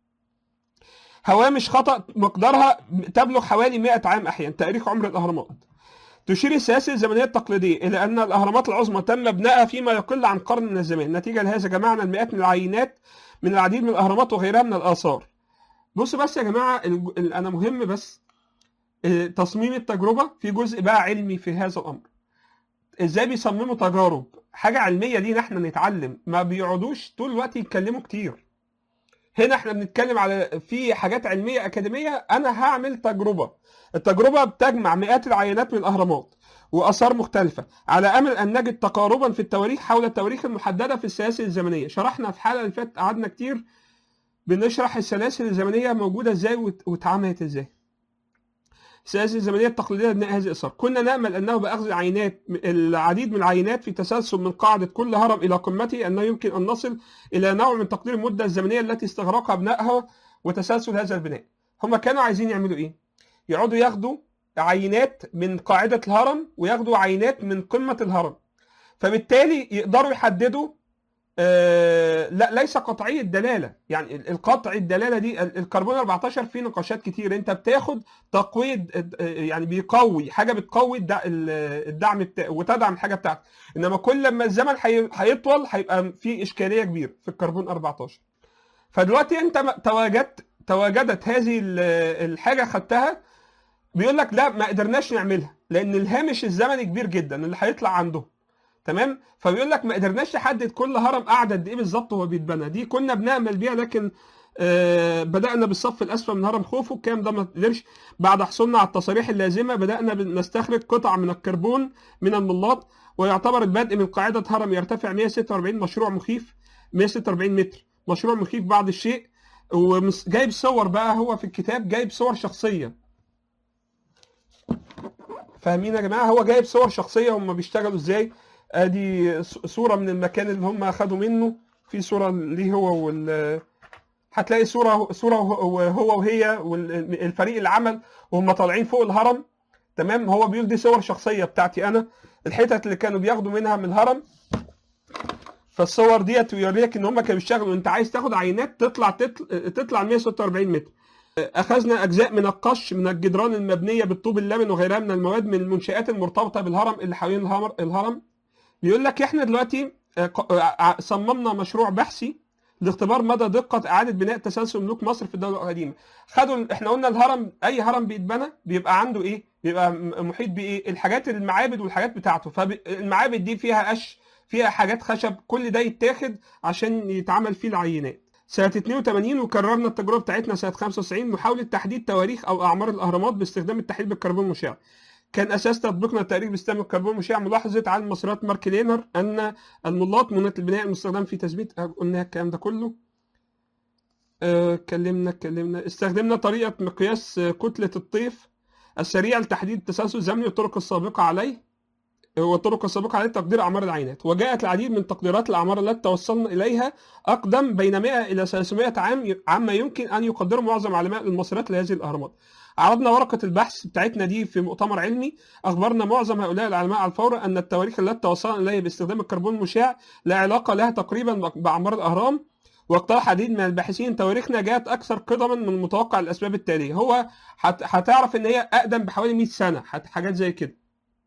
هوامش خطا مقدارها تبلغ حوالي 100 عام احيانا تاريخ عمر الاهرامات تشير السياسة الزمنية التقليدية إلى أن الأهرامات العظمى تم بنائها فيما يقل عن قرن من الزمان نتيجة لهذا جمعنا المئات من العينات من العديد من الأهرامات وغيرها من الآثار بص بس يا جماعة ال- ال- أنا مهم بس آه، تصميم التجربة في جزء بقى علمي في هذا الأمر ازاي بيصمموا تجارب حاجة علمية لينا احنا نتعلم ما بيقعدوش طول الوقت يتكلموا كتير هنا احنا بنتكلم على في حاجات علمية أكاديمية أنا هعمل تجربة التجربة بتجمع مئات العينات من الأهرامات وآثار مختلفة على أمل أن نجد تقاربا في التواريخ حول التواريخ المحددة في السلاسل الزمنية شرحنا في الحلقة اللي فاتت قعدنا كتير بنشرح السلاسل الزمنية موجودة ازاي وات- واتعملت ازاي السلاسل الزمنية التقليدية لبناء هذه الآثار كنا نأمل أنه بأخذ عينات العديد من العينات في تسلسل من قاعدة كل هرم إلى قمته أنه يمكن أن نصل إلى نوع من تقدير المدة الزمنية التي استغرقها بنائها وتسلسل هذا البناء هم كانوا عايزين يعملوا إيه؟ يقعدوا ياخدوا عينات من قاعدة الهرم وياخدوا عينات من قمة الهرم فبالتالي يقدروا يحددوا آه، لا ليس قطعي الدلاله يعني ال- القطع الدلاله دي ال- الكربون 14 فيه نقاشات كتير انت بتاخد تقويض آه، يعني بيقوي حاجه بتقوي الدع- ال- الدعم بتاع وتدعم الحاجه بتاعتك انما كل ما الزمن هي- هيطول هيبقى في اشكاليه كبيره في الكربون 14 فدلوقتي انت م- تواجدت تواجدت هذه ال- الحاجه خدتها بيقول لك لا ما قدرناش نعملها لان الهامش الزمني كبير جدا اللي هيطلع عندهم تمام فبيقول لك ما قدرناش نحدد كل هرم قعد قد ايه بالظبط وهو بيتبنى دي كنا بنامل بيها لكن آه بدانا بالصف الاسفل من هرم خوفو الكلام ده ما قدرش بعد حصولنا على التصاريح اللازمه بدانا نستخرج قطع من الكربون من الملاط ويعتبر البدء من قاعده هرم يرتفع 146 مشروع مخيف 146 متر مشروع مخيف بعض الشيء وجايب صور بقى هو في الكتاب جايب صور شخصيه فاهمين يا جماعه هو جايب صور شخصيه هم بيشتغلوا ازاي ادي ص- صوره من المكان اللي هم اخدوا منه في صوره ليه هو وال هتلاقي صوره صوره هو هو وهي والفريق العمل وهم طالعين فوق الهرم تمام هو بيقول دي صور شخصيه بتاعتي انا الحتت اللي كانوا بياخدوا منها من الهرم فالصور ديت يوريك ان هم كانوا بيشتغلوا انت عايز تاخد عينات تطلع تطلع, تطلع 146 متر اخذنا اجزاء من القش من الجدران المبنيه بالطوب اللبن وغيرها من المواد من المنشات المرتبطه بالهرم اللي حوالين الهرم الهرم بيقول لك احنا دلوقتي آه، ق- آه، صممنا مشروع بحثي لاختبار مدى دقه اعاده بناء تسلسل ملوك مصر في الدوله القديمه خدوا احنا قلنا الهرم اي هرم بيتبنى بيبقى عنده ايه بيبقى م- محيط بايه الحاجات المعابد والحاجات بتاعته فالمعابد دي فيها قش فيها حاجات خشب كل ده يتاخد عشان يتعمل فيه العينات سنة 82 وكررنا التجربة بتاعتنا سنة 95 محاولة تحديد تواريخ أو أعمار الأهرامات باستخدام التحليل بالكربون المشع. كان اساس تطبيقنا التقريب باستخدام الكربون المشع ملاحظه على المصريات مارك لينر ان الملاط منات البناء المستخدم في تثبيت قلنا الكلام ده كله آه، اتكلمنا اتكلمنا استخدمنا طريقه مقياس آه، كتله الطيف السريع لتحديد التسلسل الزمني والطرق السابقه عليه والطرق السابقة عليه تقدير أعمار العينات وجاءت العديد من تقديرات الأعمار التي توصلنا إليها أقدم بين 100 إلى 300 عام عما يمكن أن يقدره معظم علماء المصريات لهذه الأهرامات عرضنا ورقة البحث بتاعتنا دي في مؤتمر علمي أخبرنا معظم هؤلاء العلماء على الفور أن التواريخ التي توصلنا إليها باستخدام الكربون المشع لا علاقة لها تقريبا بأعمار الأهرام واقترح عديد من الباحثين تواريخنا جاءت أكثر قدما من المتوقع الأسباب التالية هو هت- هتعرف إن هي أقدم بحوالي 100 سنة هت- حاجات زي كده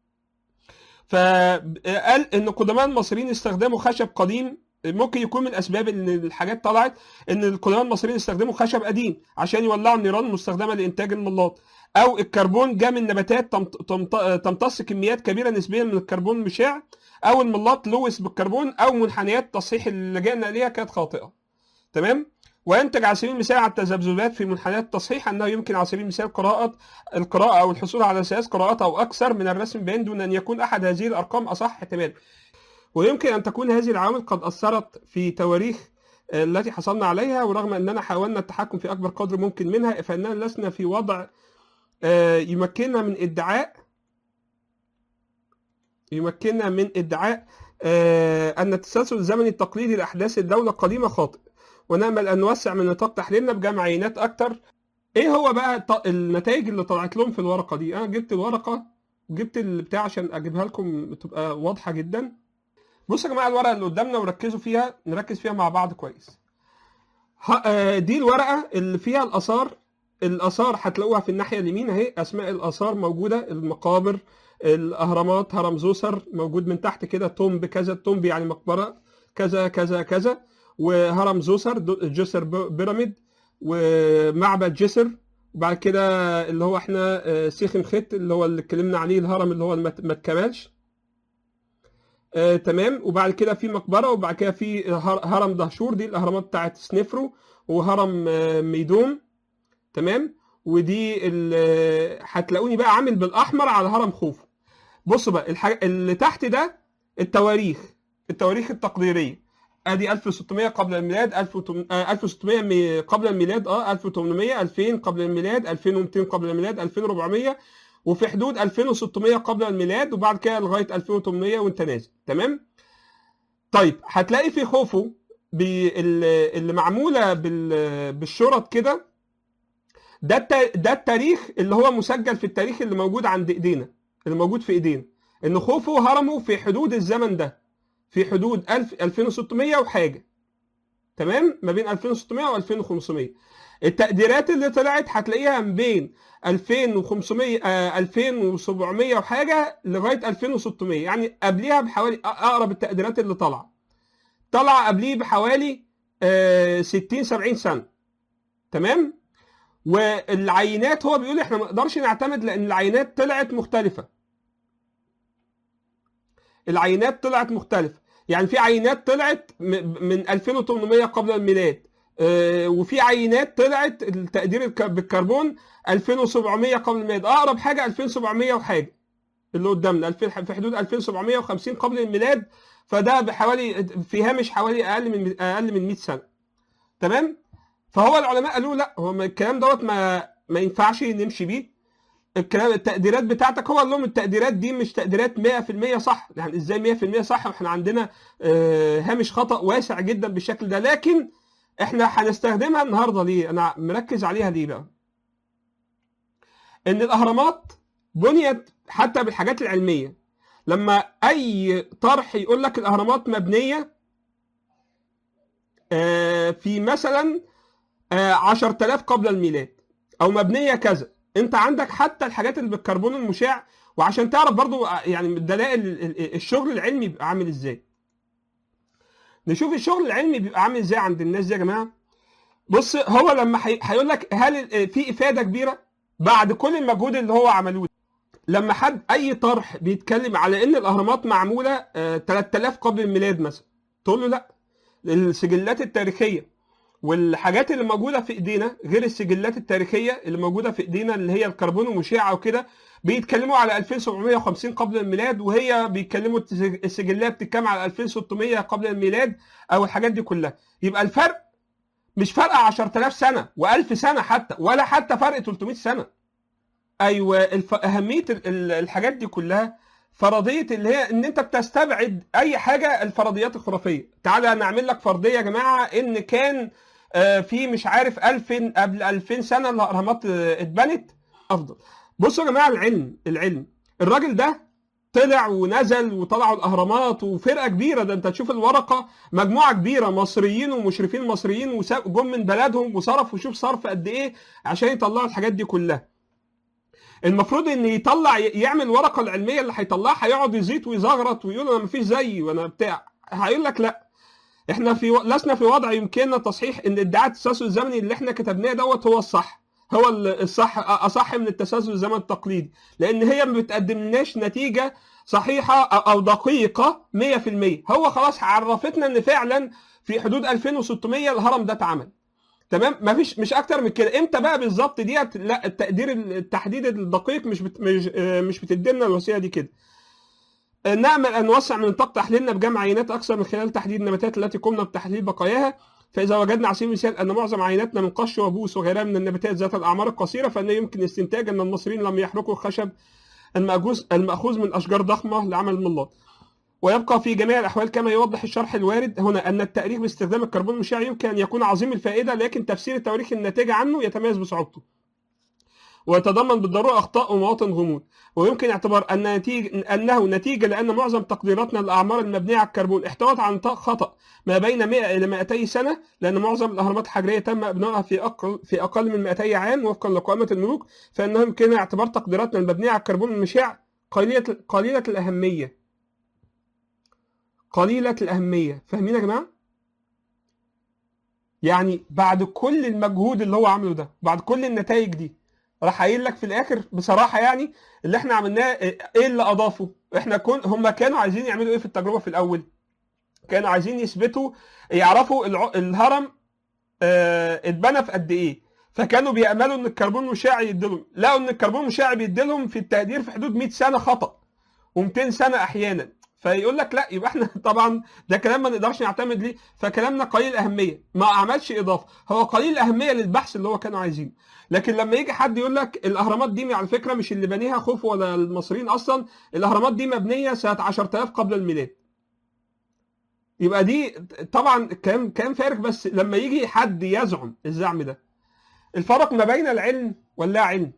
فقال ان قدماء المصريين استخدموا خشب قديم ممكن يكون من اسباب ان الحاجات طلعت ان القدماء المصريين استخدموا خشب قديم عشان يولعوا النيران المستخدمه لانتاج الملاط او الكربون جاء من نباتات تمت- تمت- تمتص كميات كبيره نسبيا من الكربون المشع او الملاط لوث بالكربون او منحنيات تصحيح اللي لجأنا ليها كانت خاطئه تمام وينتج على سبيل المثال على التذبذبات في منحنيات التصحيح انه يمكن على سبيل المثال قراءه القراءه او الحصول على ثلاث قراءات او اكثر من الرسم بين دون ان يكون احد هذه الارقام اصح احتمال ويمكن ان تكون هذه العوامل قد اثرت في تواريخ آه، التي حصلنا عليها ورغم اننا حاولنا التحكم في اكبر قدر ممكن منها فاننا لسنا في وضع آه، يمكننا من ادعاء يمكننا من ادعاء آه، ان التسلسل الزمني التقليدي لاحداث الدوله القديمه خاطئ ونامل ان نوسع من نطاق تحليلنا بجمع عينات اكتر ايه هو بقى ط- النتائج اللي طلعت لهم في الورقه دي انا جبت الورقه وجبت البتاع عشان اجيبها لكم تبقى واضحه جدا بصوا يا جماعه الورقه اللي قدامنا وركزوا فيها نركز فيها مع بعض كويس ه- آه، دي الورقه اللي فيها الاثار الاثار هتلاقوها في الناحيه اليمين اهي اسماء الاثار موجوده المقابر الاهرامات هرم زوسر موجود من تحت كده تومب كذا تومب يعني مقبره كذا كذا كذا وهرم زوسر دو- جسر ب- بيراميد ومعبد جسر وبعد كده اللي هو احنا آه، سيخم خت اللي هو اللي اتكلمنا عليه الهرم اللي هو ما ما اتكملش آه، تمام وبعد كده في مقبره وبعد كده في هر- هرم دهشور دي الاهرامات بتاعت سنفرو وهرم آه، ميدوم تمام ودي ال- آه، هتلاقوني بقى عامل بالاحمر على هرم خوفو بصوا بقى الحاجة اللي تحت ده التواريخ التواريخ التقديريه ادي 1600 قبل الميلاد 1800 آه، 1600 مي- قبل الميلاد اه 1800 2000 قبل الميلاد 2200 قبل الميلاد 2400 وفي حدود 2600 قبل الميلاد وبعد كده لغايه 2800 وانت نازل تمام طيب هتلاقي في خوفو بي- ال- اللي معموله بال- بالشرط كده ده الت- ده التاريخ اللي هو مسجل في التاريخ اللي موجود عند ايدينا اللي موجود في ايدينا ان خوفو هرمه في حدود الزمن ده في حدود 1000 2600 وحاجه تمام ما بين 2600 و 2500 التقديرات اللي طلعت هتلاقيها من بين 2500 آه 2700 وحاجه لغايه 2600 يعني قبليها بحوالي اقرب التقديرات اللي طالعه طلع قبليه بحوالي آه 60 70 سنه تمام والعينات هو بيقول احنا ما نقدرش نعتمد لان العينات طلعت مختلفه العينات طلعت مختلفه يعني في عينات طلعت م- من 2800 قبل الميلاد آه، وفي عينات طلعت التقدير الك- بالكربون 2700 قبل الميلاد اقرب حاجه 2700 وحاجه اللي قدامنا 2000 في حدود 2750 قبل الميلاد فده بحوالي في هامش حوالي اقل من اقل من 100 سنه تمام فهو العلماء قالوا لا هو ما- الكلام دوت ما ما ينفعش نمشي بيه الكلام التقديرات بتاعتك هو قال لهم التقديرات دي مش تقديرات 100% صح يعني ازاي 100% صح واحنا عندنا آه، هامش خطأ واسع جدا بالشكل ده لكن احنا هنستخدمها النهارده ليه انا مركز عليها ليه بقى ان الاهرامات بنيت حتى بالحاجات العلميه لما اي طرح يقول لك الاهرامات مبنيه آه، في مثلا آه، 10000 قبل الميلاد او مبنيه كذا انت عندك حتى الحاجات اللي بالكربون المشع وعشان تعرف برضو يعني دلائل ال- ال- الشغل العلمي بيبقى عامل ازاي نشوف الشغل العلمي بيبقى عامل ازاي عند الناس دي يا جماعه بص هو لما هي- هيقول لك هل ال- في افاده كبيره بعد كل المجهود اللي هو عملوه ده. لما حد اي طرح بيتكلم على ان الاهرامات معموله آه، 3000 قبل الميلاد مثلا تقول له لا السجلات التاريخيه والحاجات اللي موجوده في ايدينا غير السجلات التاريخيه اللي موجوده في ايدينا اللي هي الكربون المشعه وكده بيتكلموا على 2750 قبل الميلاد وهي بيتكلموا السجلات بتتكلم على 2600 قبل الميلاد او الحاجات دي كلها يبقى الفرق مش فرق 10000 سنه و1000 سنه حتى ولا حتى فرق 300 سنه ايوه الف... اهميه ال- ال- الحاجات دي كلها فرضيه اللي هي ان انت بتستبعد اي حاجه الفرضيات الخرافيه تعالى نعمل لك فرضيه يا جماعه ان كان آه، في مش عارف 1000 قبل 2000 سنه الاهرامات آه، اتبنت افضل بصوا يا جماعه العلم العلم الراجل ده طلع ونزل وطلعوا الاهرامات وفرقه كبيره ده انت تشوف الورقه مجموعه كبيره مصريين ومشرفين مصريين وسا- جم من بلدهم وصرفوا شوف صرف قد ايه عشان يطلعوا الحاجات دي كلها المفروض ان يطلع يعمل الورقه العلميه اللي هيطلعها هيقعد يزيط ويزغرط ويقول انا مفيش زيي وانا بتاع هيقول لك لا احنا في و... لسنا في وضع يمكننا تصحيح ان ادعاء التسلسل الزمني اللي احنا كتبناه دوت هو الصح هو ال- الصح اصح من التسلسل الزمني التقليدي لان هي ما بتقدملناش نتيجه صحيحه أو- او دقيقه 100% هو خلاص عرفتنا ان فعلا في حدود 2600 الهرم ده اتعمل تمام مفيش مش اكتر من كده امتى بقى بالظبط ديت لا التقدير التحديد الدقيق مش بت مش آه، مش بتدي لنا الوسيله دي كده آه، نامل ان نوسع من نطاق تحليلنا بجمع عينات اكثر من خلال تحديد النباتات التي قمنا بتحليل بقاياها فاذا وجدنا على سبيل المثال ان معظم عيناتنا من قش وبوس وغيرها من النباتات ذات الاعمار القصيره فانه يمكن استنتاج ان المصريين لم يحرقوا الخشب المأجوز المأخوذ من اشجار ضخمه لعمل الملاط ويبقى في جميع الأحوال كما يوضح الشرح الوارد هنا أن التأريخ باستخدام الكربون المشع يمكن أن يكون عظيم الفائدة لكن تفسير التواريخ الناتجة عنه يتميز بصعوبته ويتضمن بالضرورة أخطاء ومواطن غموض ويمكن اعتبار أن نتيجة أنه نتيجة لأن معظم تقديراتنا للأعمار المبنية على الكربون احتوت على نطاق خطأ ما بين 100 إلى 200 سنة لأن معظم الأهرامات الحجرية تم إبنائها في أقل في أقل من 200 عام وفقا لقائمة الملوك فإنه يمكن اعتبار تقديراتنا المبنية على الكربون المشع قليلة قليلة الأهمية قليلة الأهمية فاهمين يا جماعة؟ يعني بعد كل المجهود اللي هو عامله ده بعد كل النتائج دي راح قايل لك في الاخر بصراحه يعني اللي احنا عملناه ايه اللي اضافه احنا كن هم كانوا عايزين يعملوا ايه في التجربه في الاول كانوا عايزين يثبتوا يعرفوا الع... الهرم اه اتبنى في قد ايه فكانوا بيأملوا ان الكربون المشع يديلهم لقوا ان الكربون المشع بيديلهم في التقدير في حدود 100 سنه خطأ و200 سنه احيانا فيقول لك لا يبقى احنا طبعا ده كلام ما نقدرش نعتمد ليه فكلامنا قليل الاهميه ما عملش اضافه هو قليل الاهميه للبحث اللي هو كانوا عايزينه لكن لما يجي حد يقول لك الاهرامات دي على فكره مش اللي بنيها خوف ولا المصريين اصلا الاهرامات دي مبنيه سنه 10000 قبل الميلاد يبقى دي طبعا كان كان فارق بس لما يجي حد يزعم الزعم ده الفرق ما بين العلم واللا علم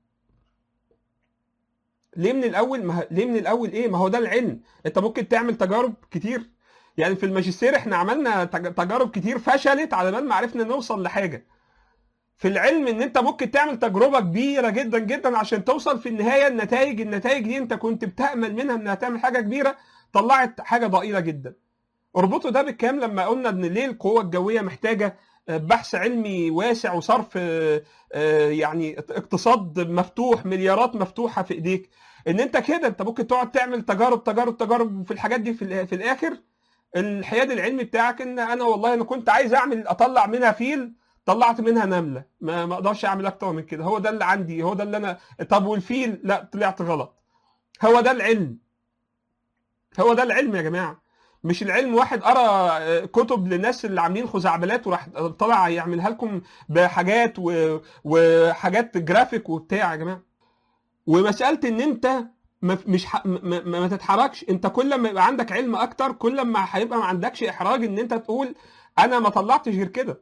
ليه من الاول ما ليه من الاول ايه ما هو ده العلم انت ممكن تعمل تجارب كتير يعني في الماجستير احنا عملنا تجارب كتير فشلت على بال ما عرفنا نوصل لحاجه في العلم ان انت ممكن تعمل تجربه كبيره جدا جدا عشان توصل في النهايه النتائج النتائج دي انت كنت بتامل منها انها تعمل حاجه كبيره طلعت حاجه ضئيله جدا اربطوا ده بالكلام لما قلنا ان ليه القوه الجويه محتاجه بحث علمي واسع وصرف يعني اقتصاد مفتوح مليارات مفتوحه في ايديك ان انت كده انت ممكن تقعد تعمل تجارب تجارب تجارب في الحاجات دي في, في الاخر الحياد العلمي بتاعك ان انا والله انا كنت عايز اعمل اطلع منها فيل طلعت منها نمله ما ما اقدرش اعمل اكتر من كده هو ده اللي عندي هو ده اللي انا طب والفيل لا طلعت غلط هو ده العلم هو ده العلم يا جماعه مش العلم واحد قرا كتب للناس اللي عاملين خزعبلات وراح طلع يعملها لكم بحاجات و... وحاجات جرافيك وبتاع يا جماعه ومساله ان انت ما مش ح... ما, ما تتحركش انت كل ما يبقى عندك علم اكتر كل ما هيبقى ما عندكش احراج ان انت تقول انا ما طلعتش غير كده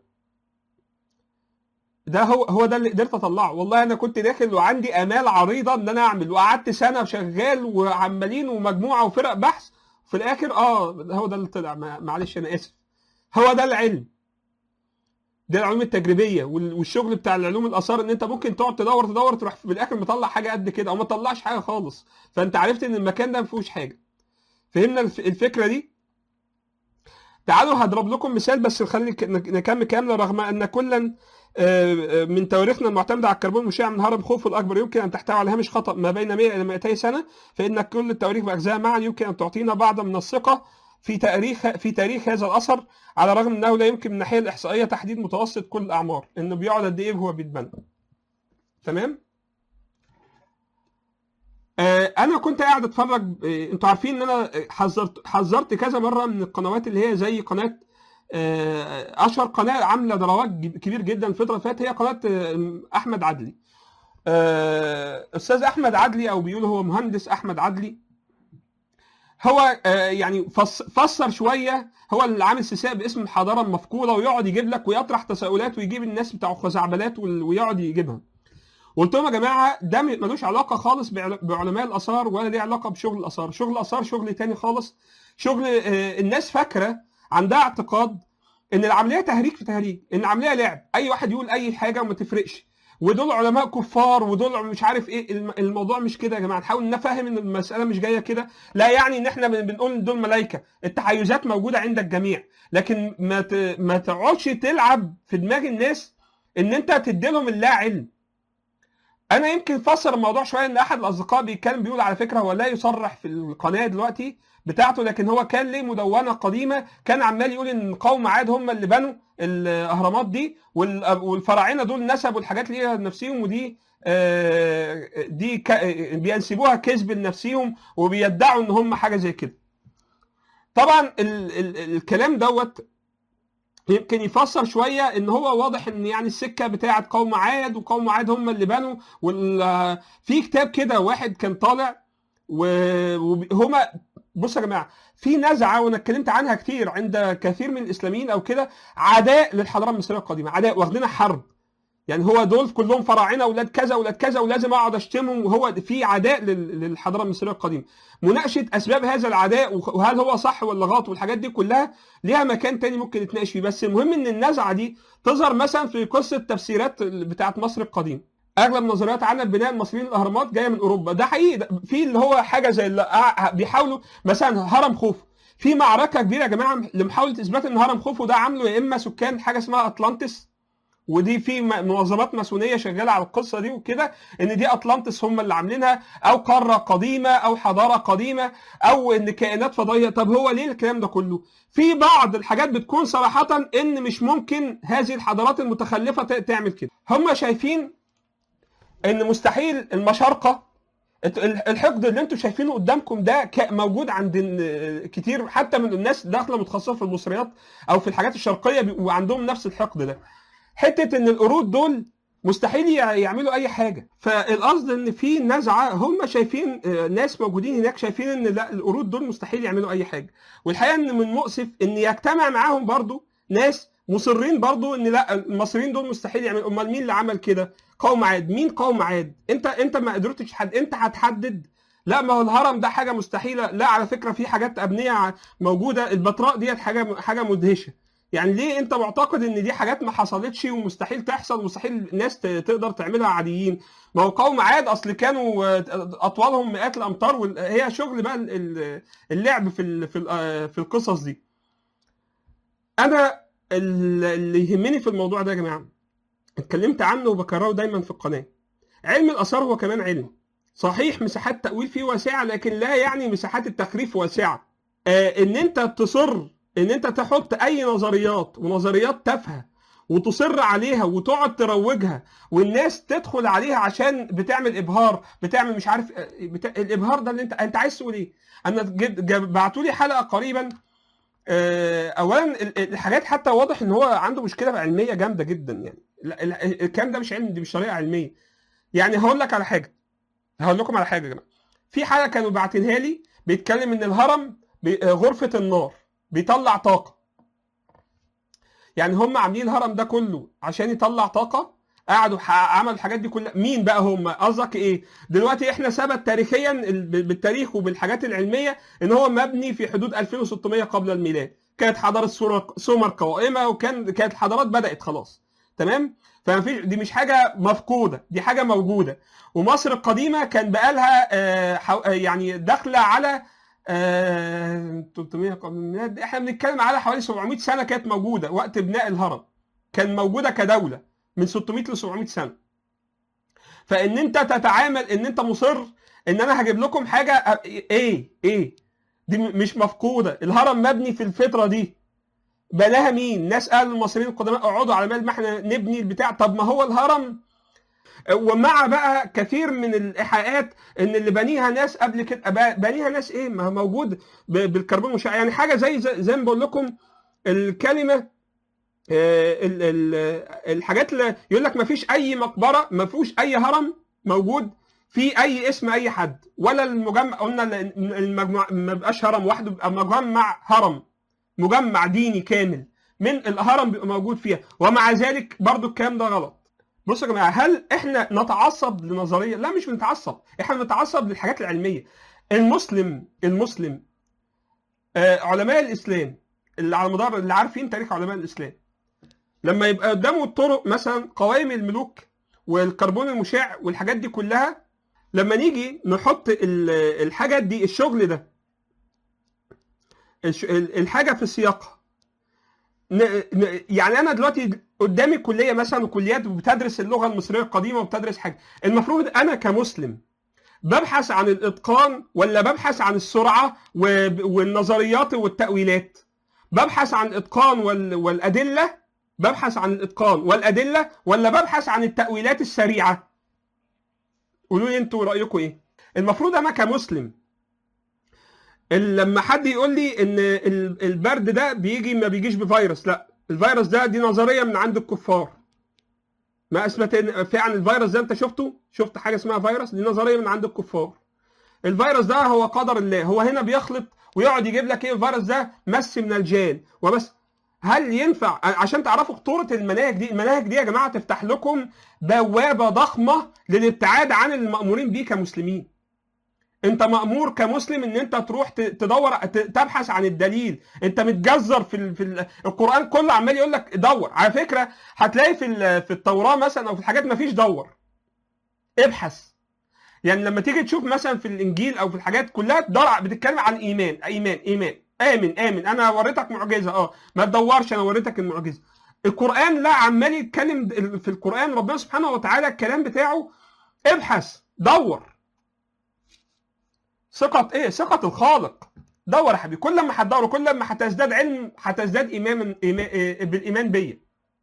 ده هو هو ده اللي قدرت اطلعه والله انا كنت داخل وعندي امال عريضه ان انا اعمل وقعدت سنه شغال وعمالين ومجموعه وفرق بحث في الاخر اه هو ده اللي طلع معلش انا اسف هو ده العلم ده العلوم التجريبيه والشغل بتاع العلوم الاثار ان انت ممكن تقعد تدور تدور تروح في الاخر مطلع حاجه قد كده او ما تطلعش حاجه خالص فانت عرفت ان المكان ده ما فيهوش حاجه فهمنا الفكره دي تعالوا هضرب لكم مثال بس خلي نكمل كامله رغم ان كلا من تواريخنا المعتمده على الكربون المشع من هرم خوفو الاكبر يمكن ان تحتوي على هامش خطا ما بين 100 الى 200 سنه فان كل التواريخ باجزائها معا يمكن ان تعطينا بعض من الثقه في تاريخ في تاريخ هذا الاثر على الرغم انه لا يمكن من الناحيه الاحصائيه تحديد متوسط كل الاعمار انه بيقعد قد ايه وهو بيتبنى تمام آه، انا كنت قاعد اتفرج آه، انتوا عارفين ان انا حذرت حذرت كذا مره من القنوات اللي هي زي قناه آه، اشهر قناه عامله ضربات كبير جدا الفتره اللي فاتت هي قناه آه، احمد عدلي آه، استاذ احمد عدلي او بيقولوا هو مهندس احمد عدلي هو آه، يعني فص- فسر شويه هو اللي عامل سلسله باسم الحضاره المفقوده ويقعد يجيب لك ويطرح تساؤلات ويجيب الناس بتاع خزعبلات وال- ويقعد يجيبها قلت لهم يا جماعه ده م- ملوش علاقه خالص بعل- بعلماء الاثار ولا ليه علاقه بشغل الاثار شغل الاثار شغل تاني خالص شغل آه، الناس فاكره عندها اعتقاد ان العمليه تهريج في تهريج ان العمليه لعب اي واحد يقول اي حاجه وما تفرقش ودول علماء كفار ودول مش عارف ايه الم- الموضوع مش كده يا جماعه نحاول نفهم ان المساله مش جايه كده لا يعني ان احنا بن- بنقول ان دول ملائكه التحيزات موجوده عند الجميع لكن ما ت- ما تقعدش تلعب في دماغ الناس ان انت تدي لهم اللا علم انا يمكن فسر الموضوع شويه ان احد الاصدقاء بيتكلم بيقول على فكره هو لا يصرح في القناه دلوقتي بتاعته لكن هو كان ليه مدونه قديمه كان عمال يقول ان قوم عاد هم اللي بنوا الاهرامات دي وال- والفراعنه دول نسبوا الحاجات ليها لنفسهم ودي آه، دي ك- بينسبوها كذب لنفسهم وبيدعوا ان هم حاجه زي كده طبعا ال ال الكلام دوت يمكن يفسر شويه ان هو واضح ان يعني السكه بتاعه قوم عاد وقوم عاد هم اللي بنوا وال... في كتاب كده واحد كان طالع وهما بصوا يا جماعه في نزعه وانا اتكلمت عنها كتير عند كثير من الاسلاميين او كده عداء للحضاره المصريه القديمه عداء واخدينها حرب يعني هو دول كلهم فراعنه اولاد كذا اولاد كذا ولازم اقعد اشتمهم وهو في عداء لل- للحضاره المصريه القديمه مناقشه اسباب هذا العداء وهل هو صح ولا غلط والحاجات دي كلها ليها مكان تاني ممكن نتناقش فيه بس المهم ان النزعه دي تظهر مثلا في قصه تفسيرات بتاعه مصر القديم اغلب نظريات عن بناء المصريين الاهرامات جايه من اوروبا ده حقيقي ده في اللي هو حاجه زي اللي آه، بيحاولوا مثلا هرم خوفو في معركه كبيره يا جماعه لمحاوله اثبات ان هرم خوفو ده عامله يا اما سكان حاجه اسمها اطلانتس ودي في م- منظمات ماسونيه شغاله على القصه دي وكده ان دي اطلانتس هم اللي عاملينها او قاره قديمه او حضاره قديمه او ان كائنات فضائيه طب هو ليه الكلام ده كله في بعض الحاجات بتكون صراحه ان مش ممكن هذه الحضارات المتخلفه ت- تعمل كده هم شايفين ان مستحيل المشارقه الت- الحقد اللي انتم شايفينه قدامكم ده ك- موجود عند ال- كتير حتى من الناس داخله متخصصه في المصريات او في الحاجات الشرقيه بيبقوا عندهم نفس الحقد ده حته ان القرود دول مستحيل يع- يعملوا اي حاجه فالقصد ان في نزعه هم شايفين آه، ناس موجودين هناك شايفين ان لا القرود دول مستحيل يعملوا اي حاجه والحقيقه ان من مؤسف ان يجتمع معاهم برضو ناس مصرين برضو ان لا المصريين دول مستحيل يعملوا امال مين اللي عمل كده قوم عاد مين قوم عاد انت انت ما قدرتش حد انت هتحدد لا ما هو الهرم ده حاجه مستحيله لا على فكره في حاجات ابنيه موجوده البتراء ديت حاجه حاجه مدهشه يعني ليه انت معتقد ان دي حاجات ما حصلتش ومستحيل تحصل ومستحيل الناس ت- تقدر تعملها عاديين ما هو قوم عاد اصل كانوا آه، اطوالهم مئات الامتار وهي شغل بقى ال- ال- اللعب في ال- في ال- آه، في القصص دي انا ال- اللي يهمني في الموضوع ده يا جماعه اتكلمت عنه وبكرره دايما في القناه علم الاثار هو كمان علم صحيح مساحات تاويل فيه واسعه لكن لا يعني مساحات التخريف واسعه آه ان انت تصر ان انت تحط اي نظريات ونظريات تافهه وتصر عليها وتقعد تروجها والناس تدخل عليها عشان بتعمل ابهار بتعمل مش عارف آه، بتا... الابهار ده اللي انت انت عايز تقول ايه انا بعتوا لي حلقه قريبا آه، اولا ال- ال- الحاجات حتى واضح ان هو عنده مشكله علميه جامده جدا يعني لا، ال- ال- الكلام ده مش علم دي مش طريقه علميه يعني هقول لك على حاجه هقول لكم على حاجه يا جماعه في حلقه كانوا باعتينها لي بيتكلم ان الهرم بي- آه، غرفه النار بيطلع طاقه يعني هم عاملين الهرم ده كله عشان يطلع طاقه قعدوا ح- عملوا الحاجات دي كلها مين بقى هم قصدك ايه دلوقتي احنا ثبت تاريخيا ال- ب- بالتاريخ وبالحاجات العلميه ان هو مبني في حدود 2600 قبل الميلاد كانت حضاره سورة- سومر قائمه وكان كانت الحضارات بدات خلاص تمام فما في دي مش حاجه مفقوده دي حاجه موجوده ومصر القديمه كان بقالها آه، حو- آه، يعني داخله على آه، 300 قبل الميلاد احنا بنتكلم على حوالي 700 سنه كانت موجوده وقت بناء الهرم كان موجوده كدوله من 600 ل 700 سنه فان انت تتعامل ان انت مصر ان انا هجيب لكم حاجه أ- ايه ايه دي م- مش مفقوده الهرم مبني في الفتره دي بناها مين ناس قال المصريين القدماء اقعدوا على بال ما احنا نبني البتاع طب ما هو الهرم ومع بقى كثير من الايحاءات ان اللي بنيها ناس قبل كده ب- بنيها ناس ايه ما هو موجود ب- بالكربون المشع يعني حاجه زي زي, زي ما بقول لكم الكلمه آه، ال- ال- الحاجات اللي يقول لك ما فيش اي مقبره ما فيهوش اي هرم موجود في اي اسم اي حد ولا المجمع قلنا ال- المجموع ما بيبقاش هرم وحده بيبقى مجمع هرم مجمع ديني كامل من الهرم بيبقى موجود فيها ومع ذلك برضو الكلام ده غلط بصوا يا جماعه هل احنا نتعصب لنظريه لا مش بنتعصب احنا بنتعصب للحاجات العلميه المسلم المسلم آه علماء الاسلام اللي على مدار اللي عارفين تاريخ علماء الاسلام لما يبقى قدامه الطرق مثلا قوائم الملوك والكربون المشع والحاجات دي كلها لما نيجي نحط ال- الحاجات دي الشغل ده الش- ال- الحاجه في سياقها ن- ن- يعني انا دلوقتي قدامي كليه مثلا وكليات بتدرس اللغه المصريه القديمه وبتدرس حاجه المفروض انا كمسلم ببحث عن الاتقان ولا ببحث عن السرعه و- والنظريات والتاويلات ببحث عن الاتقان وال- والادله ببحث عن الاتقان والادله ولا ببحث عن التاويلات السريعه قولوا لي انتوا رايكم ايه المفروض انا كمسلم ال- لما حد يقول لي ان ال- البرد ده بيجي ما بيجيش بفيروس لا الفيروس ده دي نظريه من عند الكفار ما اثبت ان فعلا الفيروس ده انت شفته شفت حاجه اسمها فيروس دي نظريه من عند الكفار الفيروس ده هو قدر الله هو هنا بيخلط ويقعد يجيب لك ايه الفيروس ده مس من الجان وبس هل ينفع عشان تعرفوا خطوره المناهج دي المناهج دي يا جماعه تفتح لكم بوابه ضخمه للابتعاد عن المامورين بيه كمسلمين انت مامور كمسلم ان انت تروح ت- تدور ت- تبحث عن الدليل انت متجذر في ال... في ال... القران كله عمال يقول لك دور على فكره هتلاقي في ال... في التوراه مثلا او في الحاجات ما فيش دور ابحث يعني لما تيجي تشوف مثلا في الانجيل او في الحاجات كلها تدور بتتكلم عن ايمان ايمان ايمان امن امن انا وريتك معجزه اه ما تدورش انا وريتك المعجزه القران لا عمال يتكلم في القران ربنا سبحانه وتعالى الكلام بتاعه ابحث دور ثقة ايه؟ ثقة الخالق. دور يا حبيبي، كل ما هتدور وكل ما هتزداد علم هتزداد ايمان إيمان- إيه، بالايمان بيا.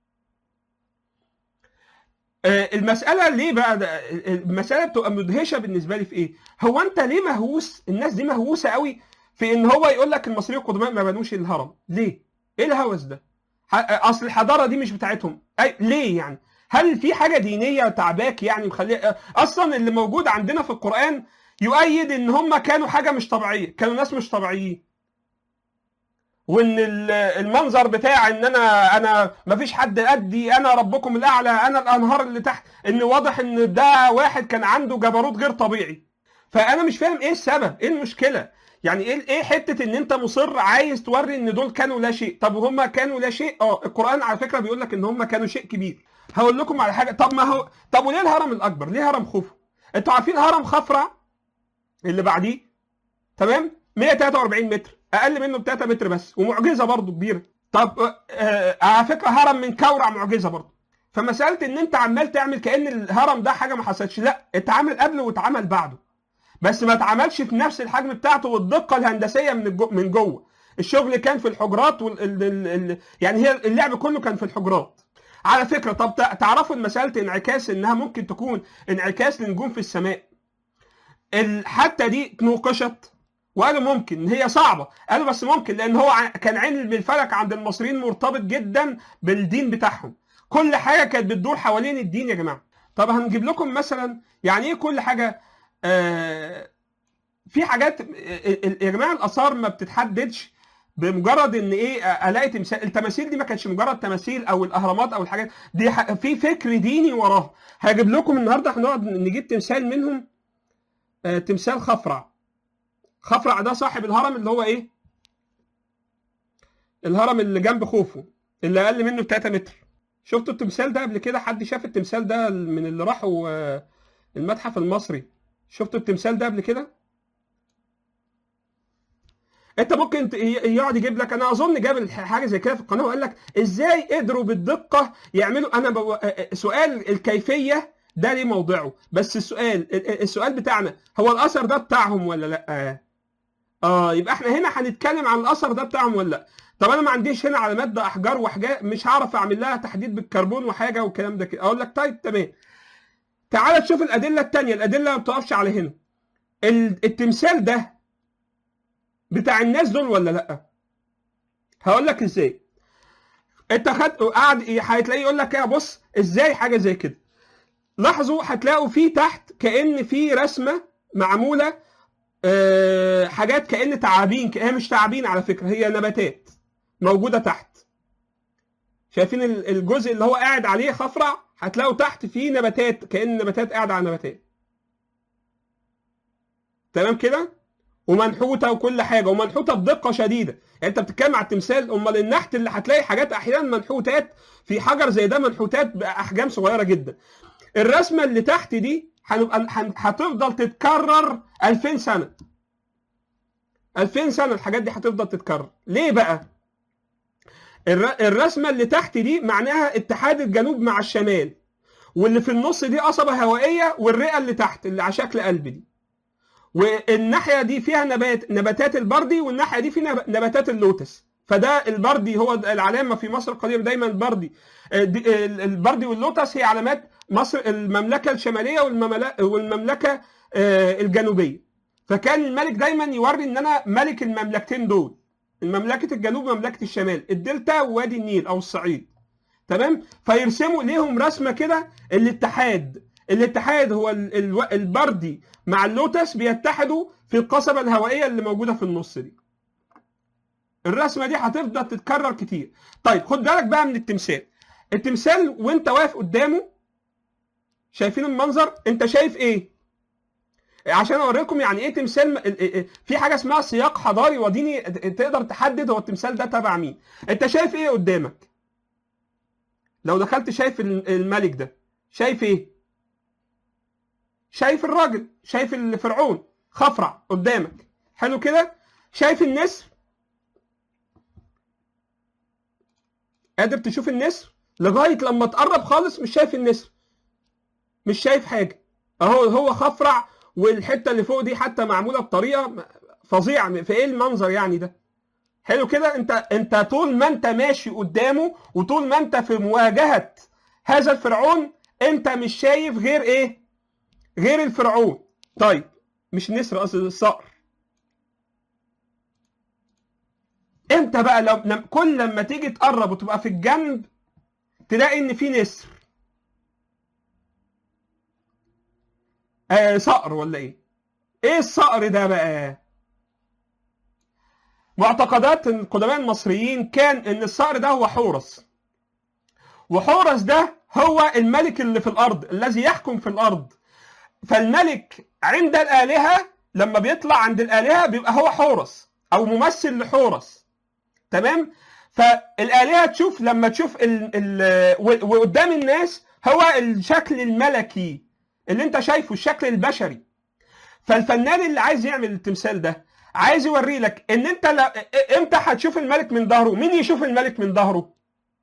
آه، المسألة ليه بقى ده المسألة بتبقى مدهشة بالنسبة لي في ايه؟ هو انت ليه مهووس؟ الناس دي مهووسة قوي في ان هو يقول لك المصريين القدماء ما بنوش الهرم، ليه؟ ايه الهوس ده؟ ح- اصل الحضارة دي مش بتاعتهم، أي ليه يعني؟ هل في حاجة دينية تعباك يعني مخليه اصلا اللي موجود عندنا في القرآن يؤيد ان هم كانوا حاجه مش طبيعيه كانوا ناس مش طبيعيين وان ال- المنظر بتاع ان انا انا ما فيش حد قدي انا ربكم الاعلى انا الانهار اللي تحت ان واضح ان ده واحد كان عنده جبروت غير طبيعي فانا مش فاهم ايه السبب ايه المشكله يعني ايه ايه حته ان انت مصر عايز توري ان دول كانوا لا شيء طب وهم كانوا لا شيء اه القران على فكره بيقول لك ان هم كانوا شيء كبير هقول لكم على حاجه طب ما هو طب وليه الهرم الاكبر ليه هرم خوفو انتوا عارفين هرم خفرع اللي بعديه تمام 143 متر اقل منه ب 3 متر بس ومعجزه برضه كبيره طب آه على فكره هرم من كورع معجزه برضه فمساله ان انت عمال تعمل كان الهرم ده حاجه ما حصلتش لا اتعمل قبله واتعمل بعده بس ما اتعملش في نفس الحجم بتاعته والدقه الهندسيه من الجو من جوه الشغل كان في الحجرات وال... ال... ال... ال... يعني هي اللعب كله كان في الحجرات على فكره طب تع- تعرفوا ان مساله انعكاس انها ممكن تكون انعكاس لنجوم في السماء ال- حتى دي نوقشت وقالوا ممكن هي صعبه قالوا بس ممكن لان هو ع- كان علم الفلك عند المصريين مرتبط جدا بالدين بتاعهم كل حاجه كانت بتدور حوالين الدين يا جماعه طب هنجيب لكم مثلا يعني ايه كل حاجه آه في حاجات ال- ال- يا جماعه الاثار ما بتتحددش بمجرد ان ايه آه، الاقي تمثال التماثيل دي ما كانتش مجرد تماثيل او الاهرامات او الحاجات دي ح- في فكر ديني وراها هجيب لكم النهارده هنقعد نجيب تمثال منهم آه، تمثال خفرع خفرع ده صاحب الهرم اللي هو ايه الهرم اللي جنب خوفو اللي اقل منه ب 3 متر شفتوا التمثال ده قبل كده حد شاف التمثال ده من اللي راحوا آه، المتحف المصري شفتوا التمثال ده قبل كده انت ممكن ت- ي- يقعد يجيب لك انا اظن جاب الح- حاجه زي كده في القناه وقال لك ازاي قدروا بالدقه يعملوا انا بو... سؤال الكيفيه ده ليه موضعه بس السؤال ال- السؤال بتاعنا هو الاثر ده بتاعهم ولا لا اه يبقى احنا هنا هنتكلم عن الاثر ده بتاعهم ولا لا طب انا ما عنديش هنا علامات ده احجار وحاجات مش هعرف اعمل لها تحديد بالكربون وحاجه والكلام ده كده اقول لك طيب تمام تعال تشوف الادله الثانيه الادله ما بتقفش على هنا ال- التمثال ده بتاع الناس دول ولا لا هقول لك ازاي انت خد قاعد هتلاقيه يقول لك ايه بص ازاي حاجه زي كده لاحظوا هتلاقوا فيه تحت كان في رسمه معموله آه، حاجات كان تعابين هي مش تعابين على فكره هي نباتات موجوده تحت شايفين ال- الجزء اللي هو قاعد عليه خفرع هتلاقوا تحت فيه نباتات كان نباتات قاعده على نباتات تمام كده ومنحوته وكل حاجه ومنحوته بدقه شديده يعني انت بتتكلم على التمثال امال النحت اللي هتلاقي حاجات احيانا منحوتات في حجر زي ده منحوتات باحجام صغيره جدا الرسمه اللي تحت دي هنبقى هن- هتفضل تتكرر 2000 سنه 2000 سنه الحاجات دي هتفضل تتكرر ليه بقى الر- الرسمه اللي تحت دي معناها اتحاد الجنوب مع الشمال واللي في النص دي قصبه هوائيه والرئه اللي تحت اللي على شكل قلب دي والناحيه دي فيها نبات نباتات البردي والناحيه دي فيها نب- نباتات اللوتس فده البردي هو العلامه في مصر القديمه دايما البردي آه، دي- ال- البردي واللوتس هي علامات مصر المملكه الشماليه والمملا- والمملكه آه، الجنوبيه فكان الملك دايما يوري ان انا ملك المملكتين دول مملكه الجنوب ومملكه الشمال الدلتا ووادي النيل او الصعيد تمام فيرسموا ليهم رسمه كده الاتحاد الاتحاد هو ال- الو- البردي مع اللوتس بيتحدوا في القصبة الهوائية اللي موجودة في النص دي الرسمة دي هتفضل تتكرر كتير طيب خد بالك بقى من التمثال التمثال وانت واقف قدامه شايفين المنظر انت شايف ايه عشان اوريكم يعني ايه تمثال م- ال- ال- في حاجه اسمها سياق حضاري وديني تقدر تحدد هو التمثال ده تبع مين انت شايف ايه قدامك لو دخلت شايف ال- الملك ده شايف ايه شايف الراجل شايف الفرعون خفرع قدامك حلو كده شايف النسر قادر تشوف النسر لغايه لما تقرب خالص مش شايف النسر مش شايف حاجه اهو هو خفرع والحته اللي فوق دي حتى معموله بطريقه فظيعه في ايه المنظر يعني ده حلو كده انت انت طول ما انت ماشي قدامه وطول ما انت في مواجهه هذا الفرعون انت مش شايف غير ايه غير الفرعون طيب مش النسر قصدي الصقر انت بقى لو لم كل لما تيجي تقرب وتبقى في الجنب تلاقي ان في نسر آه صقر ولا ايه ايه الصقر ده بقى معتقدات القدماء المصريين كان ان الصقر ده هو حورس وحورس ده هو الملك اللي في الارض الذي يحكم في الارض فالملك عند الآلهة لما بيطلع عند الآلهة بيبقى هو حورس أو ممثل لحورس تمام فالآلهة تشوف لما تشوف ال ال وقدام الناس هو الشكل الملكي اللي انت شايفه الشكل البشري فالفنان اللي عايز يعمل التمثال ده عايز يوري لك ان انت لا امتى هتشوف الملك من ظهره مين يشوف الملك من ظهره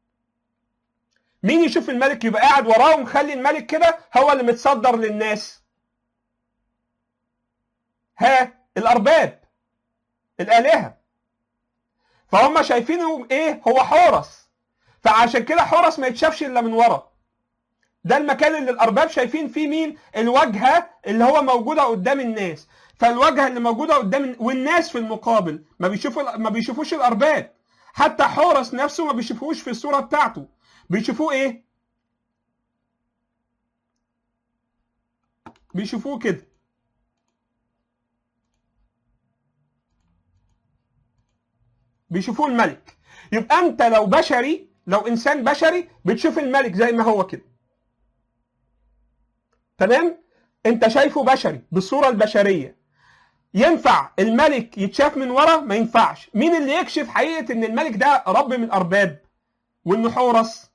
مين يشوف الملك يبقى قاعد وراه ومخلي الملك كده هو اللي متصدر للناس ها الارباب الالهه فهم شايفينه ايه هو حورس فعشان كده حورس ما يتشافش الا من ورا ده المكان اللي الارباب شايفين فيه مين الواجهه اللي هو موجوده قدام الناس فالواجهه اللي موجوده قدام والناس في المقابل ما بيشوفوا ما بيشوفوش الارباب حتى حورس نفسه ما بيشوفوش في الصوره بتاعته بيشوفوه ايه بيشوفوه كده بيشوفوه الملك يبقى انت لو بشري لو انسان بشري بتشوف الملك زي ما هو كده تمام انت شايفه بشري بالصوره البشريه ينفع الملك يتشاف من ورا ما ينفعش مين اللي يكشف حقيقه ان الملك ده رب من الارباب وانه حورس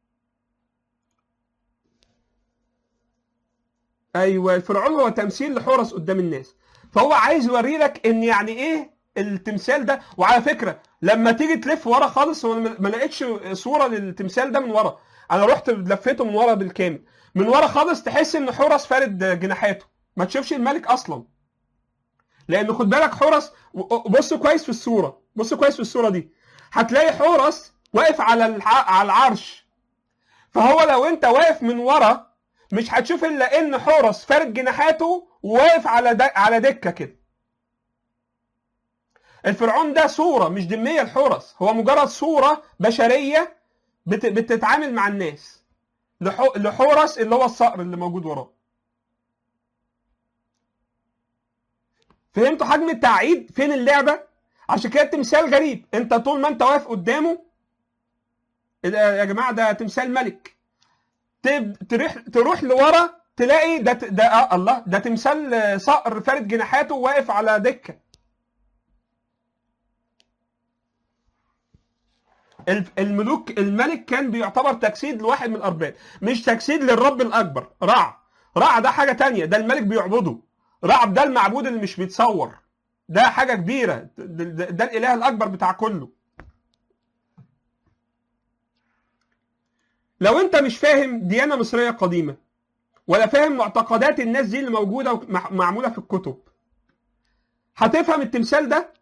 ايوه الفرعون هو تمثيل لحورس قدام الناس فهو عايز يوري لك ان يعني ايه التمثال ده وعلى فكره لما تيجي تلف ورا خالص هو ما لقيتش صوره للتمثال ده من ورا انا رحت لفيته من ورا بالكامل من ورا خالص تحس ان حورس فارد جناحاته ما تشوفش الملك اصلا لان خد بالك حورس بص كويس في الصوره بص كويس في الصوره دي هتلاقي حورس واقف على الع- على العرش فهو لو انت واقف من ورا مش هتشوف الا ان حورس فارد جناحاته وواقف على د... على دكه كده الفرعون ده صوره مش دميه لحورس هو مجرد صوره بشريه بت... بتتعامل مع الناس لح... لحورس اللي هو الصقر اللي موجود وراه فهمتوا حجم التعقيد فين اللعبه عشان كده التمثال غريب انت طول ما انت واقف قدامه إيه ده يا جماعه ده تمثال ملك تب... تروح تروح لورا تلاقي ده ده آه الله ده تمثال آه، صقر فارد جناحاته واقف على دكه الف- الملوك الملك كان بيعتبر تجسيد لواحد من الارباب مش تجسيد للرب الاكبر رع رع ده حاجه تانية ده الملك بيعبده رع ده المعبود اللي مش بيتصور ده حاجه كبيره ده, ده, ده الاله الاكبر بتاع كله لو انت مش فاهم ديانه مصريه قديمه ولا فاهم معتقدات الناس دي اللي موجوده ومعموله في الكتب هتفهم التمثال ده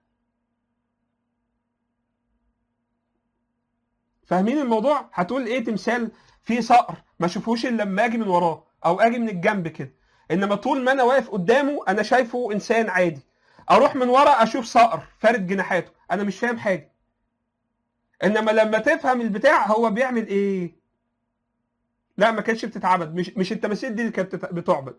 فاهمين الموضوع هتقول ايه تمثال فيه صقر ما اشوفوش الا لما اجي من وراه او اجي من الجنب كده انما طول ما انا واقف قدامه انا شايفه انسان عادي اروح من ورا اشوف صقر فارد جناحاته انا مش فاهم حاجه انما لما تفهم البتاع هو بيعمل ايه لا ما كانتش بتتعبد مش مش التماثيل دي اللي كانت بتت- بتعبد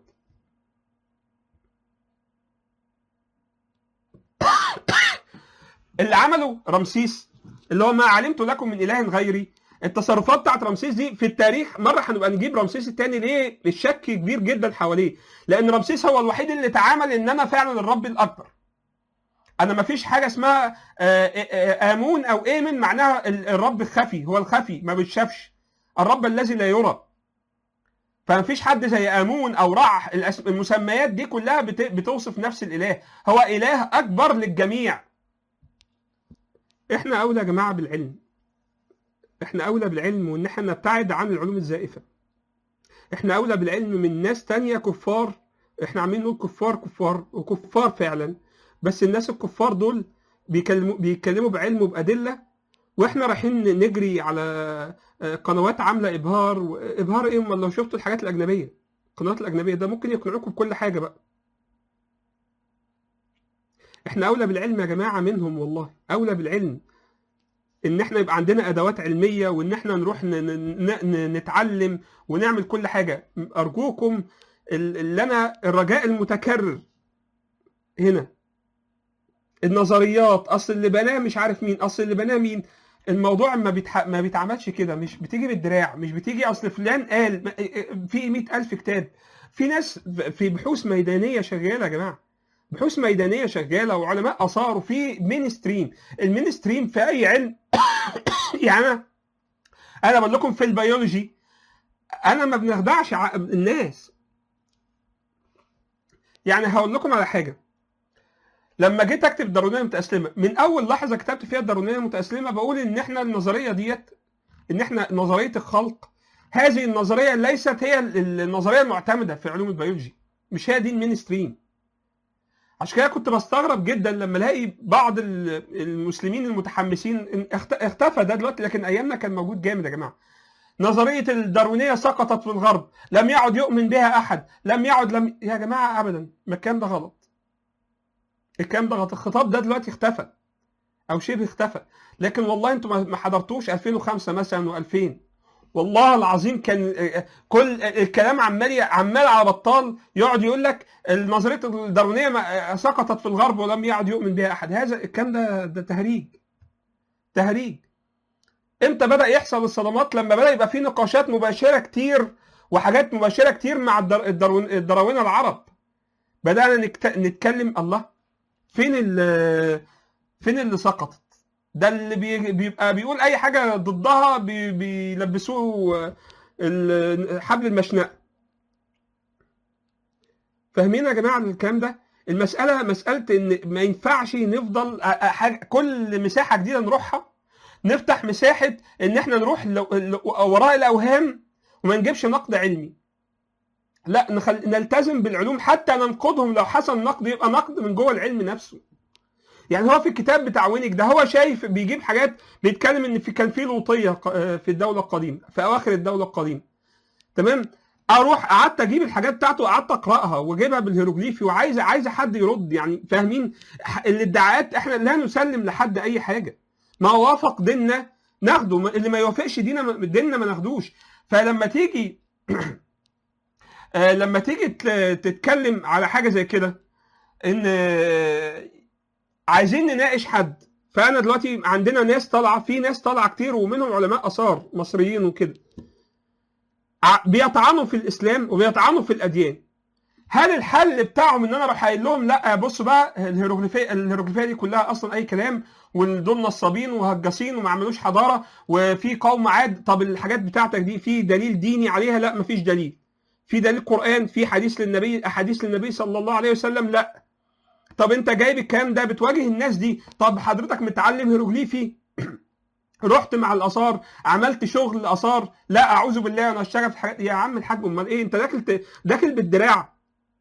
اللي عمله رمسيس اللي هو ما علمت لكم من اله غيري التصرفات بتاعت رمسيس دي في التاريخ مره هنبقى نجيب رمسيس الثاني ليه الشك كبير جدا حواليه لان رمسيس هو الوحيد اللي اتعامل ان انا فعلا الرب الاكبر انا ما فيش حاجه اسمها آه، آه، آه، امون او ايمن معناها ال- الرب الخفي هو الخفي ما بيتشافش الرب الذي لا يرى فما فيش حد زي امون او رع الأس- المسميات دي كلها بت- بتوصف نفس الاله هو اله اكبر للجميع احنا اولى يا جماعه بالعلم احنا اولى بالعلم وان احنا نبتعد عن العلوم الزائفه احنا اولى بالعلم من ناس تانية كفار احنا عاملين نقول كفار كفار وكفار فعلا بس الناس الكفار دول بيكلموا بيتكلموا بعلم وبادله واحنا رايحين نجري على آه، قنوات عامله ابهار و- ابهار ايه امال لو شفتوا الحاجات الاجنبيه القنوات الاجنبيه ده ممكن يقنعوكم بكل حاجه بقى احنا اولى بالعلم يا جماعه منهم والله اولى بالعلم ان احنا يبقى عندنا ادوات علميه وان احنا نروح ن- ن- ن- نتعلم ونعمل كل حاجه ارجوكم ال- اللي انا الرجاء المتكرر هنا النظريات اصل اللي بناه مش عارف مين اصل اللي بناه مين الموضوع ما بيتح... ما بيتعملش كده مش بتيجي بالدراع مش بتيجي اصل فلان قال ما- في مئة ألف كتاب في ناس في بحوث ميدانيه شغاله يا جماعه بحوث ميدانيه شغاله وعلماء اثار وفي مين ستريم المين ستريم في اي علم يعني انا انا بقول لكم في البيولوجي انا ما بنخدعش ع- الناس يعني هقول لكم على حاجه لما جيت اكتب الدارونيه المتاسلمه من اول لحظه كتبت فيها الدارونيه المتاسلمه بقول ان احنا النظريه ديت ان احنا نظريه الخلق هذه النظريه ليست هي ال- النظريه المعتمده في علوم البيولوجي مش هي دي المين ستريم عشان كده كنت بستغرب جدا لما الاقي بعض ال- المسلمين المتحمسين إن- اخت- اختفى ده دلوقتي لكن ايامنا كان موجود جامد يا جماعه نظريه الداروينيه سقطت في الغرب لم يعد يؤمن بها احد لم يعد لم يا جماعه ابدا ما الكلام ده غلط الكلام ده غلط الخطاب ده دلوقتي اختفى او شبه اختفى لكن والله انتم ما- ما حضرتوش 2005 مثلا و2000 والله العظيم كان آه، كل الكلام عمال ي- عمال على بطال يقعد يقول لك النظريه الداروينيه ما- آه، سقطت في الغرب ولم يعد يؤمن بها احد هذا الكلام ده ده تهريج تهريج امتى بدا يحصل الصدمات لما بدا يبقى في نقاشات مباشره كتير وحاجات مباشره كتير مع الدر- الدرون- الدراوين العرب بدانا نكت... نتكلم الله فين ال فين اللي سقطت ده اللي بي... بيبقى بيقول اي حاجه ضدها بي... بيلبسوه ال- حبل المشنقه فاهمين يا جماعه الكلام ده المساله مساله ان ما ينفعش نفضل أ- أ- حاجة كل مساحه جديده نروحها نفتح مساحه ان احنا نروح ل... ل... وراء الاوهام وما نجيبش نقد علمي لا نخل... نلتزم بالعلوم حتى ننقدهم لو حصل نقد يبقى نقد من جوه العلم نفسه يعني هو في الكتاب بتاع وينك ده هو شايف بيجيب حاجات بيتكلم ان في كان في لوطيه ق- في الدوله القديمه في اواخر الدوله القديمه تمام اروح قعدت اجيب الحاجات بتاعته وقعدت اقراها واجيبها بالهيروغليفي وعايز عايز حد يرد يعني فاهمين ح- الادعاءات احنا لا نسلم لحد اي حاجه ما وافق ديننا ناخده ما- اللي ما يوافقش ديننا ديننا ما ناخدوش فلما تيجي آه، لما تيجي تل- تتكلم على حاجه زي كده ان آه، عايزين نناقش حد فانا دلوقتي عندنا ناس طالعه في ناس طالعه كتير ومنهم علماء اثار مصريين وكده ع- بيطعنوا في الاسلام وبيطعنوا في الاديان هل الحل بتاعهم ان انا اروح قايل لهم لا بصوا بقى الهيروغليفيه الهيروغليفيه دي كلها اصلا اي كلام ودول نصابين وهجاصين وما عملوش حضاره وفي قوم عاد طب الحاجات بتاعتك دي في دليل ديني عليها لا مفيش دليل في دليل قران في حديث للنبي احاديث للنبي صلى الله عليه وسلم لا طب انت جايب الكلام ده بتواجه الناس دي طب حضرتك متعلم هيروغليفي رحت مع الاثار عملت شغل اثار لا اعوذ بالله انا اشتغل في حاجات يا عم الحاج امال ايه انت داخل ت- داخل بالدراع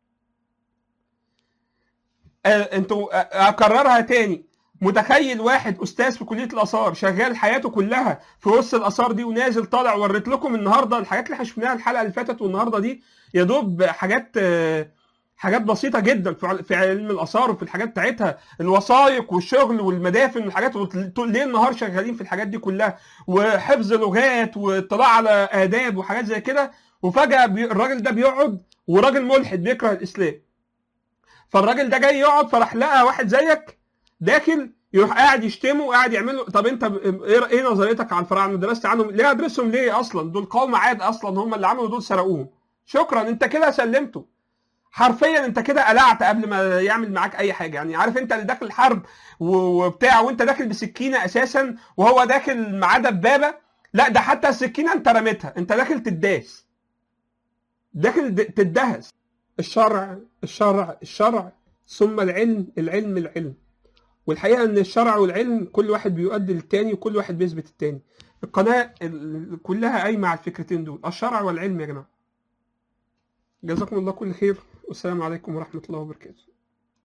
آه، انتوا آه، اكررها تاني متخيل واحد استاذ في كليه الاثار شغال حياته كلها في وسط الاثار دي ونازل طالع وريت لكم النهارده الحاجات اللي احنا شفناها الحلقه اللي فاتت والنهارده دي يا دوب حاجات آه، حاجات بسيطه جدا في عل- في علم الاثار وفي الحاجات بتاعتها الوثائق والشغل والمدافن والحاجات طول ليل نهار شغالين في الحاجات دي كلها وحفظ لغات واطلاع على اداب وحاجات زي كده وفجاه بي الراجل ده بيقعد وراجل ملحد بيكره الاسلام فالراجل ده جاي يقعد فراح لقى واحد زيك داخل يروح قاعد يشتمه وقاعد يعمل له طب انت ب- ايه ايه نظريتك على الفراعنه درست عنهم ليه ادرسهم ليه اصلا دول قوم عاد اصلا هم اللي عملوا دول سرقوهم شكرا انت كده سلمته حرفيا انت كده قلعت قبل ما يعمل معاك اي حاجه يعني عارف انت اللي داخل الحرب و- وبتاع وانت داخل بسكينه اساسا وهو داخل معاه دبابه لا ده حتى السكينه انت رميتها انت داخل تداس داخل د- تدهس الشرع الشرع الشرع ثم العلم العلم العلم والحقيقه ان الشرع والعلم كل واحد بيؤدي للتاني وكل واحد بيثبت التاني القناه ال- كلها قايمه على الفكرتين دول الشرع والعلم يا جماعه جزاكم الله كل خير والسلام عليكم ورحمه الله وبركاته